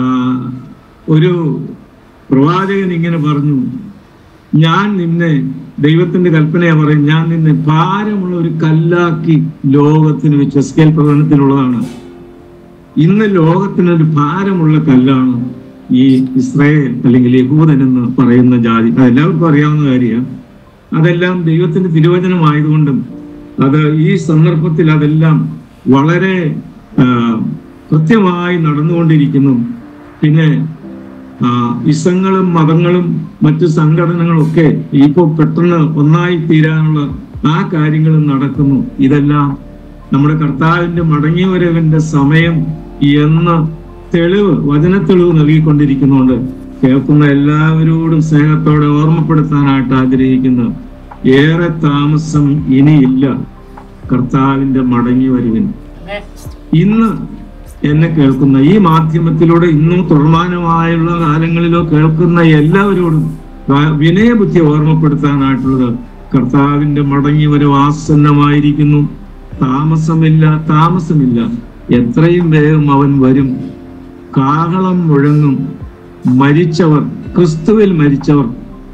ഒരു പ്രവാചകൻ ഇങ്ങനെ പറഞ്ഞു ഞാൻ നിന്നെ ദൈവത്തിന്റെ കൽപ്പനയാ പറയും ഞാൻ നിന്നെ ഭാരമുള്ള ഒരു കല്ലാക്കി ലോകത്തിന് വെച്ച് എസ്കേൽ പ്രകടനത്തിലുള്ളതാണ് ഇന്ന് ലോകത്തിനൊരു ഭാരമുള്ള കല്ലാണ് ഈ ഇസ്രായേൽ അല്ലെങ്കിൽ യഹൂദൻ എന്ന് പറയുന്ന ജാതി അതെല്ലാവർക്കും അറിയാവുന്ന കാര്യമാണ് അതെല്ലാം ദൈവത്തിന്റെ തിരുവചനമായതുകൊണ്ടും അത് ഈ സന്ദർഭത്തിൽ അതെല്ലാം വളരെ ആ, കൃത്യമായി നടന്നുകൊണ്ടിരിക്കുന്നു പിന്നെ ആ, ഇസങ്ങളും മതങ്ങളും മറ്റു സംഘടനകളും ഒക്കെ ഇപ്പോൾ പെട്ടെന്ന് ഒന്നായി തീരാനുള്ള ആ കാര്യങ്ങളും നടക്കുന്നു ഇതെല്ലാം നമ്മുടെ കർത്താവിന്റെ മടങ്ങിവരവിന്റെ സമയം എന്ന തെളിവ് വചന തെളിവ് നൽകിക്കൊണ്ടിരിക്കുന്നുണ്ട് കേൾക്കുന്ന എല്ലാവരോടും സ്നേഹത്തോടെ ഓർമ്മപ്പെടുത്താനായിട്ട് ആഗ്രഹിക്കുന്നു ഏറെ താമസം ഇനിയില്ല കർത്താവിന്റെ മടങ്ങിവരവിന് ആമേൻ. ഇന്ന് എന്നെ കേൾക്കുന്ന ഈ മാധ്യമത്തിലൂടെ ഇന്നും തുടർമാനമായുള്ള കാലങ്ങളിലോ കേൾക്കുന്ന എല്ലാവരോടും വ- വിനയബുദ്ധി ഓർമ്മപ്പെടുത്താനായിട്ടുള്ളത് കർത്താവിന്റെ മടങ്ങി വരവ് ആസന്നമായിരിക്കുന്നു താമസമില്ല താമസമില്ല എത്രയും വേഗം അവൻ വരും കാഹളം മുഴങ്ങും മരിച്ചവർ ക്രിസ്തുവിൽ മരിച്ചവർ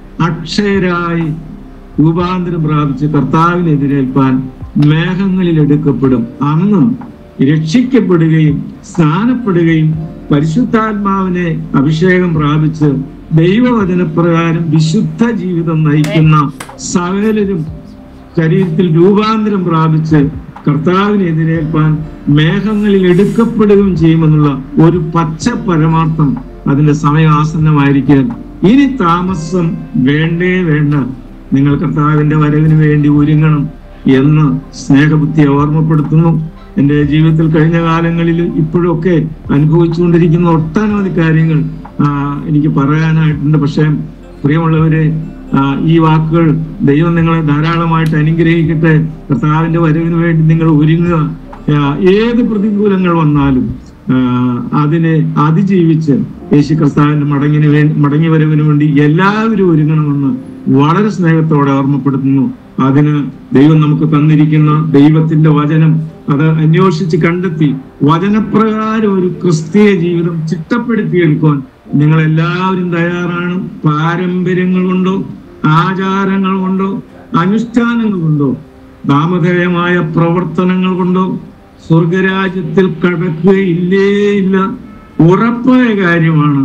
അക്ഷയരായി രൂപാന്തരം പ്രാപിച്ച് കർത്താവിനെതിരേൽപ്പാൻ മേഘങ്ങളിൽ എടുക്കപ്പെടും അന്ന് രക്ഷിക്കപ്പെടുകയും സ്നാനപ്പെടുകയും പരിശുദ്ധാത്മാവിനെ അഭിഷേകം പ്രാപിച്ച് ദൈവവചനപ്രകാരം വിശുദ്ധ ജീവിതം നയിക്കുന്ന സകലരും ശരീരത്തിൽ രൂപാന്തരം പ്രാപിച്ച് കർത്താവിനെ എതിരേൽപ്പാൻ മേഘങ്ങളിൽ എടുക്കപ്പെടുകയും ചെയ്യുമെന്നുള്ള ഒരു പച്ച പരമാർത്ഥം അതിന്റെ സമയം ആസന്നമായിരിക്കാൻ ഇനി താമസം വേണ്ടേ വേണ്ട നിങ്ങൾ കർത്താവിന്റെ വരവിന് വേണ്ടി ഒരുങ്ങണം എന്ന് സ്നേഹബുദ്ധിയെ ഓർമ്മപ്പെടുത്തുന്നു എന്റെ ജീവിതത്തിൽ കഴിഞ്ഞ കാലങ്ങളിൽ ഇപ്പോഴൊക്കെ അനുഭവിച്ചുകൊണ്ടിരിക്കുന്ന ഒട്ടനവധി കാര്യങ്ങൾ ആ, എനിക്ക് പറയാനായിട്ടുണ്ട് പക്ഷേ പ്രിയമുള്ളവരെ ആ, ഈ വാക്കുകൾ ദൈവം നിങ്ങളെ ധാരാളമായിട്ട് അനുഗ്രഹിക്കട്ടെ കർത്താവിന്റെ വരവിന് വേണ്ടി നിങ്ങൾ ഒരുങ്ങുക ആ, ഏത് പ്രതികൂലങ്ങൾ വന്നാലും ആ, അതിനെ അതിജീവിച്ച് യേശു കർത്താവിന്റെ മടങ്ങിന് വേണ്ടി മടങ്ങി വരവിന് വേണ്ടി എല്ലാവരും ഒരുങ്ങണമെന്ന് വളരെ സ്നേഹത്തോടെ ഓർമ്മപ്പെടുത്തുന്നു അതിന് ദൈവം നമുക്ക് തന്നിരിക്കുന്ന ദൈവത്തിന്റെ വചനം അത് അന്വേഷിച്ച് കണ്ടെത്തി വചനപ്രകാരം ഒരു ക്രിസ്തീയ ജീവിതം ചിട്ടപ്പെടുത്തിയെടുക്കുവാൻ നിങ്ങൾ എല്ലാവരും തയ്യാറാണ് പാരമ്പര്യങ്ങൾ കൊണ്ടോ ആചാരങ്ങൾ കൊണ്ടോ അനുഷ്ഠാനങ്ങൾ കൊണ്ടോ നാമധേയമായ പ്രവർത്തനങ്ങൾ കൊണ്ടോ സ്വർഗരാജ്യത്തിൽ കടക്കുകയില്ലേ ഇല്ല ഉറപ്പായ കാര്യമാണ്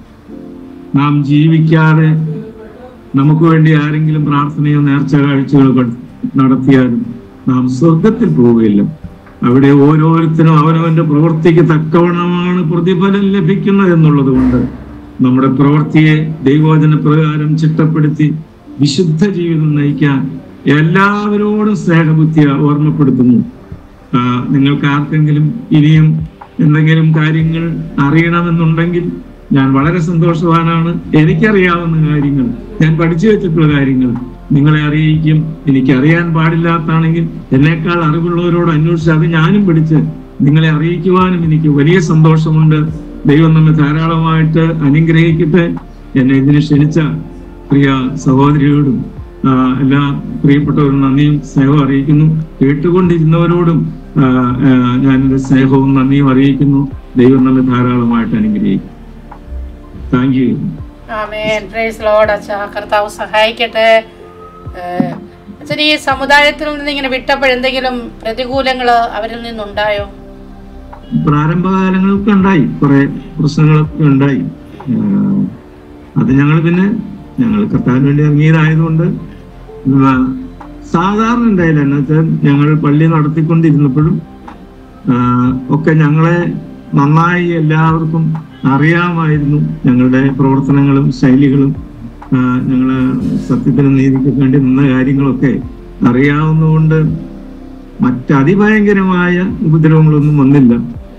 നാം ജീവിക്കാതെ നമുക്ക് വേണ്ടി ആരെങ്കിലും പ്രാർത്ഥനയോ നേർച്ച കാഴ്ചകളോ നടത്തിയാലും നാം സ്വർഗത്തിൽ പോവുകയില്ല അവിടെ ഓരോരുത്തരും അവനവന്റെ പ്രവൃത്തിക്ക് തക്കവണ്ണമാണ് പ്രതിഫലം ലഭിക്കുന്നത് എന്നുള്ളത് കൊണ്ട് നമ്മുടെ പ്രവൃത്തിയെ ദൈവവചന പ്രകാരം ചിട്ടപ്പെടുത്തി വിശുദ്ധ ജീവിതം നയിക്കാൻ എല്ലാവരോടും സ്നേഹബുദ്ധിയ ഓർമ്മപ്പെടുത്തുന്നു ആ, നിങ്ങൾക്ക് ആർക്കെങ്കിലും ഇനിയും എന്തെങ്കിലും കാര്യങ്ങൾ അറിയണമെന്നുണ്ടെങ്കിൽ ഞാൻ വളരെ സന്തോഷവാനാണ് എനിക്കറിയാവുന്ന കാര്യങ്ങൾ ഞാൻ പഠിച്ചു വെച്ചിട്ടുള്ള കാര്യങ്ങൾ നിങ്ങളെ അറിയിക്കും എനിക്ക് അറിയാൻ പാടില്ലാത്താണെങ്കിൽ എന്നേക്കാൾ അറിവുള്ളവരോട് അന്വേഷിച്ച് അത് ഞാനും പഠിച്ച് നിങ്ങളെ അറിയിക്കുവാനും എനിക്ക് വലിയ സന്തോഷമുണ്ട് ദൈവം നമ്മെ ധാരാളമായിട്ട് അനുഗ്രഹിക്കട്ടെ എന്നെ ഇതിന് ക്ഷണിച്ച പ്രിയ സഹോദരിയോടും ആ, എല്ലാ പ്രിയപ്പെട്ടവരും നന്ദിയും സ്നേഹവും അറിയിക്കുന്നു കേട്ടുകൊണ്ടിരുന്നവരോടും ആ, ആ, ഞാൻ എൻ്റെ സ്നേഹവും നന്ദിയും അറിയിക്കുന്നു ദൈവം നമ്മെ ധാരാളമായിട്ട് അനുഗ്രഹിക്കും താങ്ക് യു ആമേൻ പ്രൈസ് ലോഡ് അച്ഛാ കർത്താവ് സഹായിക്കട്ടെ ഏഹ്, അച്ഛൻ ഈ സമുദായത്തിൽ നിന്ന് ഇങ്ങനെ വിട്ടപ്പോഴെന്തെങ്കിലും പ്രതികൂലങ്ങൾ അവരിൽ നിന്നുണ്ടായോ പ്രാരംഭകാലങ്ങൾക്ക് ഉണ്ടായി കുറെ പ്രശ്നങ്ങളൊക്കെ ഉണ്ടായി ആ, അത് ഞങ്ങൾ പിന്നെ ഞങ്ങൾ കർത്താവിന് വേണ്ടി ഇറങ്ങിയതായതുകൊണ്ട് ഉം, ആ, സാധാരണ ഉണ്ടായില്ല എന്ന് വെച്ചാൽ ഞങ്ങൾ പള്ളി നടത്തിക്കൊണ്ടിരുന്നപ്പോഴും ആ, ഒക്കെ ഞങ്ങളെ നന്നായി എല്ലാവർക്കും അറിയാമായിരുന്നു ഞങ്ങളുടെ പ്രവർത്തനങ്ങളും ശൈലികളും ആ, ഞങ്ങള് സത്യത്തിനും നീതിക്കും വേണ്ടി നിന്ന കാര്യങ്ങളൊക്കെ അറിയാവുന്നതുകൊണ്ട് മറ്റതിഭയങ്കരമായ ഉപദ്രവങ്ങളൊന്നും വന്നില്ല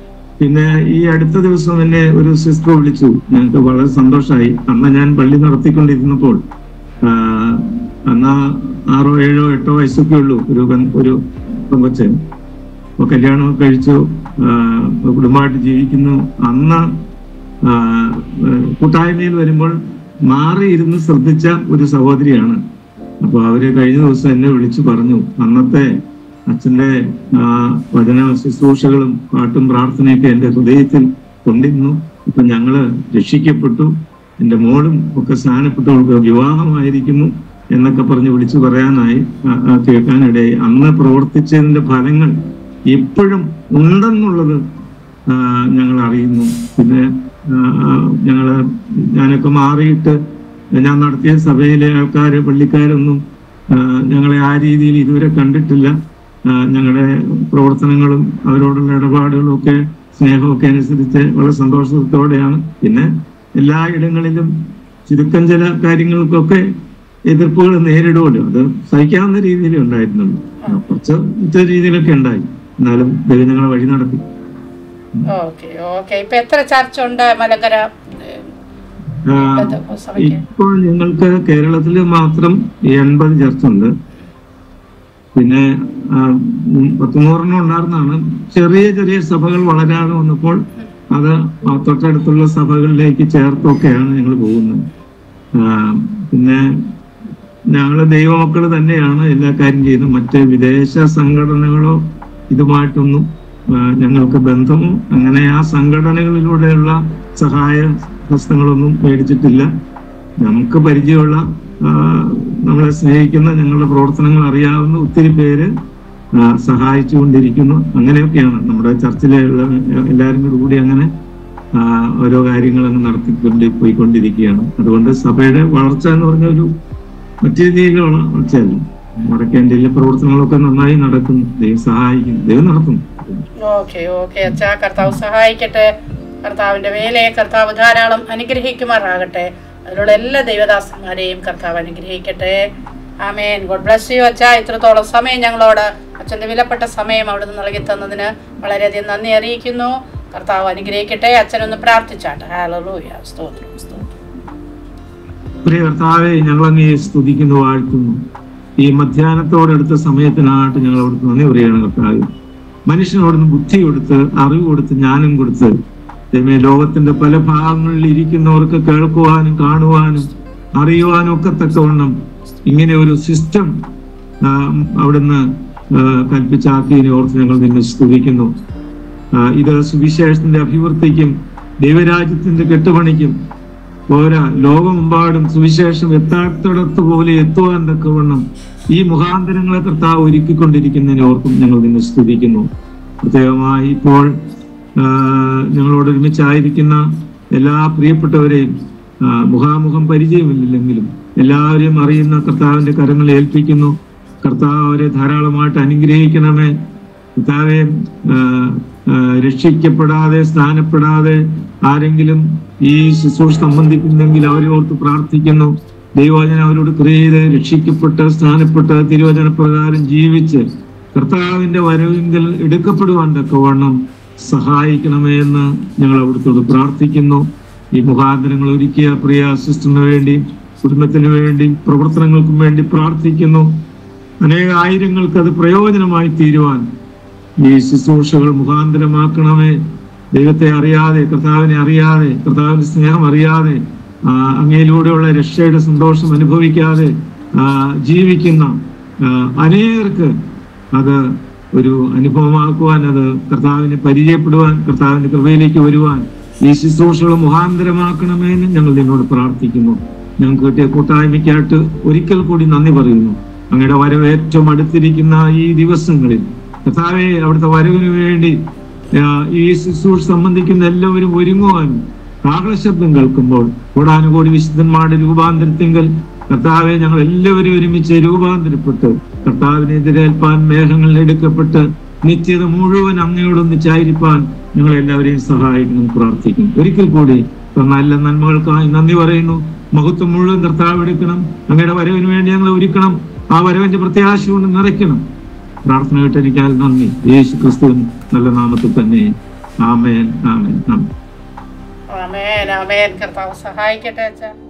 പിന്നെ ഈ അടുത്ത ദിവസം എന്നെ ഒരു സിസ്റ്റർ വിളിച്ചു ഞങ്ങൾക്ക് വളരെ സന്തോഷമായി അന്ന് ഞാൻ പള്ളി നടത്തിക്കൊണ്ടിരുന്നപ്പോൾ ആ, അന്ന് ആറോ ഏഴോ എട്ടോ വയസ്സൊക്കെ ഉള്ളൂ ഒരു പെൺ- ഒരു പെങ്കൊച്ച് അപ്പൊ കല്യാണം കഴിച്ചു ആ, കുടുംബമായിട്ട് ജീവിക്കുന്നു അന്ന് ആ, കൂട്ടായ്മയിൽ വരുമ്പോൾ മാറി ഇരുന്ന് ശ്രദ്ധിച്ച ഒരു സഹോദരിയാണ് അപ്പൊ അവര് കഴിഞ്ഞ ദിവസം എന്നെ വിളിച്ചു പറഞ്ഞു അന്നത്തെ അച്ഛന്റെ ആ വചന ശുശ്രൂഷകളും പാട്ടും പ്രാർത്ഥനയൊക്കെ എന്റെ ഹൃദയത്തിൽ കൊണ്ടിരുന്നു ഇപ്പൊ ഞങ്ങള് രക്ഷിക്കപ്പെട്ടു എന്റെ മോളും ഒക്കെ സ്നാനപ്പെട്ടവൾക്ക് വിവാഹമായിരിക്കുന്നു എന്നൊക്കെ പറഞ്ഞ് വിളിച്ചു പറയാനായി ആ, ആ, കേൾക്കാനിടയായി അന്ന് പ്രവർത്തിച്ചതിന്റെ ഫലങ്ങൾ ഇപ്പോഴും ഉണ്ടെന്നുള്ളത് ആ, ഞങ്ങൾ അറിയുന്നു പിന്നെ ആ, ആ, ഞങ്ങള് ഞാനൊക്കെ മാറിയിട്ട് ഞാൻ നടത്തിയ സഭയിലെ ആൾക്കാര് പള്ളിക്കാരൊന്നും ആ, ഞങ്ങളെ ആ രീതിയിൽ ഇതുവരെ കണ്ടിട്ടില്ല ആ, ഞങ്ങളുടെ പ്രവർത്തനങ്ങളും അവരോടുള്ള ഇടപാടുകളും ഒക്കെ സ്നേഹമൊക്കെ അനുസരിച്ച് വളരെ സന്തോഷത്തോടെയാണ് പിന്നെ എല്ലാ ഇടങ്ങളിലും ചുരുക്കം ചില കാര്യങ്ങൾക്കൊക്കെ എതിർപ്പുകൾ നേരിടുമല്ലോ അത് സഹിക്കാവുന്ന രീതിയിലേ ഉണ്ടായിരുന്നുള്ളൂ ആ, കുറച്ച് ഇത്തരം രീതിയിലൊക്കെ ഉണ്ടായി എന്നാലും ദൈവം ഞങ്ങളെ വഴി നടത്തി ഓക്കെ ഓക്കെ ഇപ്പൊ എത്ര ചർച്ച ഉണ്ട് മലങ്കര ഏ, ആ, ബന്ധക്കോസ് സഭയ്ക്ക് ഇപ്പോൾ ഞങ്ങൾക്ക് കേരളത്തിൽ മാത്രം എൺപത് ചർച്ച ഉണ്ട് പിന്നെ ആ, ഉം, പത്തുനൂറെണ്ണം ഉണ്ടായിരുന്നാണ് ചെറിയ ചെറിയ സഭകൾ വളരാതെ വന്നപ്പോൾ അത് ആ തൊട്ടടുത്തുള്ള സഭകളിലേക്ക് ചേർത്തൊക്കെയാണ് ഞങ്ങൾ പോകുന്നത് ആ, പിന്നെ ഞങ്ങള് ദൈവമക്കൾ തന്നെയാണ് എല്ലാ കാര്യം ചെയ്യുന്നത് മറ്റ് വിദേശ സംഘടനകളോ ഇതുമായിട്ടൊന്നും ആ, ഞങ്ങൾക്ക് ബന്ധമോ അങ്ങനെ ആ സംഘടനകളിലൂടെയുള്ള സഹായ ഹസ്തങ്ങളൊന്നും മേടിച്ചിട്ടില്ല നമുക്ക് പരിചയമുള്ള ആ, നമ്മളെ സ്നേഹിക്കുന്ന ഞങ്ങളുടെ പ്രവർത്തനങ്ങൾ അറിയാവുന്ന ഒത്തിരി പേര് ആ, സഹായിച്ചുകൊണ്ടിരിക്കുന്നു അങ്ങനെയൊക്കെയാണ് നമ്മുടെ ചർച്ചിലുള്ള എല്ലാവരും കൂടി കൂടി അങ്ങനെ ആ, ഓരോ കാര്യങ്ങൾ അങ്ങ് നടത്തിക്കൊണ്ട് പോയിക്കൊണ്ടിരിക്കുകയാണ് അതുകൊണ്ട് സഭയുടെ വളർച്ച എന്ന് പറഞ്ഞ ഒരു മറ്റു രീതിയിലുള്ള വളർച്ചയല്ല വടക്കേന്ത്യയിലെ പ്രവർത്തനങ്ങളൊക്കെ നന്നായി നടക്കുന്നു ദൈവം സഹായിക്കുന്നു ദൈവം നടത്തുന്നു ഓക്കെ ഓക്കെ അച്ഛാ കർത്താവ് സഹായിക്കട്ടെ കർത്താവിന്റെ വേലയെ കർത്താവ് ധാരാളം അനുഗ്രഹിക്കുമാറാകട്ടെ അതിലുള്ള എല്ലാ ദൈവദാസന്മാരെയും കർത്താവ് അനുഗ്രഹിക്കട്ടെ ആമേൻ ഗോഡ് ബ്ലസ് യു അച്ഛാ ഇത്രത്തോളം സമയം ഞങ്ങളോട് അച്ഛൻ്റെ വിലപ്പെട്ട സമയം അവിടുന്ന് നൽകി തന്നതിന് വളരെയധികം നന്ദി അറിയിക്കുന്നു കർത്താവ് അനുഗ്രഹിക്കട്ടെ അച്ഛനൊന്ന് പ്രാർത്ഥിച്ചാട്ടെ ഹാലലൂയ സ്തോത്രം സ്തോത്രം പ്രിയ കർത്താവെ ഞങ്ങളങ്ങേ സ്തുതിക്കുന്നു വാഴ്ത്തുന്നു ഈ മധ്യാഹ്നത്തോടടുത്ത സമയത്തിനായിട്ട് ഞങ്ങൾ അവിടുത്തെ നന്ദി പറയുകയാണ് കർത്താവ് മനുഷ്യനോടൊന്ന് ബുദ്ധി കൊടുത്ത് അറിവ് കൊടുത്ത് ജ്ഞാനം കൊടുത്ത് ദൈവമേ ലോകത്തിന്റെ പല ഭാഗങ്ങളിൽ ഇരിക്കുന്നവർക്ക് കേൾക്കുവാനും കാണുവാനും അറിയുവാനും ഒക്കെ തക്കവണ്ണം ഇങ്ങനെ ഒരു സിസ്റ്റം അവിടുന്ന് ആ, കൽപ്പിച്ചാക്കിയതിനെ ഓർത്ത് ഞങ്ങൾ നിന്നെ സ്തുതിക്കുന്നു ആ, ഇത് സുവിശേഷത്തിന്റെ അഭിവൃദ്ധിക്കും ദൈവരാജ്യത്തിന്റെ കെട്ടുപണിക്കും പോരാ ലോകമെമ്പാടും സുവിശേഷം എത്താത്തിടത്ത് പോലെ എത്തുവാൻ തക്കവണ്ണം ഈ മുഖാന്തരങ്ങളെ കർത്താവ് ഒരുക്കിക്കൊണ്ടിരിക്കുന്നതിനെ ഓർക്കും ഞങ്ങൾ നിന്നെ സ്തുതിക്കുന്നു പ്രത്യേകമായി ഇപ്പോൾ ആ, ഞങ്ങളോട് ഒരുമിച്ചായിരിക്കുന്ന എല്ലാ പ്രിയപ്പെട്ടവരെയും ആ, മുഖാമുഖം പരിചയമില്ലെങ്കിലും എല്ലാവരെയും അറിയുന്ന കർത്താവിന്റെ കരങ്ങളിൽ ഏൽപ്പിക്കുന്നു കർത്താവ് അവരെ ധാരാളമായിട്ട് അനുഗ്രഹിക്കണമേ കർത്താവെ ആ, ആ, രക്ഷിക്കപ്പെടാതെ സ്നാനപ്പെടാതെ ആരെങ്കിലും ഈ ശുശ്രൂഷ സംബന്ധിക്കുന്നെങ്കിൽ അവരെ ഓർത്ത് പ്രാർത്ഥിക്കുന്നു ദൈവവചനം അവരോട് ക്രിയത് രക്ഷിക്കപ്പെട്ട് സ്നാനപ്പെട്ട് തിരുവചന പ്രകാരം ജീവിച്ച് കർത്താവിന്റെ വരവിങ്കൽ എടുക്കപ്പെടുവാൻ തക്കവണ്ണം സഹായിക്കണമേ എന്ന് ഞങ്ങൾ അവിടുത്തോട് പ്രാർത്ഥിക്കുന്നു ഈ മുഖാന്തരങ്ങൾ ഒരുക്കിയ പ്രിയ സിസ്റ്ററിന് വേണ്ടി കുടുംബത്തിന് വേണ്ടി പ്രവർത്തനങ്ങൾക്കും വേണ്ടി പ്രാർത്ഥിക്കുന്നു അനേക ആയിരങ്ങൾക്ക് അത് പ്രയോജനമായി തീരുവാൻ ഈ ശുശ്രൂഷകൾ മുഖാന്തരമാക്കണമേ ദൈവത്തെ അറിയാതെ കർത്താവിനെ അറിയാതെ കർത്താവിന്റെ സ്നേഹം അറിയാതെ ആ, അങ്ങയിലൂടെയുള്ള രക്ഷയുടെ സന്തോഷം അനുഭവിക്കാതെ ആ, ജീവിക്കുന്ന ആ, അനേകർക്ക് അത് ഒരു അനുഭവമാക്കുവാൻ അത് കർത്താവിനെ പരിചയപ്പെടുവാൻ കർത്താവിന്റെ കൃപയിലേക്ക് വരുവാൻ ഈ ശുശ്രൂഷകൾ മുഖാന്തരമാക്കണമേ എന്ന് ഞങ്ങൾ നിന്നോട് പ്രാർത്ഥിക്കുന്നു ഞങ്ങൾക്ക് കിട്ടിയ കൂട്ടായ്മയ്ക്കായിട്ട് ഒരിക്കൽ കൂടി നന്ദി പറയുന്നു അങ്ങയുടെ വരവ് ഏറ്റവും അടുത്തിരിക്കുന്ന ഈ ദിവസങ്ങളിൽ കർത്താവെ അവിടുത്തെ വരവിന് വേണ്ടി ആ, ഈ ശുശ്രൂഷ സംബന്ധിക്കുന്ന എല്ലാവരും ഒരുങ്ങുവാനും കാഹളശബ്ദം കേൾക്കുമ്പോൾ കോടാനുകോടി വിശുദ്ധന്മാരുടെ രൂപാന്തരത്തിങ്കൽ കർത്താവെ ഞങ്ങൾ എല്ലാവരും ഒരുമിച്ച് രൂപാന്തരപ്പെട്ട് കർത്താവിനെതിരേൽപ്പാൻ മേഘങ്ങളിൽ എടുക്കപ്പെട്ട് നിത്യത മുഴുവൻ അങ്ങയോടൊന്നിച്ചായിരിക്കാൻ ഞങ്ങൾ എല്ലാവരെയും സഹായിക്കണം പ്രാർത്ഥിക്കും ഒരിക്കൽ കൂടി തന്ന എല്ലാ നന്മകൾക്കായി നന്ദി പറയുന്നു മഹത്വം മുഴുവൻ കർത്താവ് എടുക്കണം അങ്ങയുടെ വരവിന് വേണ്ടി ഞങ്ങൾ ഒരുക്കണം ആ വരവിന്റെ പ്രത്യാശ കൊണ്ട് നിറയ്ക്കണം പ്രാർത്ഥന കേട്ടിരിക്കാൻ നന്ദി യേശു ക്രിസ്തുവിൻ നല്ല നാമത്തിൽ തന്നെ ആമേൻ ആമേൻ ആമേൻ ആമേൻ ആമേൻ കർത്താവ് സഹായിക്കട്ടെ അച്ഛാ